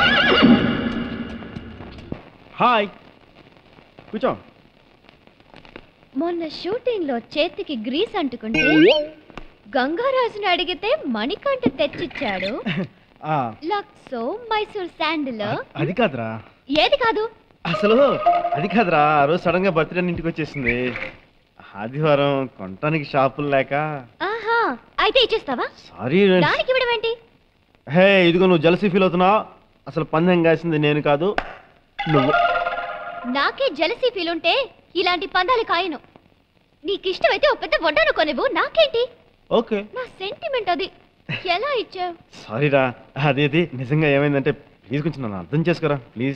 హాయ్ కూర్చో మొన్న షూటింగ్ లో చేతికి గ్రీస్ అంటుకుంటే గంగారాజుని అడిగితే మణికంఠ తెచ్చిచ్చాడు ఆ, లక్సో మైసూర్ శాండిల్ అది కాదురా ఏది కాదు అసలు అది కాదురా ఆ రోజు సడన్ గా బర్త్డే ఇంటికి వచ్చేసింది ఆదివారం కొనటానికి షాపులు లేక ఆహా అయితే ఇచ్చేస్తావా సారీ దానికి ఇవ్వడం ఏంటి హే ఇదిగో నువ్వు జలసీ ఫీల్ అవుతున్నావు అసలు పందెం కాసింది నేను కాదు నువ్వు నాకే జలసీ ఫీల్ ఉంటే ఇలాంటి పందాలు కాయను నీకు ఇష్టమైతే ఒక పెద్ద వడ్డాను కొనివ్వు నాకేంటి ఓకే నా సెంటిమెంట్ అది ఎలా ఇచ్చావు సారీరా అదేది నిజంగా ఏమైందంటే ప్లీజ్ కొంచెం నన్ను అర్థం చేసుకోరా please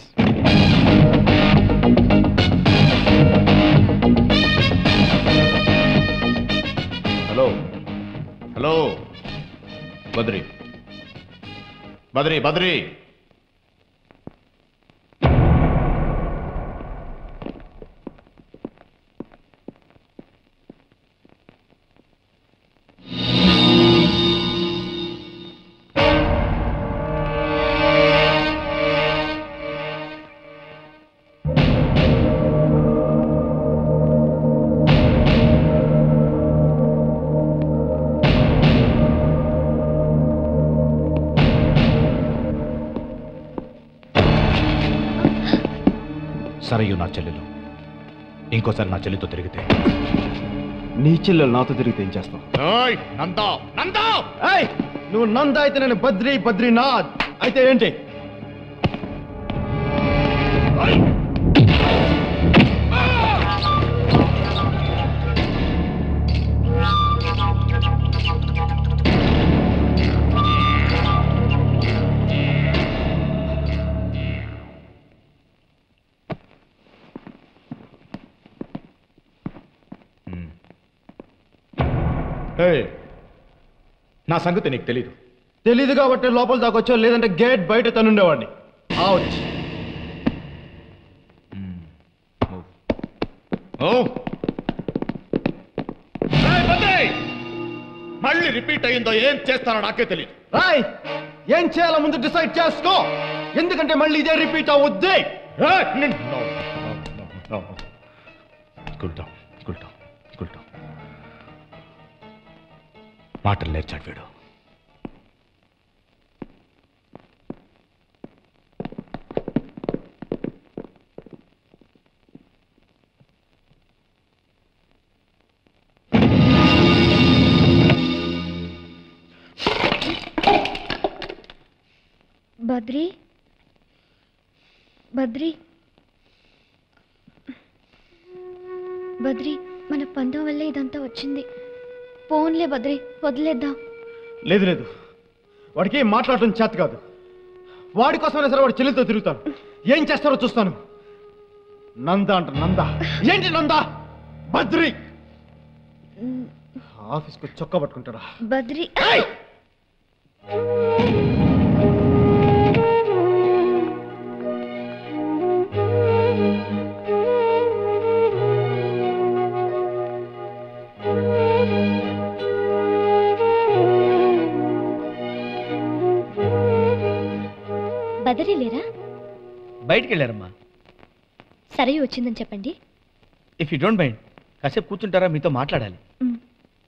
hello hello Badri Badri Badri Sarayu నా చెల్లెలు ఇంకోసారి నా చెల్లితో తిరిగితే నీ చెల్లెలు నాతో తిరిగితే ఏం చేస్తావు నందా నందా ఏయ్ నువ్వు నంద అయితే నేను బద్రి బద్రీనాథ్ అయితే ఏంటి ఏయ్, నా సంగతి నీకు తెలీదు తెలీదు కాబట్టి లోపల దాకొచ్చో లేదంటే గేట్ బయట తనుండేవాడిని అవుట్ ఓ ఏయ్, బద్రి! మళ్ళీ రిపీట్ అయిందో ఏం చేస్తానో నాకే తెలియదు రాయ్ ఏం చేయాలో ముందు డిసైడ్ చేసుకో ఎందుకంటే మళ్ళీ ఇదే రిపీట్ అవుద్ది cool down cool down cool down మాటలు నేర్చాడు వీడు బద్రి బద్రి బద్రి మన పందెం వల్ల ఇదంతా వచ్చింది పోన్లే బద్రి వదిలేద్దాం లేదు లేదు వాడికి ఏం మాట్లాడటం చేత కాదు వాడి కోసమైనా సరే వాడి చెల్లితో తిరుగుతాను ఏం చేస్తారో చూస్తాను నంద అంట నంద ఏంటి నంద బద్రి ఆఫీస్కి చొక్కా పట్టుకుంటాడా బద్రి బదరి లేరా బయటికి వెళ్ళారమ్మా సరే వచ్చిందని చెప్పండి ఇఫ్ యూ డోంట్ మైండ్ కాసేపు కూర్చుంటారా మీతో మాట్లాడాలి మ్.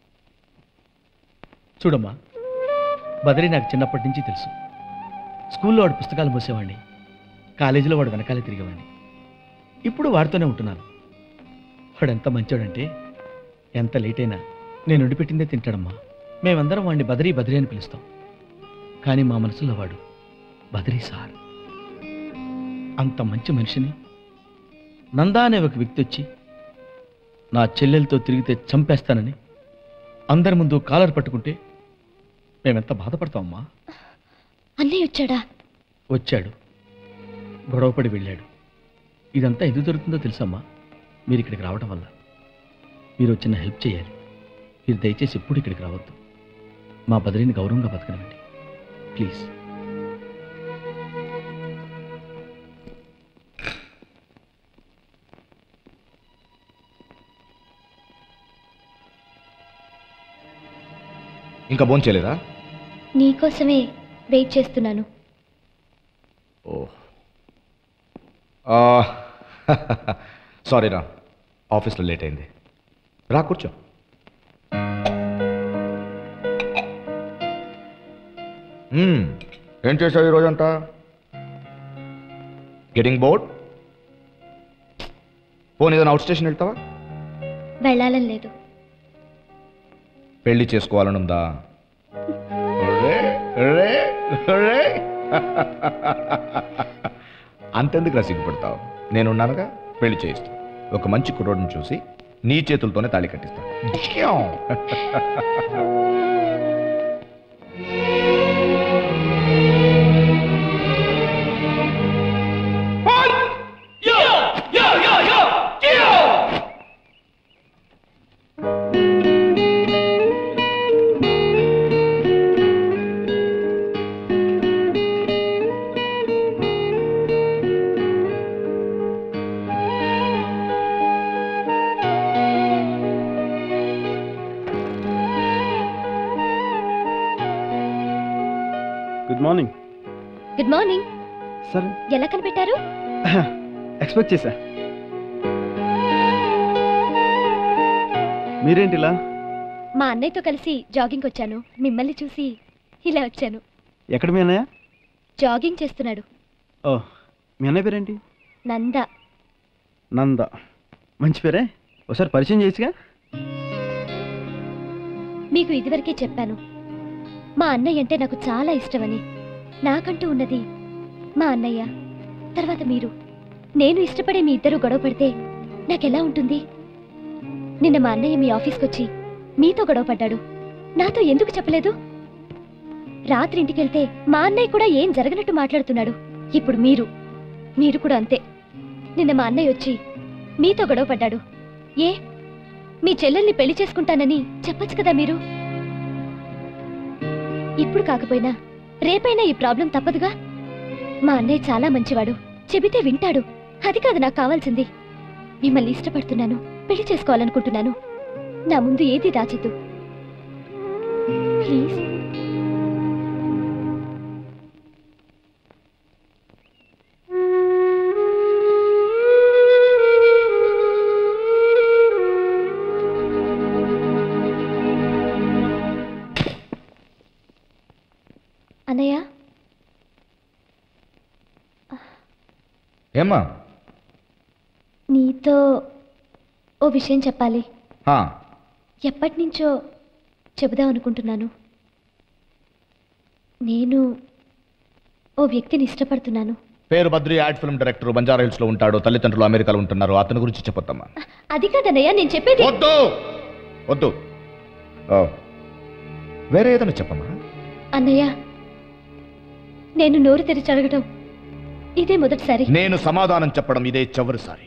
చూడమ్మా బదరి నాకు చిన్నప్పటి నుంచి తెలుసు స్కూల్లో వాడు పుస్తకాలు మోసేవాడిని కాలేజీలో వాడు వెనకాలే తిరిగేవాడిని ఇప్పుడు వాడితోనే ఉంటున్నాను వాడు ఎంత మంచోడంటే ఎంత లేట్ అయినా నేను ఉండిపెట్టిందే తింటాడమ్మా మేమందరం వాడిని బదరీ బదరీ అని పిలుస్తాం కానీ మా మనసులో వాడు బదరీ సార్ అంత మంచి మనిషిని నందా అనే ఒక వ్యక్తి వచ్చి నా చెల్లెలతో తిరిగితే చంపేస్తానని అందరి ముందు కాలర్ పట్టుకుంటే మేమెంత బాధపడతామమ్మా అన్నయ్య వచ్చాడా వచ్చాడు గొడవపడి వెళ్ళాడు ఇదంతా ఎందుకు జరుగుతుందో తెలుసమ్మా మీరు ఇక్కడికి రావడం వల్ల మీరు చిన్న హెల్ప్ చేయాలి మీరు దయచేసి ఎప్పుడు ఇక్కడికి రావద్దు మా బదిలీని గౌరవంగా బతకనివ్వండి ప్లీజ్ ఇంకా భోజనం చేయలేదా నీకోసమే వెయిట్ చేస్తున్నాను ఓ సారీ రా ఆఫీస్లో లేట్ అయింది రా కూర్చో మ్మ్. ఏం చేసావు ఈ రోజంతా గెటింగ్ బోర్డ్ పోనీ ఏదైనా అవుట్ స్టేషన్ వెళ్తావా వెళ్ళాలని లేదు పెళ్లి చేసుకోవాలని ఉందా ఒరే, ఒరే, ఒరే. అంతెందుకు రా సిగ్గుపడతావు నేనున్నానుగా పెళ్లి చేయిస్తా ఒక మంచి కుర్రోడిని చూసి నీ చేతులతోనే తాళి కట్టిస్తా గుడ్ మార్నింగ్ గుడ్ మార్నింగ్ సరే ఎలా కనిపెట్టారు ఎక్స్పెక్ట్ చేశా మీరేంటిలా మా అన్నయ్యతో కలిసి జాగింగ్ వచ్చాను మిమ్మల్ని చూసి ఇలా వచ్చాను ఎక్కడ మీ అన్నయ్య జాగింగ్ చేస్తున్నాడు ఓ మీ అన్నయ్య పేరేంటి నంద నంద మంచి పేరే ఒకసారి పరిచయం చేయొచ్చుగా మీకు ఇదివరకే చెప్పాను మా అన్నయ్య అంటే నాకు చాలా ఇష్టమని నాకంటూ ఉన్నది మా అన్నయ్య తర్వాత మీరు నేను ఇష్టపడే మీ ఇద్దరు గొడవ పడితే నాకెలా ఉంటుంది నిన్న మా అన్నయ్య మీ ఆఫీస్కి వచ్చి మీతో గొడవ పడ్డాడు నాతో ఎందుకు చెప్పలేదు రాత్రి ఇంటికి వెళ్తే మా అన్నయ్య కూడా ఏం జరగనట్టు మాట్లాడుతున్నాడు ఇప్పుడు మీరు మీరు కూడా అంతే నిన్న మా అన్నయ్య వచ్చి మీతో గొడవ పడ్డాడు ఏ మీ చెల్లెల్ని పెళ్లి చేసుకుంటానని చెప్పొచ్చు కదా మీరు ఇప్పుడు కాకపోయినా రేపైనా ఈ ప్రాబ్లం తప్పదుగా మా అన్నయ్య చాలా మంచివాడు చెబితే వింటాడు అది కాదు నాకు కావాల్సింది మిమ్మల్ని ఇష్టపడుతున్నాను పెళ్లి చేసుకోవాలనుకుంటున్నాను నా ముందు ఏది దాచద్దు ప్లీజ్ అన్నయ్య ఏమ్మా నీతో ఓ విషయం చెప్పాలి హా, ఎప్పటి నుంచో చెబుదాం అనుకుంటున్నాను నేను ఓ వ్యక్తిని ఇష్టపడుతున్నాను పేరు Badri ad film director Banjara Hills లో ఉంటాడు తల్లిదండ్రులు అమెరికాలో ఉంటున్నారు అతని గురించి చెప్పొద్దమ్మా అది కాదన్నయ్య నేను చెప్పేది వద్దు వద్దు ఓ, వేరే ఏదైనా చెప్పమ్మా అన్నయ్య నేను నోరు తెరిచి అడగటం ఇదే మొదటిసారి నేను సమాధానం చెప్పడం ఇదే చివరిసారి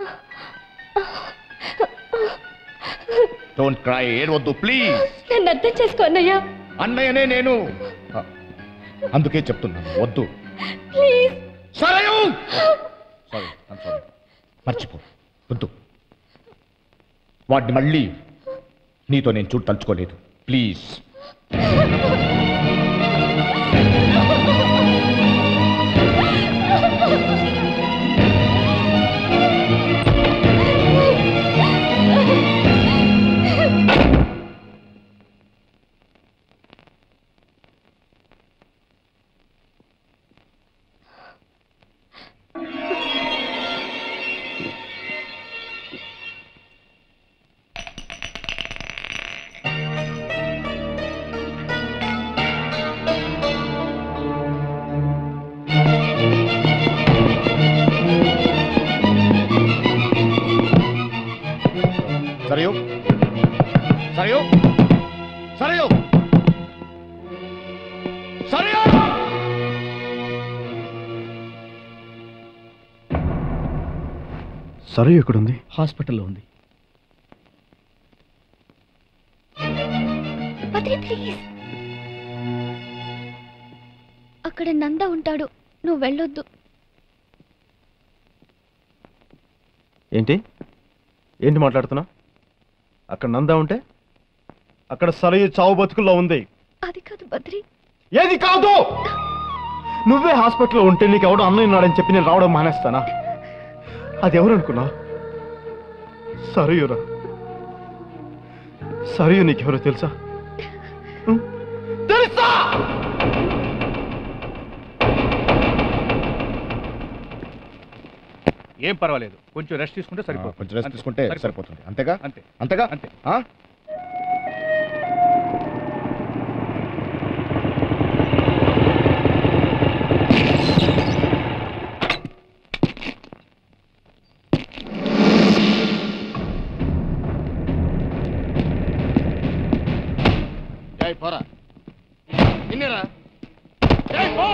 డోంట్ క్రై ఏడవద్దు ప్లీజ్ నన్ను అర్థం చేసుకో అన్నయ్య అన్నయ్యనే నేను ఆ, అందుకే చెప్తున్నాను వద్దు ప్లీజ్ సరయు సారీ సారీ మర్చిపో వద్దు వాడిని మళ్ళీ నీతో నేను చూడు తలుచుకోలేదు ప్లీజ్ సరయు సరయు సరయు సరయు సరే ఎక్కడుంది హాస్పిటల్లో ఉంది బద్రి ప్లీజ్ అక్కడ నంద ఉంటాడు నువ్వు వెళ్ళొద్దు ఏంటి ఏంటి మాట్లాడుతున్నా అక్కడ నందా ఉంటే అక్కడ సరయు చావు బతుకుల్లో ఉంది అది కాదు బద్రి ఏది కాదు నువ్వే హాస్పిటల్లో ఉంటే నీకు ఎవడో అన్నయ్య ఉన్నాడని చెప్పి నేను రావడం మానేస్తానా అది ఎవరు అనుకున్నా సరయురా సరయు నీకెవరో తెలుసా ఉం? తెలుసా ఏం పర్వాలేదు కొంచెం రెస్ట్ తీసుకుంటే సరిపోతుంది కొంచెం రెస్ట్ అంతే. తీసుకుంటే సరిపోతుంది. సరిపోతుంది అంతేగా అంతే అంతేగా అంతే ఆ? జై పోరా నిన్నేరా జై పో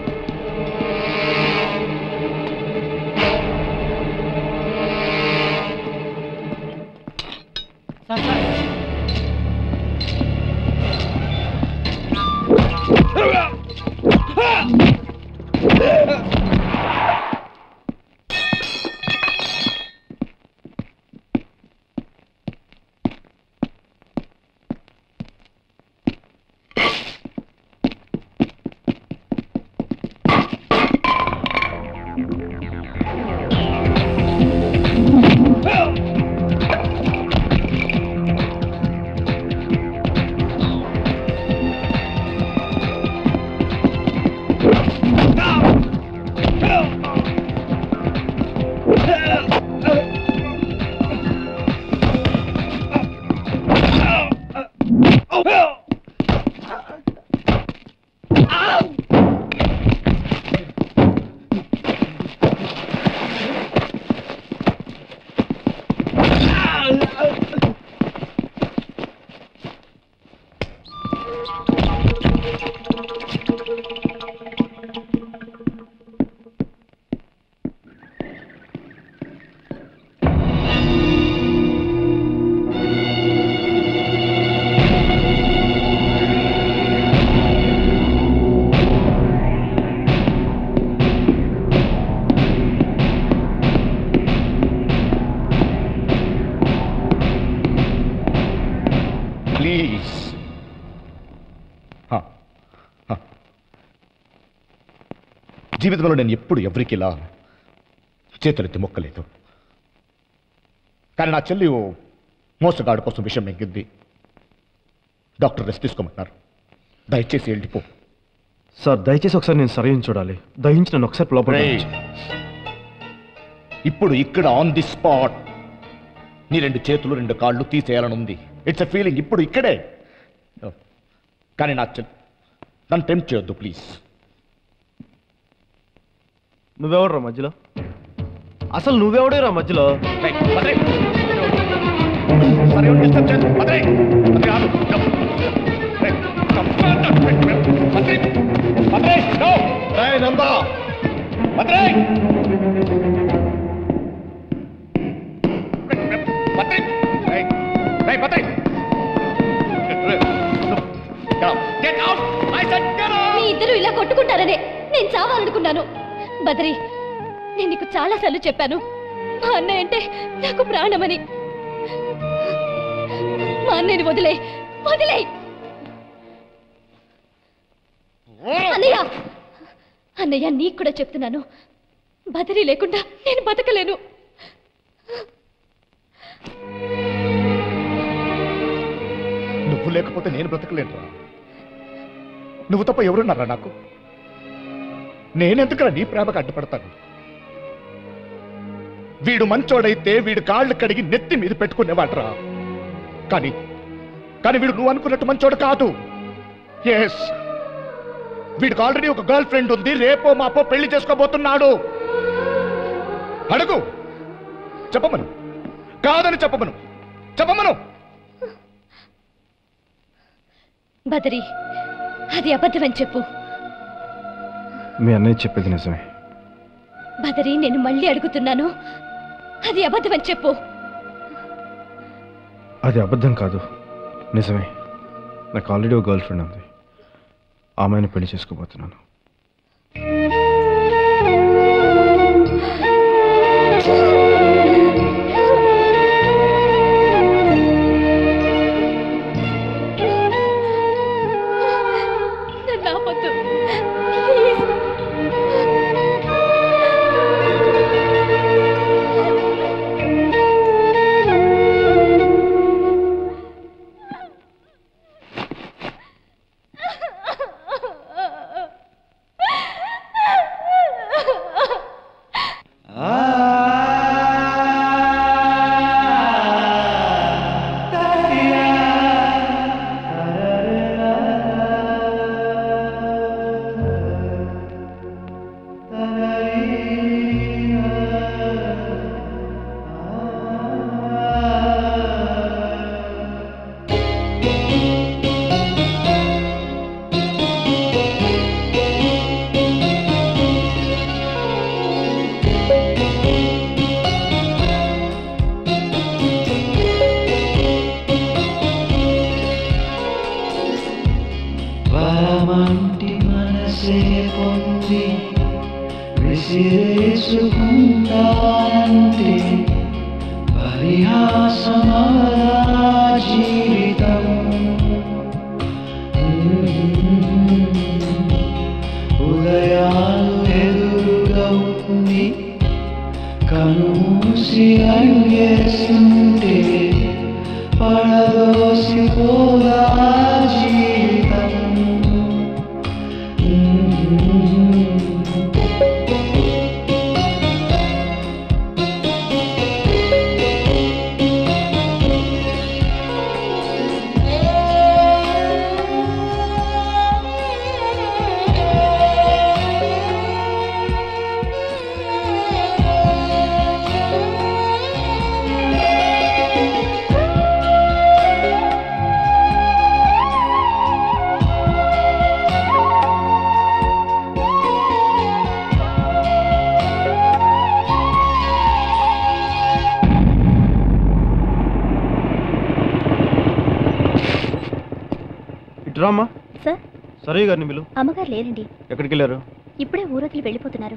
ప్లీజ్ హ, హ. జీవితంలో నేను ఎప్పుడు ఎవరికి ఇలా చేతులెత్తి మొక్కలేదు కానీ నా చెల్లి ఓ మోసగాడు కోసం విషయం నెగ్గింది డాక్టర్ రెస్ట్ తీసుకోమంటున్నారు దయచేసి వెళ్ళిపో సార్ దయచేసి ఒకసారి నేను సరయుని చూడాలి దయించి నన్ను ఒకసారి లోపల రేయ్. ఇప్పుడు ఇక్కడ ఆన్ ది స్పాట్ నీ రెండు చేతులు రెండు కాళ్ళు తీసేయాలని ఉంది ఇట్స్ ఎ ఫీలింగ్ ఇప్పుడు ఇక్కడే కానీ నా చెల్ నన్ను టెంప్ట్ చేయొద్దు ప్లీజ్ నువ్వెవడురా మధ్యలో అసలు నువ్వెవడేరా మధ్యలో నందా మీ ఇద్దరు ఇలా కొట్టుకుంటారనే నేను చావాలనుకున్నాను బద్రి నేను నీకు చాలా సార్లు చెప్పాను మా అన్నయ్య అంటే నాకు ప్రాణమని మా అన్నయ్యని వదిలే వదిలే అన్నయ్య అన్నయ్య నీకు కూడా చెప్తున్నాను బదిలీ లేకుండా నేను బతకలేను నువ్వు లేకపోతే నేను బ్రతకలేనురా నువ్వు తప్ప ఎవరున్నారా నాకు నేనెందుకురా నీ ప్రేమకు అడ్డుపడతాను వీడు మంచోడైతే వీడు కాళ్ళు కడిగి నెత్తి మీద పెట్టుకునేవాడ్రా కానీ కానీ వీడు నువ్వు అనుకున్నట్టు మంచోడు కాదు ఎస్ వీడికి ఆల్రెడీ ఒక గర్ల్ ఫ్రెండ్ ఉంది రేపో మాపో పెళ్లి చేసుకోబోతున్నాడు అడుగు చెప్పమను కాదని చెప్పమను చెప్పమను బదరి అది అబద్ధమని చెప్పు మీ అన్నయ్య చెప్పేది నిజమే బదరి నేను మళ్ళీ అడుగుతున్నాను అది అబద్ధమని చెప్పు అది అబద్ధం కాదు నిజమే నాకు ఆల్రెడీ ఒక గర్ల్ ఫ్రెండ్ ఉంది ఆమెను పెళ్లి చేసుకోబోతున్నాను నన్ను ఆపొద్దు ప్లీజ్ వరమంటి మనసే పొంది విసిరేసుకుంటానంటే పరిహాసమవదా జీవితం ఉదయాలు ఎదురుగా ఉంది కనుమూసి అడిగేస్తుంటే పడదోసిపోదా జీవితం ఇటు రామ్మా సార్ సరే గారిని మీరు అమ్మగారు లేరండి ఎక్కడికి వెళ్ళారు ఇప్పుడే ఊరొదిలి వెళ్ళిపోతున్నారు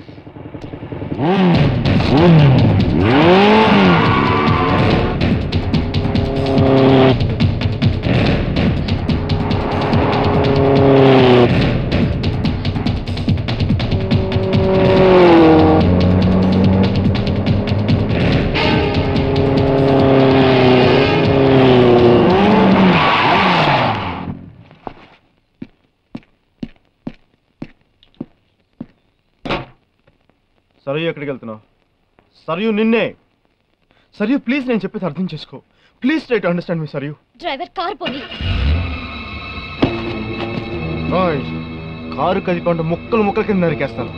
సరయు ఎక్కడికి వెళ్తున్నావు సరయు నిన్నే సరయు ప్లీజ్ నేను చెప్పేది అర్థం చేసుకో please try to understand me Sarayu driver car పోనీ రాయ్ కారు కదిపంటే ముక్కలు ముక్కల కింద నరికేస్తాను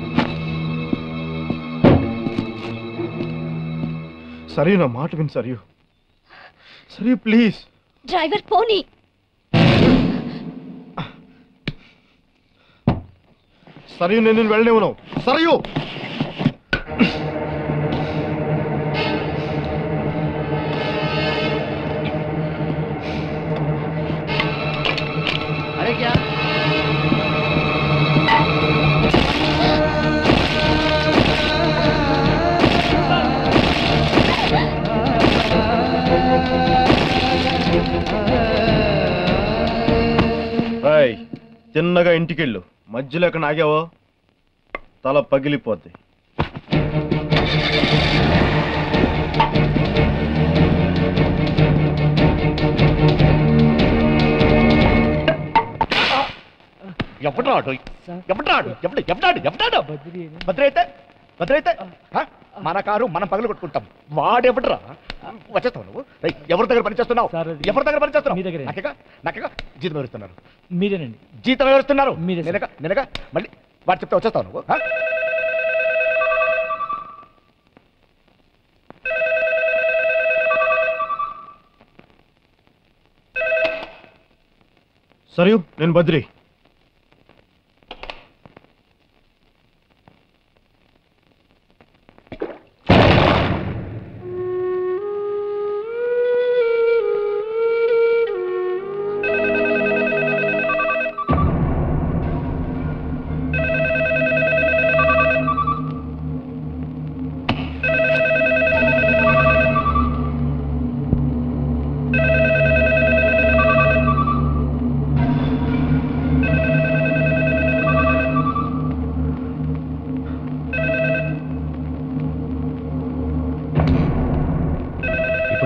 సరియు నా మాట విని సరియు సరియు ప్లీజ్ డ్రైవర్ పోనీ సరియు నేను నిన్ను వెళ్ళనే ఉన్నావు సరియు अरे क्या రాయ్ తిన్నగా ఇంటికెళ్ళు మధ్యలో ఎక్కడ ఆగావో తల పగిలిపోద్ది ఎవడాడు ఎవడాడు ఎవడు ఎవడాడు ఎవడాడు భద్రైతే భద్రైతే హ? మన కారు మనం పగలు కొట్టుకుంటాం వాడెవడరా వచ్చేస్తావు నువ్వు రేయ్, ఎవరి దగ్గర పని చేస్తున్నావు ఎవరి దగ్గర పని చేస్తున్నావు నాకేగా నాకేగా జీతం ఎవరిస్తున్నారు మీరేనండి జీతం ఎవరిస్తున్నారు నేనగా నేనగా మళ్ళీ వాడు చెప్తే వచ్చేస్తావు నువ్వు హ? సరియు నేను బద్రి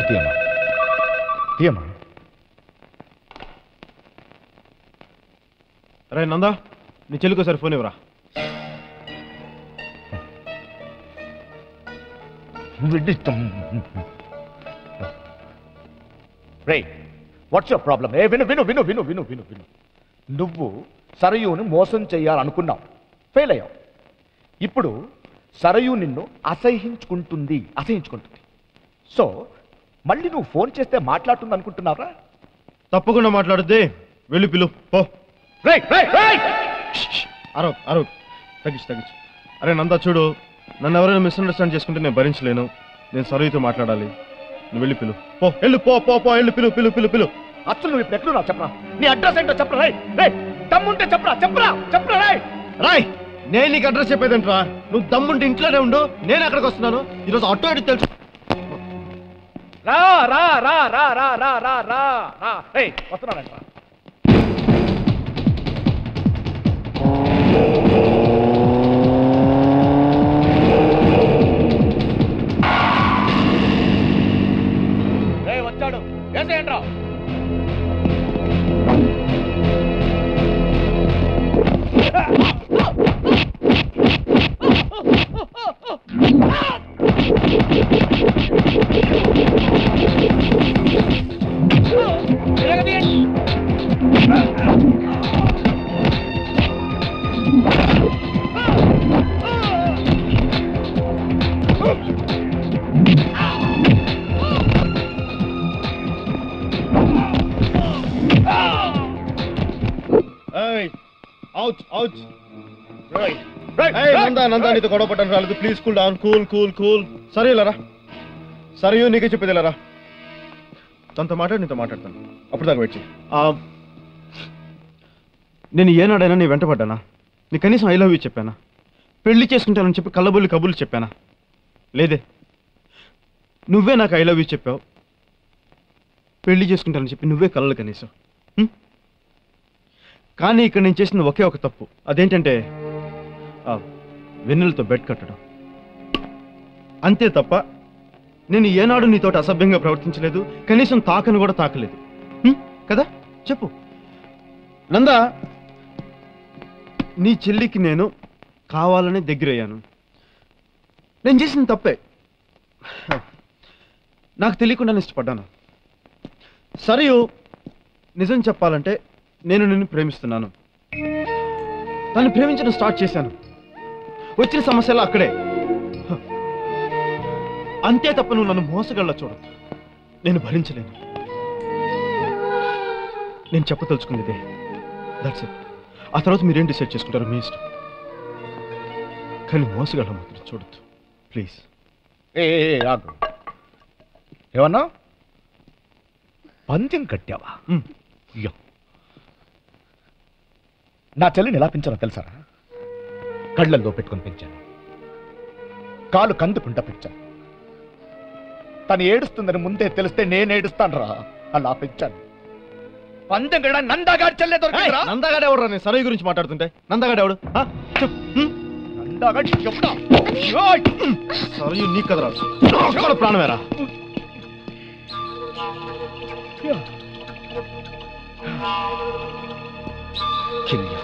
తీయమ్మా తీయమ్మా రే నందా నీ చెల్లికి ఒకసారి ఫోన్ ఇవ్వరా రే వాట్స్ యువర్ ప్రాబ్లం ఏ విను విను విను విను విను విను విను నువ్వు సరయుని మోసం చేయాలనుకున్నావు ఫెయిల్ అయ్యావు ఇప్పుడు సరయు నిన్ను అసహించుకుంటుంది అసహించుకుంటుంది సో మళ్ళీ నువ్వు ఫోన్ చేస్తే మాట్లాడుతుంది అనుకుంటున్నారా తప్పకుండా మాట్లాడుద్ది వెళ్ళి పిలు పో రే రే రే అరవ్ అరవ్ తగ్గించు తగ్గించు అరే నందా చూడు నన్ను ఎవరైనా మిస్అండర్స్టాండ్ చేసుకుంటే నేను భరించలేను నేను సరయుతో మాట్లాడాలి నువ్వు వెళ్ళి పిలు పో వెళ్ళు పో పో పో వెళ్ళు పిలు పిలు పిలు పిలు అసలు నువ్వు ఇప్పుడు ఎక్కడున్నావు చెప్పరా నీ అడ్రస్ ఏంటో చెప్పరా రే రే దమ్ముంటే చెప్పరా చెప్పరా చెప్పరా రే రాయ్ నేను నీకు అడ్రస్ చెప్పేదంట్రా నువ్వు దమ్ముంటే ఇంట్లోనే ఉండు నేను అక్కడికి వస్తున్నాను ఈరోజు ఆటో ఎడికి తెలుసు రా రా రా రా రా రా రా రా రా రే వస్తున్నానంట రే వచ్చాడు వేసేయండి రా ఏయ్ అవుట్ అవుట్ రేయ్ ఏయ్ నందా నందా నీతో గొడవ పడ్డానికి రాలేదు please cool down cool cool cool సరే ఇలారా సరే నీకే చెప్పేది ఇలారా తనతో మాట్లాడి నీతో మాట్లాడతాను అప్పుడు దాకా వెయిట్ చేయి ఆ, నేను ఏనాడైనా నీ వెంట పడ్డానా నీ కనీసం ఐ లవ్ యూ చెప్పానా పెళ్లి చేసుకుంటానని చెప్పి కళ్ళబొల్లి కబుర్లు చెప్పానా లేదే నువ్వే నాకు ఐ లవ్ యూ చెప్పావు పెళ్లి చేసుకుంటానని చెప్పి నువ్వే కలలు కనీసం హ్మ్? కానీ ఇక్కడ నేను చేసిన ఒకే ఒక తప్పు అదేంటంటే ఆ, వెన్నెలతో బెడ్ కట్టడం అంతే తప్ప నేను ఏనాడు నీతోటి అసభ్యంగా ప్రవర్తించలేదు కనీసం తాకను కూడా తాకలేదు హ్మ్? కదా చెప్పు నందా నీ చెల్లికి నేను కావాలనే దగ్గరయ్యాను నేను చేసిన తప్పే నాకు తెలియకుండానే ఇష్టపడ్డాను సరియు నిజం చెప్పాలంటే నేను నిన్ను ప్రేమిస్తున్నాను తను ప్రేమించడం స్టార్ట్ చేశాను వచ్చిన సమస్యలు అక్కడే హ. అంతే తప్ప నువ్వు నన్ను మోసగళ్ళ చూడదు నేను భరించలేను నేను చెప్పదలుచుకుంది ఇదే దట్స్ ఇట్ ఆ తర్వాత మీరేం డిసైడ్ చేసుకుంటారో మీ ఇష్టం కానీ మోసగళ్ళ మాత్రం చూడొద్దు ప్లీజ్ ఏ ఏ, ఏ, ఆగు ఏమన్నా పందెం కట్టావా యో. నా చెల్లిని ఎలా పెంచానో తెలుసారా కళ్ళల్లో పెట్టుకొని పెంచాను కాలు కందుకుంటా పెంచాను తను ఏడుస్తుందని ముందే తెలిస్తే నేను ఏడుస్తాను రా అలా పెంచాను పందెం కూడా నందాగాడి చెల్లె దొరికిందిరా నందాగాడు ఎవడు నేను సరయ్య గురించి మాట్లాడుతుంటే నందాగాడు ఎవడు ఆ? చెప్పు హ్మ్? నందాగాడి చెప్తా సరయ్య నీకు కదరా నాకు కూడా ప్రాణమేరా కిల్లి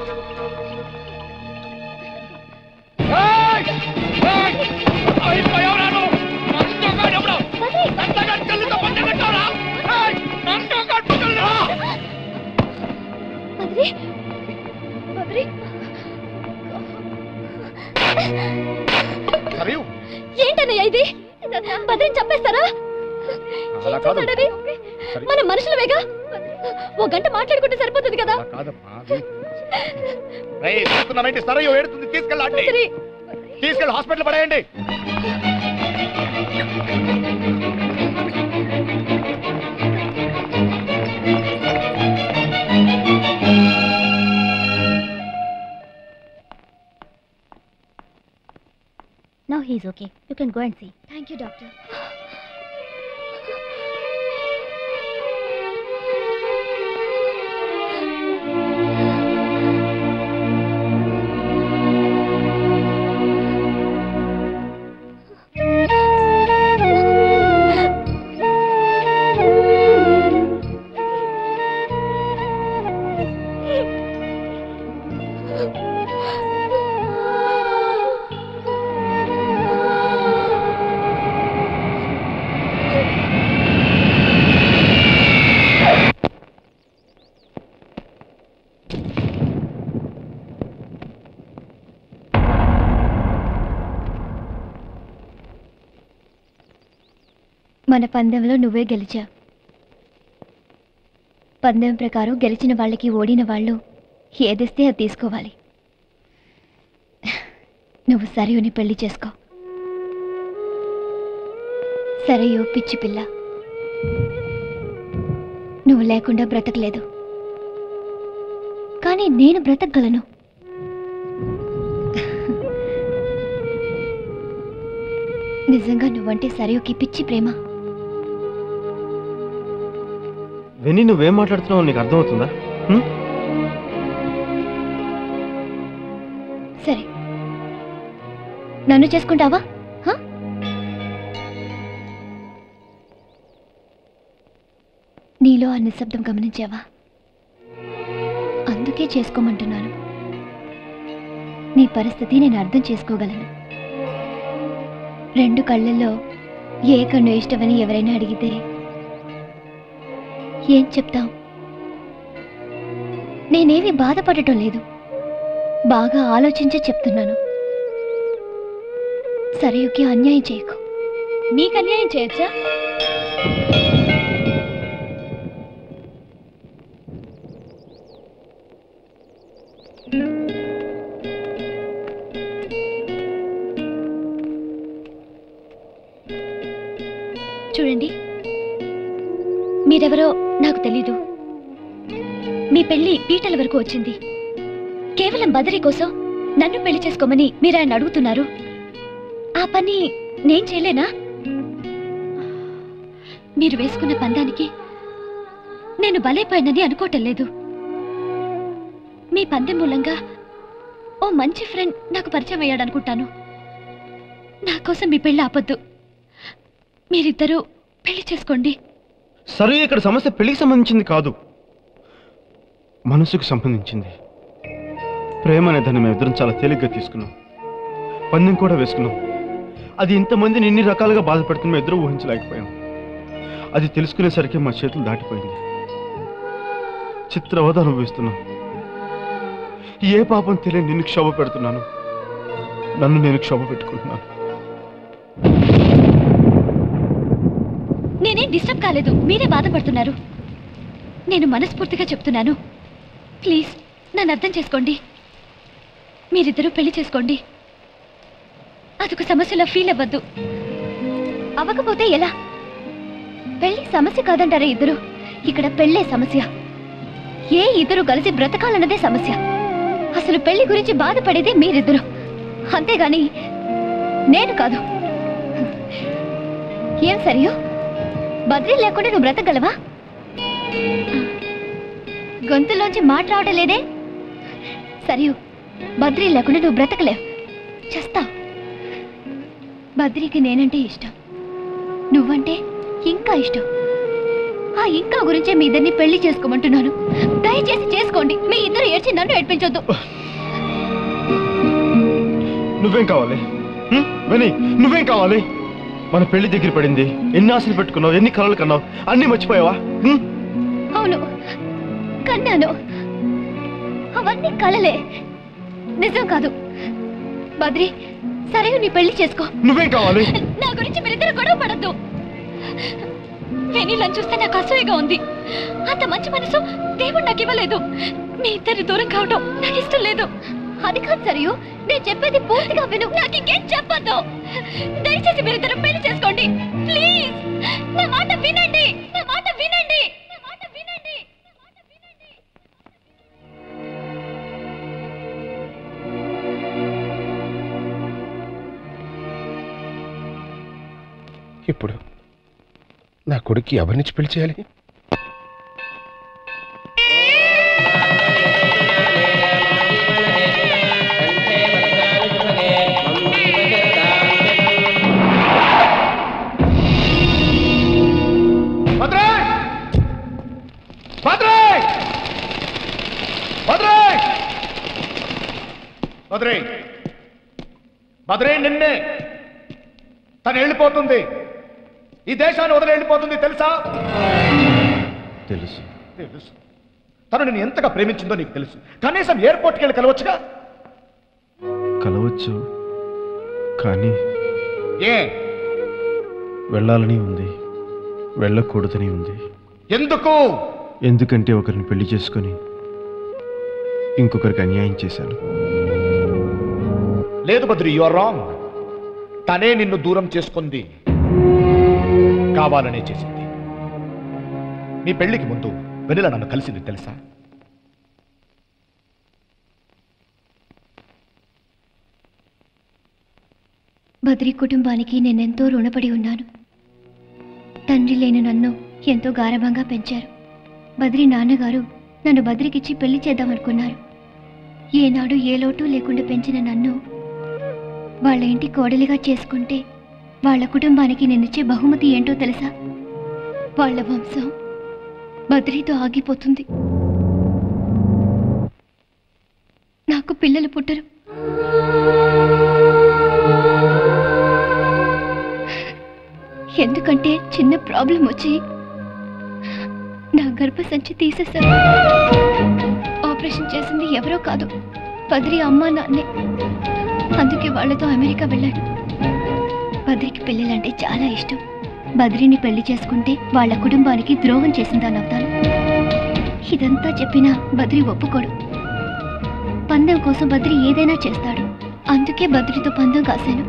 బద్రి బద్రి సరియు ఏంటన్నయ్య ఇది బద్రిని చంపేస్తారా అలా కాదు చేశాడని? సరే. మన మనుషులవేగా ఓ గంట మాట్లాడుకుంటే సరిపోతుంది కదా అలా కాదమ్మా అది రేయ్ చూస్తున్నామేంటి సరయు ఏడుతుంది తీసుకెళ్ళండి తీసుకెళ్ళి హాస్పిటల్ పడేయండి Now he's okay. You can go and see. Thank you doctor మన పందెంలో నువ్వే గెలిచా పందెం ప్రకారం గెలిచిన వాళ్ళకి ఓడిన వాళ్ళు ఏదిస్తే అది తీసుకోవాలి నువ్వు సరయుని పెళ్లి చేసుకో సరయు పిచ్చి పిల్ల నువ్వు లేకుండా బ్రతకలేదు కానీ నేను బ్రతకగలను నిజంగా నువ్వంటే సరయుకి పిచ్చి ప్రేమ వెని నువ్వేం మాట్లాడుతున్నావు నీకు అర్థమవుతుందా హ్మ్? సరే నన్ను చేసుకుంటావా హ? నీలో ఆ నిశ్శబ్దం గమనించావా అందుకే చేసుకోమంటున్నాను నీ పరిస్థితి నేను అర్థం చేసుకోగలను రెండు కళ్ళల్లో ఏ కన్ను ఇష్టమని ఎవరైనా అడిగితే ఏం చెప్తాం నేనేమి బాధపడటం లేదు బాగా ఆలోచించే చెప్తున్నాను సరయుకి అన్యాయం చేయకు నీకు అన్యాయం చేయొచ్చా చూడండి మీరెవరో నాకు తెలీదు మీ పెళ్లి పీటల వరకు వచ్చింది కేవలం బదరి కోసం నన్ను పెళ్లి చేసుకోమని మీరు ఆయన అడుగుతున్నారు ఆ పని నేను చేయలేనా మీరు వేసుకున్న పందానికి నేను బలైపోయానని అనుకోవటం లేదు మీ పందెం మూలంగా ఓ మంచి ఫ్రెండ్ నాకు పరిచయం అయ్యాడు అనుకుంటాను నా కోసం మీ పెళ్లి ఆపొద్దు మీరిద్దరూ పెళ్లి చేసుకోండి సరే ఇక్కడ సమస్య పెళ్లికి సంబంధించింది కాదు మనసుకు సంబంధించింది ప్రేమ అనే దాన్ని మేము ఇద్దరం చాలా తేలిగ్గా తీసుకున్నాం పందెం కూడా వేసుకున్నాం అది ఇంతమందిని ఎన్ని రకాలుగా బాధపెడుతున్నా మేము ఇద్దరు ఊహించలేకపోయాం అది తెలుసుకునేసరికి మా చేతులు దాటిపోయింది చిత్రవద అనుభవిస్తున్నాం ఏ పాపం తెలియని నిన్ను క్షోభ పెడుతున్నాను నన్ను నేను క్షోభ పెట్టుకుంటున్నాను నేనేం డిస్టర్బ్ కాలేదు మీరే బాధపడుతున్నారు నేను మనస్ఫూర్తిగా చెప్తున్నాను ప్లీజ్ నన్ను అర్థం చేసుకోండి మీరిద్దరూ పెళ్లి చేసుకోండి అదొక సమస్యలో ఫీల్ అవ్వద్దు అవ్వకపోతే ఎలా పెళ్లి సమస్య కాదంటారా ఇద్దరు ఇక్కడ పెళ్ళే సమస్య ఏ ఇద్దరు కలిసి బ్రతకాలన్నదే సమస్య అసలు పెళ్లి గురించి బాధపడేది మీరిద్దరు అంతేగాని నేను కాదు ఏం సరియో బద్రీ లేకుండా నువ్వు బ్రతకగలవా గొంతులోంచి మాట రావడం లేదే సరియు బద్రీ లేకుండా నువ్వు బ్రతకలేవు చేస్తావు బద్రీకి నేనంటే ఇష్టం నువ్వంటే ఇంకా ఇష్టం ఆ ఇంకా గురించే మీ ఇద్దరిని పెళ్లి చేసుకోమంటున్నాను దయచేసి చేసుకోండి మీ ఇద్దరు ఏడ్చి నన్ను ఏడ్పించొద్దు నువ్వేం కావాలి హ్మ్? విని నువ్వేం కావాలి మన పెళ్లి దగ్గర పడింది ఎన్ని ఆశలు పెట్టుకున్నావు ఎన్ని కలలు కన్నావు అన్నీ మర్చిపోయావా హ్మ్? అవును కన్నాను అవన్నీ కలలే నిజం కాదు బద్రి సరే నీ పెళ్లి చేసుకో నువ్వేం కావాలి నా గురించి మీరిద్దరు గొడవ పడద్దు వెనీలను చూస్తే నాకు అసూయగా ఉంది అంత మంచి మనసు దేవుడు నాకు ఇవ్వలేదు మీ ఇద్దరి దూరం కావడం నాకు ఇష్టం లేదు అది కాదు సరియు నేను చెప్పేది పూర్తిగా విను నాకు ఇంకేం చెప్పొద్దు దయచేసి మీరిద్దరు పెళ్లి చేసుకోండి ప్లీజ్ నా మాట వినండి నా మాట వినండి నా మాట వినండి ఇప్పుడు నా కొడుక్కి ఎవరినిచ్చి పెళ్లి చేయాలి భద్రాయ్ భద్రాయ్ భద్రాయ్ భద్రాయ్ భద్రాయ్ నిన్నే తను వెళ్ళిపోతుంది ఈ దేశాన్ని వదిలి వెళ్ళిపోతుంది తెలుసా తెలుసు తెలుసు తను నేను ఎంతగా ప్రేమించిందో నీకు తెలుసు కనీసం ఎయిర్పోర్ట్కి వెళ్ళి కలవచ్చుగా కలవచ్చు కానీ ఏ వెళ్ళాలని ఉంది వెళ్ళకూడదని ఉంది ఎందుకు ఎందుకంటే ఒకరిని పెళ్లి చేసుకొని ఇంకొకరికి అన్యాయం చేశాను లేదు బద్రి యు ఆర్ రాంగ్ తనే నిన్ను దూరం చేసుకుంది కావాలనే చేసింది మీ పెళ్లికి ముందు వెనిల నన్ను కలిసింది తెలుసా బద్రి కుటుంబానికి నేనెంతో రుణపడి ఉన్నాను తండ్రి లేని నన్ను ఎంతో గారభంగా పెంచారు బద్రి నాన్నగారు నన్ను బద్రికిచ్చి పెళ్లి చేద్దామనుకున్నారు ఏనాడు ఏ లోటు లేకుండా పెంచిన నన్ను వాళ్ళ ఇంటి కోడలిగా చేసుకుంటే వాళ్ళ కుటుంబానికి నేనిచ్చే బహుమతి ఏంటో తెలుసా వాళ్ళ వంశం బద్రీతో ఆగిపోతుంది నాకు పిల్లలు పుట్టరు ఎందుకంటే చిన్న ప్రాబ్లం వచ్చి నా గర్భసంచి తీసేశారు ఆపరేషన్ చేసింది ఎవరో కాదు బద్రి అమ్మ నాన్నే అందుకే వాళ్ళతో అమెరికా వెళ్ళాడు బద్రికి పెళ్ళిలంటే చాలా ఇష్టం బద్రిని పెళ్లి చేసుకుంటే వాళ్ళ కుటుంబానికి ద్రోహం చేసిందని అవుతాను ఇదంతా చెప్పినా బద్రి ఒప్పుకోడు పందెం కోసం బద్రి ఏదైనా చేస్తాడు అందుకే బద్రితో పందెం కాశాను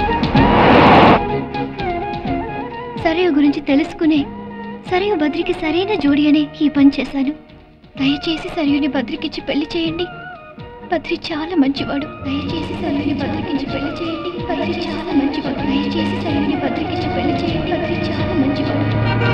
సరయు గురించి తెలుసుకునే సరయు బద్రికి సరైన జోడి అనే ఈ పని చేశాను దయచేసి సరయుని బద్రికిచ్చి పెళ్లి చేయండి బద్రి చాలా మంచివాడు దయచేసి సరయుని బద్రికిచ్చి పెళ్లి చేయండి బద్రి చాలా మంచివాడు దయచేసి సరయుని బద్రికిచ్చి పెళ్లి చేయండి బద్రి చాలా మంచివాడు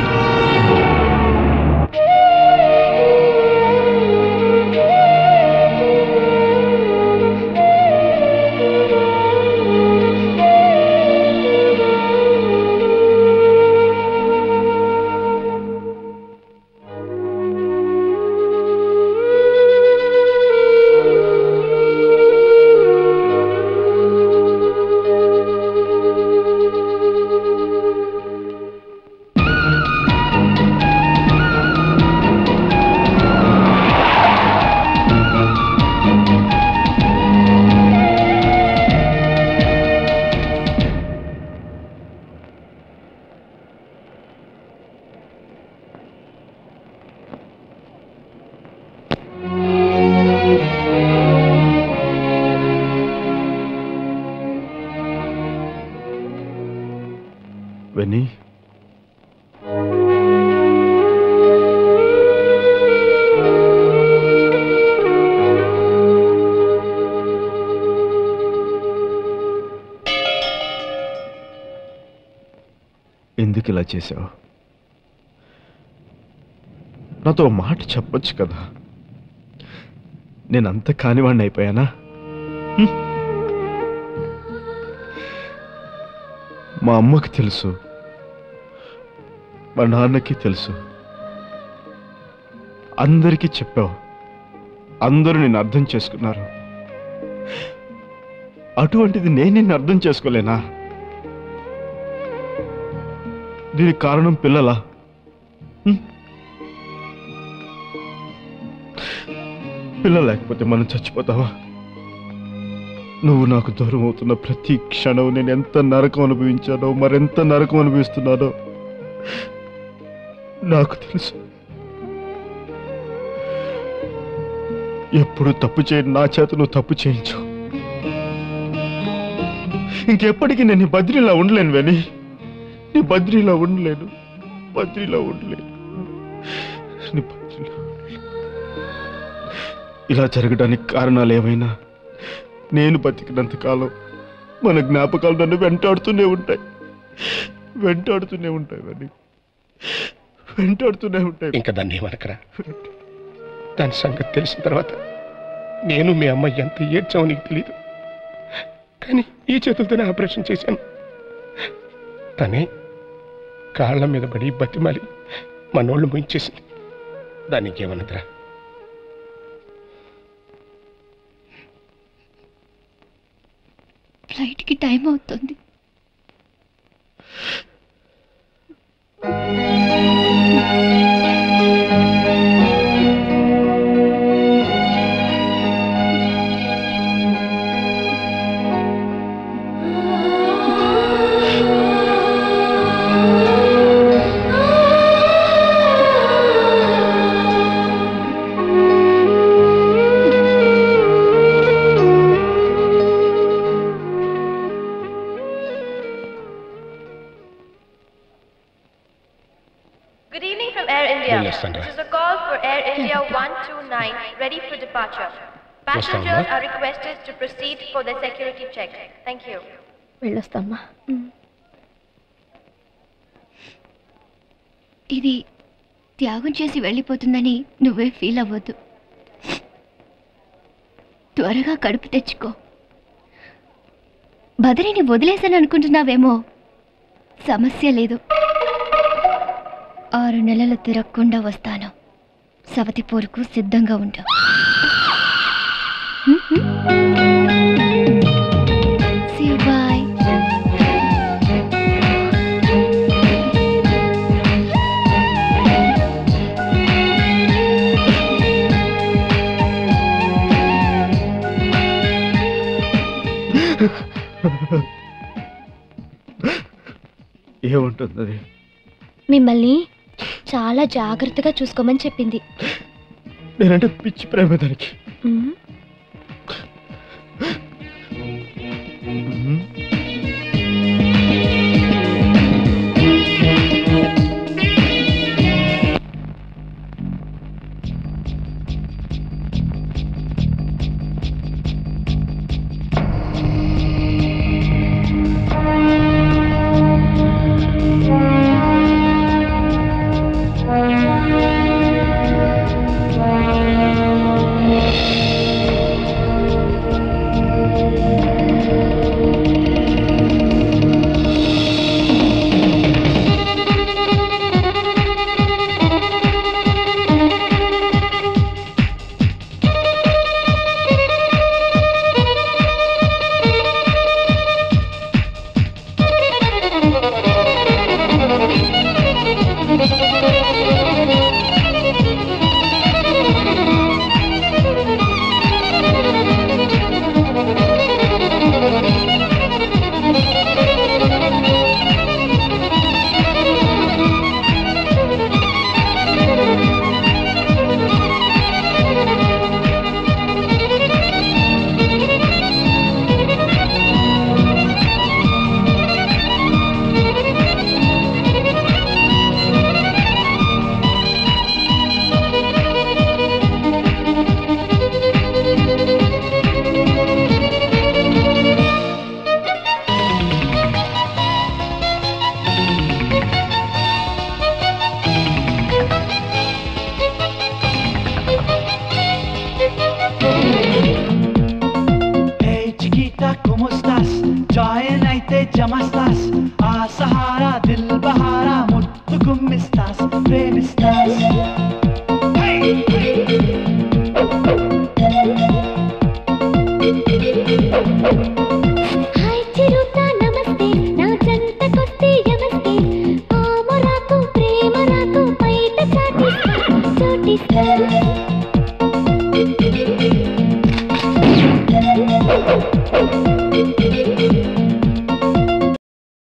వెన్నీ ఎందుకు ఇలా చేసావు నాతో ఓ మాట చెప్పొచ్చు కదా నేను అంత కానివాడిని అయిపోయానా హ్మ్? మా అమ్మకి తెలుసు మా నాన్నకి తెలుసు అందరికీ చెప్పావు అందరూ నిన్ను అర్థం చేసుకున్నారు అటువంటిది నేను నిన్ను అర్థం చేసుకోలేనా దీనికి కారణం పిల్లలా హ్మ్? పిల్లలు లేకపోతే మనం చచ్చిపోతావా నువ్వు నాకు దూరం అవుతున్న ప్రతి క్షణం నేను ఎంత నరకం అనుభవించానో మరెంత నరకం అనుభవిస్తున్నానో నాకు తెలుసు ఎప్పుడు తప్పు చేయని నా చేత నువ్వు తప్పు చేయించు ఇంకెప్పటికీ నేను నీ బద్రీలా ఉండలేను వెని నీ బద్రీలా ఉండలేను బద్రీలా ఉండలేను నీ బద్రీలా ఉండలేను. ఇలా జరగడానికి కారణాలు ఏమైనా నేను బతికినంత కాలం మన జ్ఞాపకాలు నన్ను వెంటాడుతూనే ఉంటాయి వెంటాడుతూనే ఉంటాయి అని వెంటాడుతూనే ఉంటాయి ఇంకా దాన్ని ఏమనకరా దాని సంగతి తెలిసిన తర్వాత నేను మీ అమ్మ ఎంత ఏడ్చామో నీకు తెలీదు కానీ ఈ చేతులతోనే ఆపరేషన్ చేశాను తనే కాళ్ళ మీద పడి బతిమాలి మనోళ్ళు ముంచేసింది దానికి ఏమన్నదిరా ఫ్లైట్కి టైం అవుతుంది ఆ Good evening from Air India. వెళ్ళొస్తాను రా. This is a call for Air India 129, ready for departure. Passengers are requested to proceed for their security check. Thank you. వెళ్ళొస్తామ్మా ఇది త్యాగం చేసి వెళ్ళిపోతుందని నువ్వే ఫీల్ అవ్వద్దు త్వరగా కడుపు తెచ్చుకో బదరిని వదిలేశాను అనుకుంటున్నావేమో సమస్య లేదు ఆరు నెలలు తిరగకుండా వస్తాను సవతి పోరుకు సిద్ధంగా ఉండు బాయ్ ఏముంటుంది అది మిమ్మల్ని చాలా జాగ్రత్తగా చూసుకోమని చెప్పింది నేనంటే పిచ్చి ప్రేమ దానికి మ్మ్. Hey chiquita, ¿cómo estás? Join అయితే జమస్తాస్ ఆ సహారా దిల్ బహారా ముద్దు గుమ్మిస్తాస్ ప్రేమిస్తాస్ హాయ్ చిరుత నమస్తే నా జంటకొస్తే యమస్తే ఆమరాకు ప్రేమ రాకు బయట చాటిస్తా చోటిస్తా